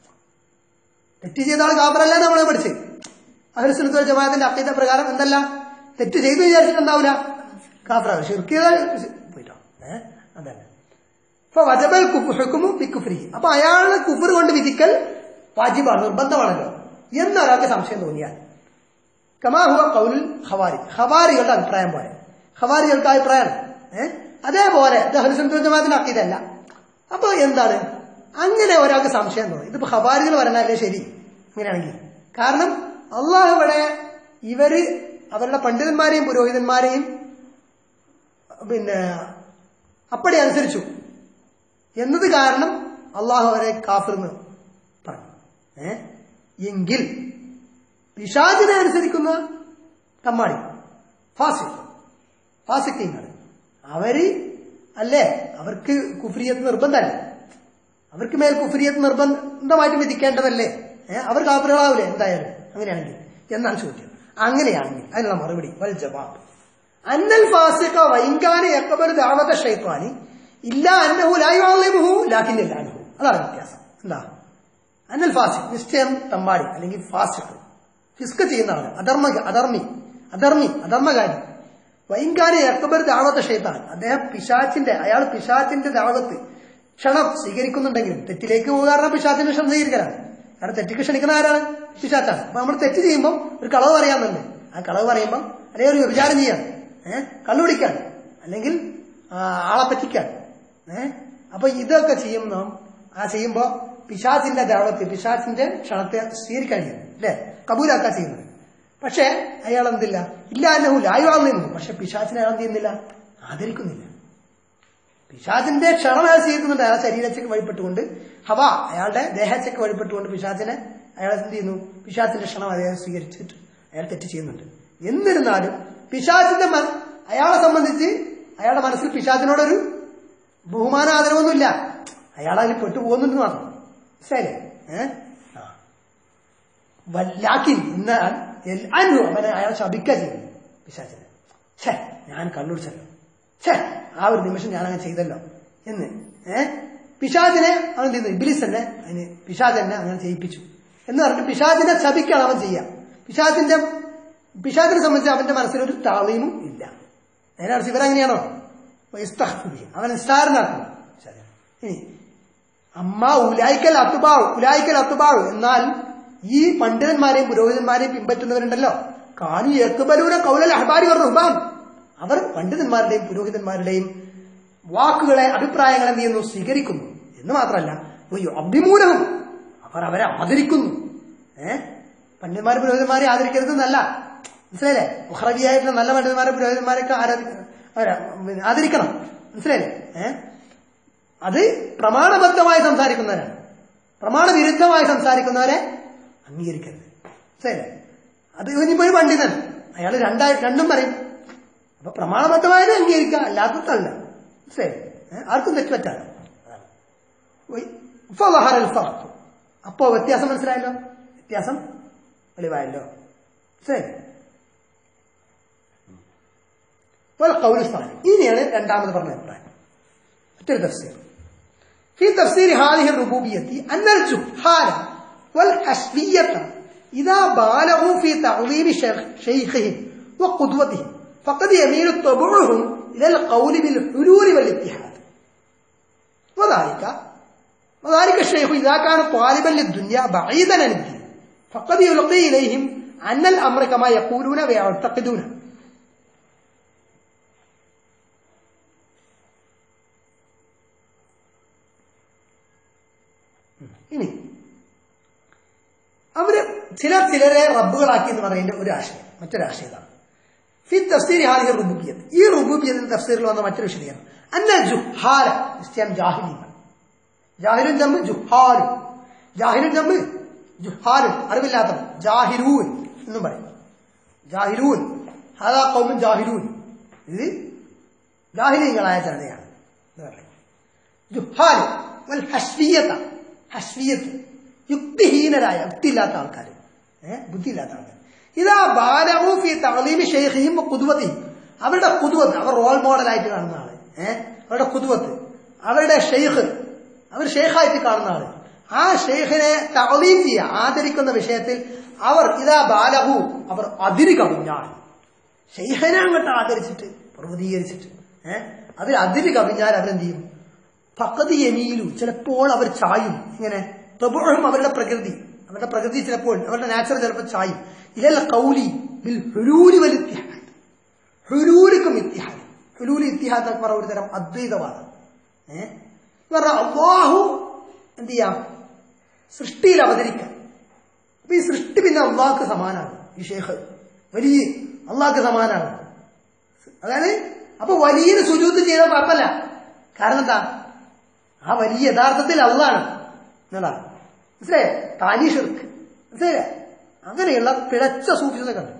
തെറ്റ് ചെയ്ത ആൾ കാഫറല്ല നമ്മൾ പഠിച്ച് അഹ്ലുസുന്നത്ത് ജമാഅത്തിന്റെ അക്കീത പ്രകാരം എന്തല്ല തെറ്റ് ചെയ്തു വിചാരിച്ചിട്ടുണ്ടാവില്ല കാഫറാണ് ഷിർക്ക് ചെയ്താൽ പോയിട്ടോ ഏഹ് അതന്നെ അപ്പൊ വജബൽ ഹുക്കുമു ബി കുഫ്രി അപ്പൊ അയാള് കുഫർ കൊണ്ട് വിധിക്കൽ വാജിബാണ് നിർബന്ധമാണല്ലോ എന്നൊരാൾക്ക് സംശയം തോന്നിയാൽ കമാഹുവ കൗലിൽ ഖവാരി ഖവാരികളുടെ അഭിപ്രായം പോലെ ഖവാരികൾക്ക് അഭിപ്രായം ഏഹ് അതേപോലെ ഇത് ഹരിസന്തു ജമാഅത്തിന്റെ അക്കീതല്ല അപ്പൊ എന്താണ് അങ്ങനെ ഒരാൾക്ക് സംശയം തോന്നി ഇതിപ്പോ ഖവാരികൾ പറഞ്ഞാലേ ശരി അങ്ങനെയാണെങ്കിൽ കാരണം അള്ളാഹു ഇവിടെ ഇവര് അവരുടെ പണ്ഡിതന്മാരെയും പുരോഹിതന്മാരെയും പിന്നെ അപ്പടി അനുസരിച്ചു എന്നത് കാരണം അള്ളാഹു അവരെ കാഫിർന്ന് പറഞ്ഞു ഏ എങ്കിൽ പിശാചിനെ അനുസരിക്കുന്ന തമ്മാടി ഫാസിഖ് ഫാസിഖീങ്ങൾ അവര് അല്ലേ അവർക്ക് കുഫ്രിയത്ത് നിർബന്ധമല്ലേ അവർക്ക് മേൽ കുഫ്രിയത്ത് നിർബന്ധമായിട്ട് വിധിക്കേണ്ടതല്ലേ ഏഹ് അവർ കാഫിറുകളാവില്ലേ എന്തായാലും അങ്ങനെയാണെങ്കിൽ എന്നാണ് ചോദ്യം അങ്ങനെയാണെങ്കിൽ അതിനുള്ള മറുപടി വൽ ജവാബ് അന്നൽ ഫാസിഖ വൈങ്കാന യക്കബലു ദാവത ഷൈത്താനി ഇല്ല അന്നഹു ലായുഹു ലാക്കിന്നില്ലാനുഹു അതാണ് വ്യത്യാസം എന്താ അന്നൽ ഫാസിഖ് നിശ്ചയം തമ്പാടി അല്ലെങ്കിൽ ഫാസിഖ് ഫിസ്ക് ചെയ്യുന്ന ആള് അധർമ്മ അധർമ്മി അധർമ്മി അധർമ്മകാരി വൈങ്കാന യക്കബർ ദാവത്ത ഷെയ്ത്താൻ അദ്ദേഹം പിശാച്ചിന്റെ അയാൾ പിശാച്ചിന്റെ ദാവത്ത് ക്ഷണം സ്വീകരിക്കുന്നുണ്ടെങ്കിലും തെറ്റിലേക്ക് പോകാറുള്ള പിശാച്ചിന്റെ ക്ഷണം സ്വീകരിക്കലാണ് കാരണം തെറ്റിക്ക് ക്ഷണിക്കുന്ന ആരാണ് പിശാച്ചാണ് അപ്പൊ നമ്മൾ തെറ്റ് ചെയ്യുമ്പോൾ ഒരു കളവ് പറയാമെന്നുണ്ട് ആ കളവ് പറയുമ്പോൾ അല്ലെങ്കിൽ ഒരു വിചാരം ചെയ്യാം ഏഹ് കള്ളുപിടിക്കാൻ അല്ലെങ്കിൽ ആ, ആളെ പറ്റിക്കാൻ ഏഹ് അപ്പൊ ഇതൊക്കെ ചെയ്യും നാം ആ ചെയ്യുമ്പോ പിശാച്ചിന്റെ ദാവത്ത് പിശാച്ചിന്റെ ക്ഷണത്തെ സ്വീകരിക്കാൻ ചെയ്യും അല്ലെ കബൂലാക്കാൻ ചെയ്യുന്നത് പക്ഷെ അയാൾ എന്തില്ല ഇല്ല അന്നഹു ലായുവാകുന്നു പക്ഷെ പിശാച്ചിനെ അയാൾ എന്ത് ചെയ്യുന്നില്ല ആദരിക്കുന്നില്ല പിശാചിന്റെ ക്ഷണം അയാൾ സ്വീകരിക്കുന്നുണ്ട് അയാളെ ശരീരച്ചയ്ക്ക് വഴിപ്പെട്ടുകൊണ്ട് ഹവ അയാളുടെ ദേഹച്ചയ്ക്ക് വഴിപ്പെട്ടുകൊണ്ട് പിശാചിനെ അയാൾ എന്ത് ചെയ്യുന്നു പിശാചിന്റെ ക്ഷണം അദ്ദേഹം സ്വീകരിച്ചിട്ട് അയാൾ തെറ്റ് ചെയ്യുന്നുണ്ട് എന്നിരുന്നാലും പിശാചിന്റെ മന- അയാളെ സംബന്ധിച്ച് അയാളുടെ മനസ്സിൽ പിശാചിനോടൊരു ബഹുമാന ആദരവൊന്നുമില്ല അയാൾ അതിൽ പെട്ടുപോകുന്നുണ്ട് മാത്രം ശരി ഏഹ് ആ വല്ലാക്കിൻ എന്നാൽ എൽ- അനു അവനെ അയാളെ ശപിക്കുക ചെയ്യുന്നു പിശാചിനെ ഛേ ഞാൻ കണ്ണുടിച്ചല്ലോ ഛേ ആ ഒരു നിമിഷം ഞാൻ അങ്ങനെ ചെയ്തല്ലോ എന്ന് ഏ പിശാചിനെ അവൻ എന്ത് ചെയ്യുന്നു ഇബിലിസ് തന്നെ അതിന് പിശാചെന്നെ അങ്ങനെ ചെയ്യിപ്പിച്ചു എന്ന് പറഞ്ഞിട്ട് പിശാചിനെ ശപിക്കാണ് അവൻ ചെയ്യുക പിശാചിന്റെ പിശാചിനെ സംബന്ധിച്ച് അവന്റെ മനസ്സിലൊരു താളീമും ഇല്ല നേരെ ഇവരങ്ങനെയാണോ ഇസ്തഹ്ഫുബി. അവൻ നിസ്സാരനാക്കുന്നു പിശാചിനെ. ഇനി അമ്മ ഉലായിക്കൽ അത്തുബാവ് ഉലായിക്കൽ അത്തുബാവ് എന്നാൽ ഈ പണ്ഡിതന്മാരെയും പുരോഹിതന്മാരെയും പിൻപറ്റുന്നവരുണ്ടല്ലോ കാനു യക്കുബലൂന കൗലൽ അഹബാരി റുഹ്ബാൻ അവർ പണ്ഡിതന്മാരുടെയും പുരോഹിതന്മാരുടെയും വാക്കുകളെ അഭിപ്രായങ്ങളെ എന്ത് ചെയ്യുന്നു സ്വീകരിക്കുന്നു എന്ന് മാത്രമല്ല ഒരു അഭിമൂലവും അവർ അവരെ ആദരിക്കുന്നു ഏഹ് പണ്ഡിതന്മാരെ പുരോഹിതന്മാരെ ആദരിക്കരുത് എന്നല്ല മനസ്സിലായില്ലേ ഉഹ്റവിയായിട്ടുള്ള നല്ല പണ്ഡിതന്മാരെ പുരോഹിതന്മാരൊക്കെ ആരാധിക്കണം അവരെ ആദരിക്കണം മനസ്സിലായില്ലേ ഏഹ് അത് പ്രമാണബദ്ധമായി സംസാരിക്കുന്നവരാണ് പ്രമാണവിരുദ്ധമായി സംസാരിക്കുന്നവരെ അംഗീകരിക്കരുത് ശരി അത് ഇനിയിപ്പോ ഒരു പണ്ഡിതൻ അയാൾ രണ്ടായി രണ്ടും പറയും അപ്പൊ പ്രമാണബദ്ധമായത് അംഗീകരിക്കുക അല്ലാത്ത തള്ള ശരി ഏ? ആർക്കും തെറ്റുപറ്റാണ് അപ്പോ വ്യത്യാസം മനസ്സിലായല്ലോ വ്യത്യാസം വെളിവായല്ലോ ശരി കൗലുസ്ഥാനം ഇനിയാണ് രണ്ടാമത് പറഞ്ഞ അഭിപ്രായം മറ്റൊരു തഫ്സീർ في تفسير هذه الربوبية أن الجهال والحسبية إذا بالغوا في تعظيم شيخ- شيخهم وقدوتهم فقد يميل طبعهم إلى القول بالحلول والاتحاد وذلك وذلك الشيخ إذا كان طالبا للدنيا بعيدا عن الدين فقد يلقي إليهم أن الأمر كما يقولون ويعتقدون ഇനി ചിലർ ചിലരെ റബ്ബുകളാക്കി എന്ന് പറയുന്ന ഒരു ആശയം മറ്റൊരു ആശയം ഇതാണ് ഫി തഫ്സീർ ഹാദിഹി റുബൂബിയത്ത് ഈ റുബൂബിയത്തിന്റെ തഫ്സീറിൽ വന്ന മറ്റൊരു വിശദീകരണം അന്ന ജുഹാല ക്രിസ്ത്യാൻ ജാഹിലീങ്ങൾ ജാഹിലും ജമ്മ് ജുഹാലും ജാഹിലും ജമ്മ് ജുഹാലും അറിവില്ലാത്തവൻ ജാഹിരൂൻ എന്നും പറയും ജാഹിരൂൻ ഹാദാ കൗമുൻ ജാഹിരൂൻ ഇത് ജാഹിലീങ്ങളായ ജനതയാണ് എന്ന് പറയും ജുഹാൽ വൽ ഹഷ്വിയത്ത ഹഷ്വിയത്ത് യുക്തിഹീനരായ യുക്തിയില്ലാത്ത ആൾക്കാർ ഏഹ് ബുദ്ധിയില്ലാത്ത ആൾക്കാർ ഇതാ ബാലവൂഫി തളീമി ഷെയ്ഖിയും കുതുവത്തിയും അവരുടെ കുതുവത്ത് അവർ റോൾ മോഡലായിട്ട് കാണുന്ന ആള് ഏഹ് അവരുടെ കുതുവത്ത് അവരുടെ ഷെയ്ഖ് അവർ ഷെയ്ഖായിട്ട് കാണുന്ന ആള് ആ ഷെയ്ഖിനെ തളീം ചെയ്യുക ആദരിക്കുന്ന വിഷയത്തിൽ അവർ ഇതാ ബാലഹു അവർ അതിര് കവിഞ്ഞാൽ ഷെയ്ഖനെ അങ്ങോട്ട് ആദരിച്ചിട്ട് പ്രവൃത്തീകരിച്ചിട്ട് ഏഹ് അതിൽ അതിര് കവിഞ്ഞാൽ അവരെന്ത് ചെയ്യും പക്കതി യമീലു ചിലപ്പോൾ അവർ ചായും ഇങ്ങനെ പ്രബോഹം അവരുടെ പ്രകൃതി അവരുടെ പ്രകൃതി ചിലപ്പോൾ അവരുടെ നാച്ചുറൽ ചിലപ്പോൾ ചായും ഇതല്ല കൗലി ബിൽ ഹുലൂലി വൽ ഇത്തിഹാദ് ഹുലൂലിക്കും ഇത്തിഹാദ് ഹുലൂലി ഇത്തിഹാദ് എന്നൊക്കെ പറഞ്ഞ ഒരു തരം അദ്വൈതവാദം ഏഹ് പറഞ്ഞ അള്ളാഹു എന്ത് ചെയ്യാം സൃഷ്ടിയിൽ അവതരിക്കാം അപ്പൊ ഈ സൃഷ്ടി പിന്നെ അള്ളാഹ്ക്ക് സമാനാണ് ഈ ഷേഖ് വലിയ അള്ളാഹ്ക്ക് സമാനാണ് അതായത് അപ്പൊ വലിയ സുജൂത്ത് ചെയ്താൽ കുഴപ്പമില്ല കാരണം എന്താ ആ വലിയ യഥാർത്ഥത്തിൽ അള്ളാണ് എന്നതാണ് മനസ്സിലായേ താനി ഷിർക്ക് മനസ്സിലായേ അങ്ങനെയുള്ള പിഴച്ച സൂഫിസൊക്കെ ഉണ്ട്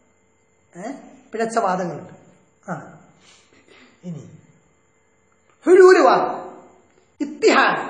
ഏ പിഴച്ച വാദങ്ങളുണ്ട് ആ ഇനി ഹുലൂല് വാദം ഇത്തിഹാദ്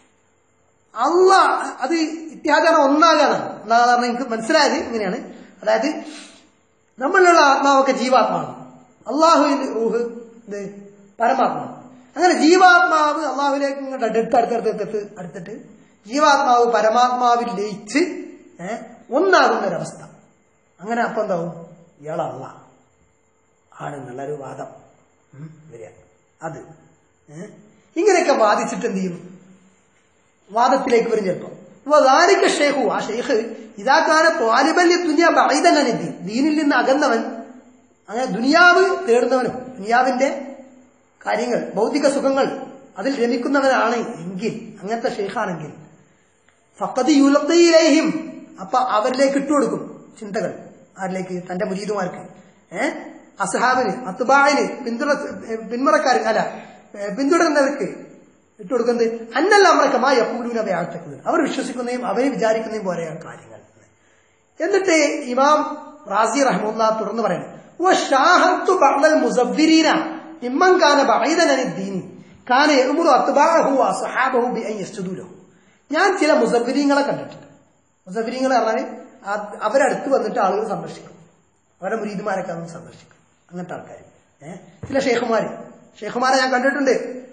അള്ള അത് ഇത്തിഹാദാണ് ഒന്നാകാണ് ഒന്നാകാന്ന് എനിക്ക് മനസ്സിലായത് ഇങ്ങനെയാണ് അതായത് നമ്മളിലുള്ള ആത്മാവൊക്കെ ജീവാത്മാവാണ് അള്ളാഹുവിന്റെ റൂഹ് ഇത് പരമാത്മാവ് അങ്ങനെ ജീവാത്മാവ് അള്ളാഹുവിലേക്ക് ഇങ്ങോട്ട് അടുത്ത് അടുത്തടുത്ത് അടുത്തിട്ട് ജീവാത്മാവ് പരമാത്മാവിൽ ലയിച്ച് ഏഹ് ഒന്നാകുന്ന ഒരവസ്ഥ അങ്ങനെ അപ്പൊ എന്താവും ഇയാളല്ല ആണെന്നുള്ളൊരു വാദം ഉം, വരിക അത് ഏഹ് ഇങ്ങനെയൊക്കെ വാദിച്ചിട്ട് എന്ത് ചെയ്യും വാദത്തിലേക്ക് വരും ചിലപ്പോൾ വാരിക്ക ഷേഖു ആ ഷെയ്ഖ് ഇതാക്കാനെ ത്വാലിബല്യ ദുനിയ ബൈതനെത്തി ദീനിൽ നിന്ന് അകന്നവൻ അങ്ങനെ ദുനിയാവ് തേടുന്നവനും ദുനിയാവിന്റെ കാര്യങ്ങൾ ഭൗതിക സുഖങ്ങൾ അതിൽ രമിക്കുന്നവനാണ് എങ്കിൽ അങ്ങനത്തെ ഷെയ്ഖാണെങ്കിൽ ഫക്കത് യുലത്തയിലേഹിം അപ്പൊ അവരിലേക്ക് ഇട്ടുകൊടുക്കും ചിന്തകൾ ആരിലേക്ക് തന്റെ മുരീദുമാർക്ക് ഏഹ് അസഹാബിന് അത്തുബായിന് പിന്തുണ പിന്മുറക്കാർക്ക് അല്ല ഏഹ് പിന്തുടരുന്നവർക്ക് ഇട്ടുകൊടുക്കുന്നത് അന്നല്ല അമറക്കമായ എപ്പോഴും ആഴ്ത്തക്കുന്നത് അവർ വിശ്വസിക്കുന്നതും അവരെ വിചാരിക്കുന്നതും പോലെയാണ് കാര്യങ്ങൾ എന്നിട്ട് ഇമാം റാസി റഹ്മുല്ല തുടർന്ന് പറയുന്നു وشاهدت بعض المزبرين ممن كان بعيدا عن الدين كان يأمر أتباعه وأصحابه بأن يسجدوا له ഞാൻ ചില മുസബിരിങ്ങളെ കണ്ടിട്ടുണ്ട് മുസബിരിങ്ങൾ പറഞ്ഞാൽ ആ- അവരടുത്ത് വന്നിട്ട് ആളുകൾ സന്ദർശിക്കും അവരുടെ മുരീദുമാരൊക്കെ വന്ന് സന്ദർശിക്കും അങ്ങനത്തെ ആൾക്കാർ ഏഹ് ചില ഷേഖുമാര് ഷേഖുമാരെ ഞാൻ കണ്ടിട്ടുണ്ട്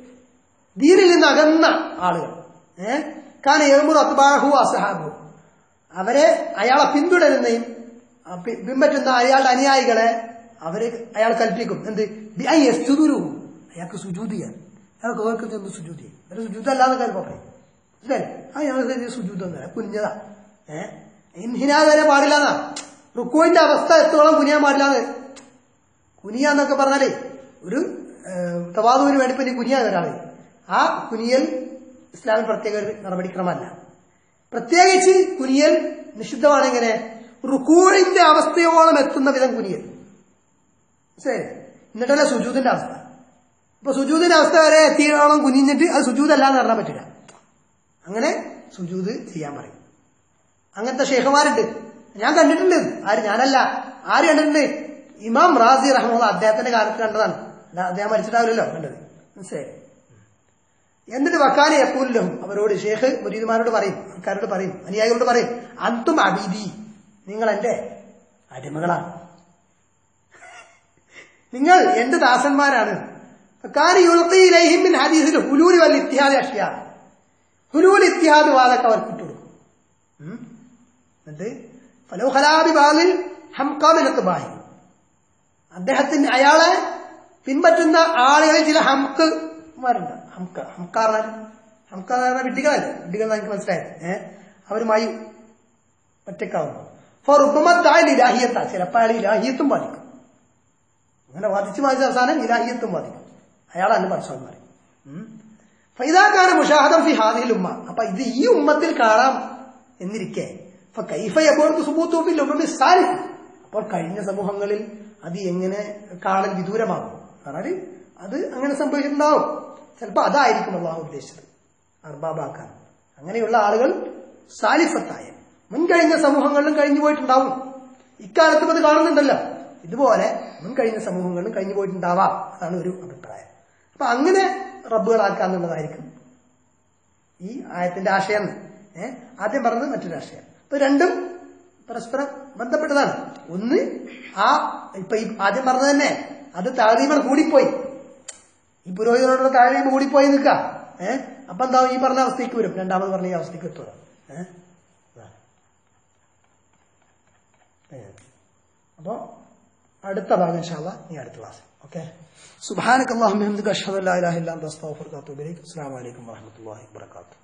ദീനിൽ നിന്ന് അകന്ന ആളുകൾ ഏഹ് കാരണം എഴുമുറ അത്ബാഹു അസഹാബു അവരെ അയാളെ പിന്തുടരുന്നയും ആ പി- പിൻപറ്റുന്ന അയാളുടെ അനുയായികളെ അവര് അയാൾ കൽപ്പിക്കും എന്ത് ബി ഐ എസ്തുദുരു അയാൾക്ക് സുജൂത് ചെയ്യാൻ അയാൾക്ക് ഓർക്ക് ചെന്ന് സുജൂത് ചെയ്യും ഒരു സുജൂത് അല്ലാതെ കാര്യം പറയും മനസ്സിലായി ആ ഞങ്ങൾക്ക് സുജൂത് ഒന്നുമില്ല കുഞ്ഞതാ ഏഹ് ഇൻഹിനാ വരെ പാടില്ലാന്നാ റുക്കോയിന്റെ അവസ്ഥ എത്തോളം കുനിയാൻ പാടില്ലാന്ന് കുനിയ എന്നൊക്കെ പറഞ്ഞാലേ ഒരു തവാദുവിന് വേണ്ടി പിന്നെ കുനിയ ഒരാള് ആ കുനിയൽ ഇസ്ലാമിൽ പ്രത്യേക ഒരു നടപടിക്രമമല്ല പ്രത്യേകിച്ച് കുനിയൽ നിഷിദ്ധമാണ് എങ്ങനെ റുക്കൂഴിന്റെ അവസ്ഥയോളം എത്തുന്ന വിധം കുനിയൽ ശരി എന്നിട്ടല്ലേ സുജൂതിന്റെ അവസ്ഥ ഇപ്പൊ സുജൂതിന്റെ അവസ്ഥ വരെ എത്തിയോളം കുനിഞ്ഞിട്ട് അത് സുജൂതല്ല എന്ന് പറഞ്ഞാൽ പറ്റില്ല അങ്ങനെ സുജൂത് ചെയ്യാൻ പറയും അങ്ങനത്തെ ഷേഖുമാരുണ്ട് ഞാൻ കണ്ടിട്ടുണ്ട് ആര് ഞാനല്ല ആര് കണ്ടിട്ടുണ്ട് ഇമാം റാസി റഹ്മുള്ള അദ്ദേഹത്തിന്റെ കാലത്ത് കണ്ടതാണ് അല്ല അദ്ദേഹം മരിച്ചിട്ടാവില്ലല്ലോ കണ്ടത് മനസ്സിലായി എന്നിട്ട് വക്കാനെ എപ്പോഴും അവരോട് ഷേഖ് മുരീദുമാരോട് പറയും ആൾക്കാരോട് പറയും അനുയായികളോട് പറയും അന്തും അബീദി നിങ്ങൾ എന്റെ അടിമകളാണ് നിങ്ങൾ എന്റെ ദാസന്മാരാണ് വക്കാനെ യുൾഖീലൈഹിം മിൻ ഹദീസിൽ ഹുലൂൽ വൽ ഇത്തിഹാദ് അഷ്യാ ഹുലൂൽ ഇത്തിഹാദ് വാദൊക്കെ അവർക്ക് ഇട്ടുകൊടുക്കും ഉം. എന്നിട്ട് ഫലോ ഖലാബി ബാലിൽ ഹംകാമിലത്ത് ബാഹി അദ്ദേഹത്തിന് അയാളെ പിൻപറ്റുന്ന ആളുകളിൽ ചില ഹംക്കുമാരുണ്ട് ഹംക ഹംക്കാർ ഹംക്കാർ എന്ന് പറഞ്ഞാൽ വിഡ്ഢികളല്ലേ വിഡ്ഢികൾ എന്ന് എനിക്ക് മനസ്സിലായത് ഏഹ് അവരുമായി ഒറ്റക്കാവുന്നു ഫോർ ഉപമത്തായ ഇലാഹിയത്ത ചിലപ്പോൾ അയാൾ ഇലാഹിയത്തും ബാധിക്കും അങ്ങനെ വാദിച്ച് വാദിച്ച അവസാനം ഇലാഹിയത്തും ബാധിക്കും അയാളാണ് പഠിച്ചവന്മാർ ഫൈദാക്കാര മുഷാഹദം ഫി ഹാദിൽ ഉമ്മ അപ്പൊ ഇത് ഈ ഉമ്മത്തിൽ കാണാം എന്നിരിക്കെ فكيف يكون ثبوته في الأمم الثالثة അപ്പോൾ കഴിഞ്ഞ സമൂഹങ്ങളിൽ അത് എങ്ങനെ കാണൽ വിദൂരമാകും പറഞ്ഞാല് അത് അങ്ങനെ സംഭവിച്ചിട്ടുണ്ടാവും ചിലപ്പോൾ അതായിരിക്കും അള്ളാഹു ഉദ്ദേശിച്ചത് അർബാബാക്കാൻ അങ്ങനെയുള്ള ആളുകൾ സാലിഫത്തായ മുൻകഴിഞ്ഞ സമൂഹങ്ങളിലും കഴിഞ്ഞു പോയിട്ടുണ്ടാവും ഇക്കാലത്തും അത് കാണുന്നുണ്ടല്ലോ ഇതുപോലെ മുൻകഴിഞ്ഞ സമൂഹങ്ങളിലും കഴിഞ്ഞു പോയിട്ടുണ്ടാവാം അതാണ് ഒരു അഭിപ്രായം അപ്പൊ അങ്ങനെ റബ്ബുകളാക്കാന്നുള്ളതായിരിക്കും ഈ ആയത്തിന്റെ ആശയം ഏഹ് ആദ്യം പറഞ്ഞത് മറ്റൊരു ആശയം അപ്പൊ രണ്ടും പരസ്പരം ബന്ധപ്പെട്ടതാണ് ഒന്ന് ആ ഇപ്പൊ ഈ ആദ്യം പറഞ്ഞത് തന്നെ അത് താഴീമർ കൂടിപ്പോയി ഈ പുരോഹിതനോടുള്ള താഴീമ കൂടിപ്പോയി നിൽക്ക ഏഹ് അപ്പൊ എന്താവും ഈ പറഞ്ഞ അവസ്ഥയ്ക്ക് വരും രണ്ടാമത് പറഞ്ഞ ഈ അവസ്ഥയ്ക്ക് എത്തുക ഏഹ് അപ്പോ അടുത്ത ഭാഗം ഇൻഷാല്ല ഈ അടുത്ത ക്ലാസ് ഓക്കെ സുബാനക്ക് അള്ളാഹു അഷ്ഹദു അല്ലാ ഇലാഹ ഇല്ലാ അൻത അസ്തഗ്ഫിറുക വഅത്തുബു ഇലൈക് അസ്സലാമു അലൈക്കും വറഹ്മത്തുള്ളാഹി വബറകാതുഹു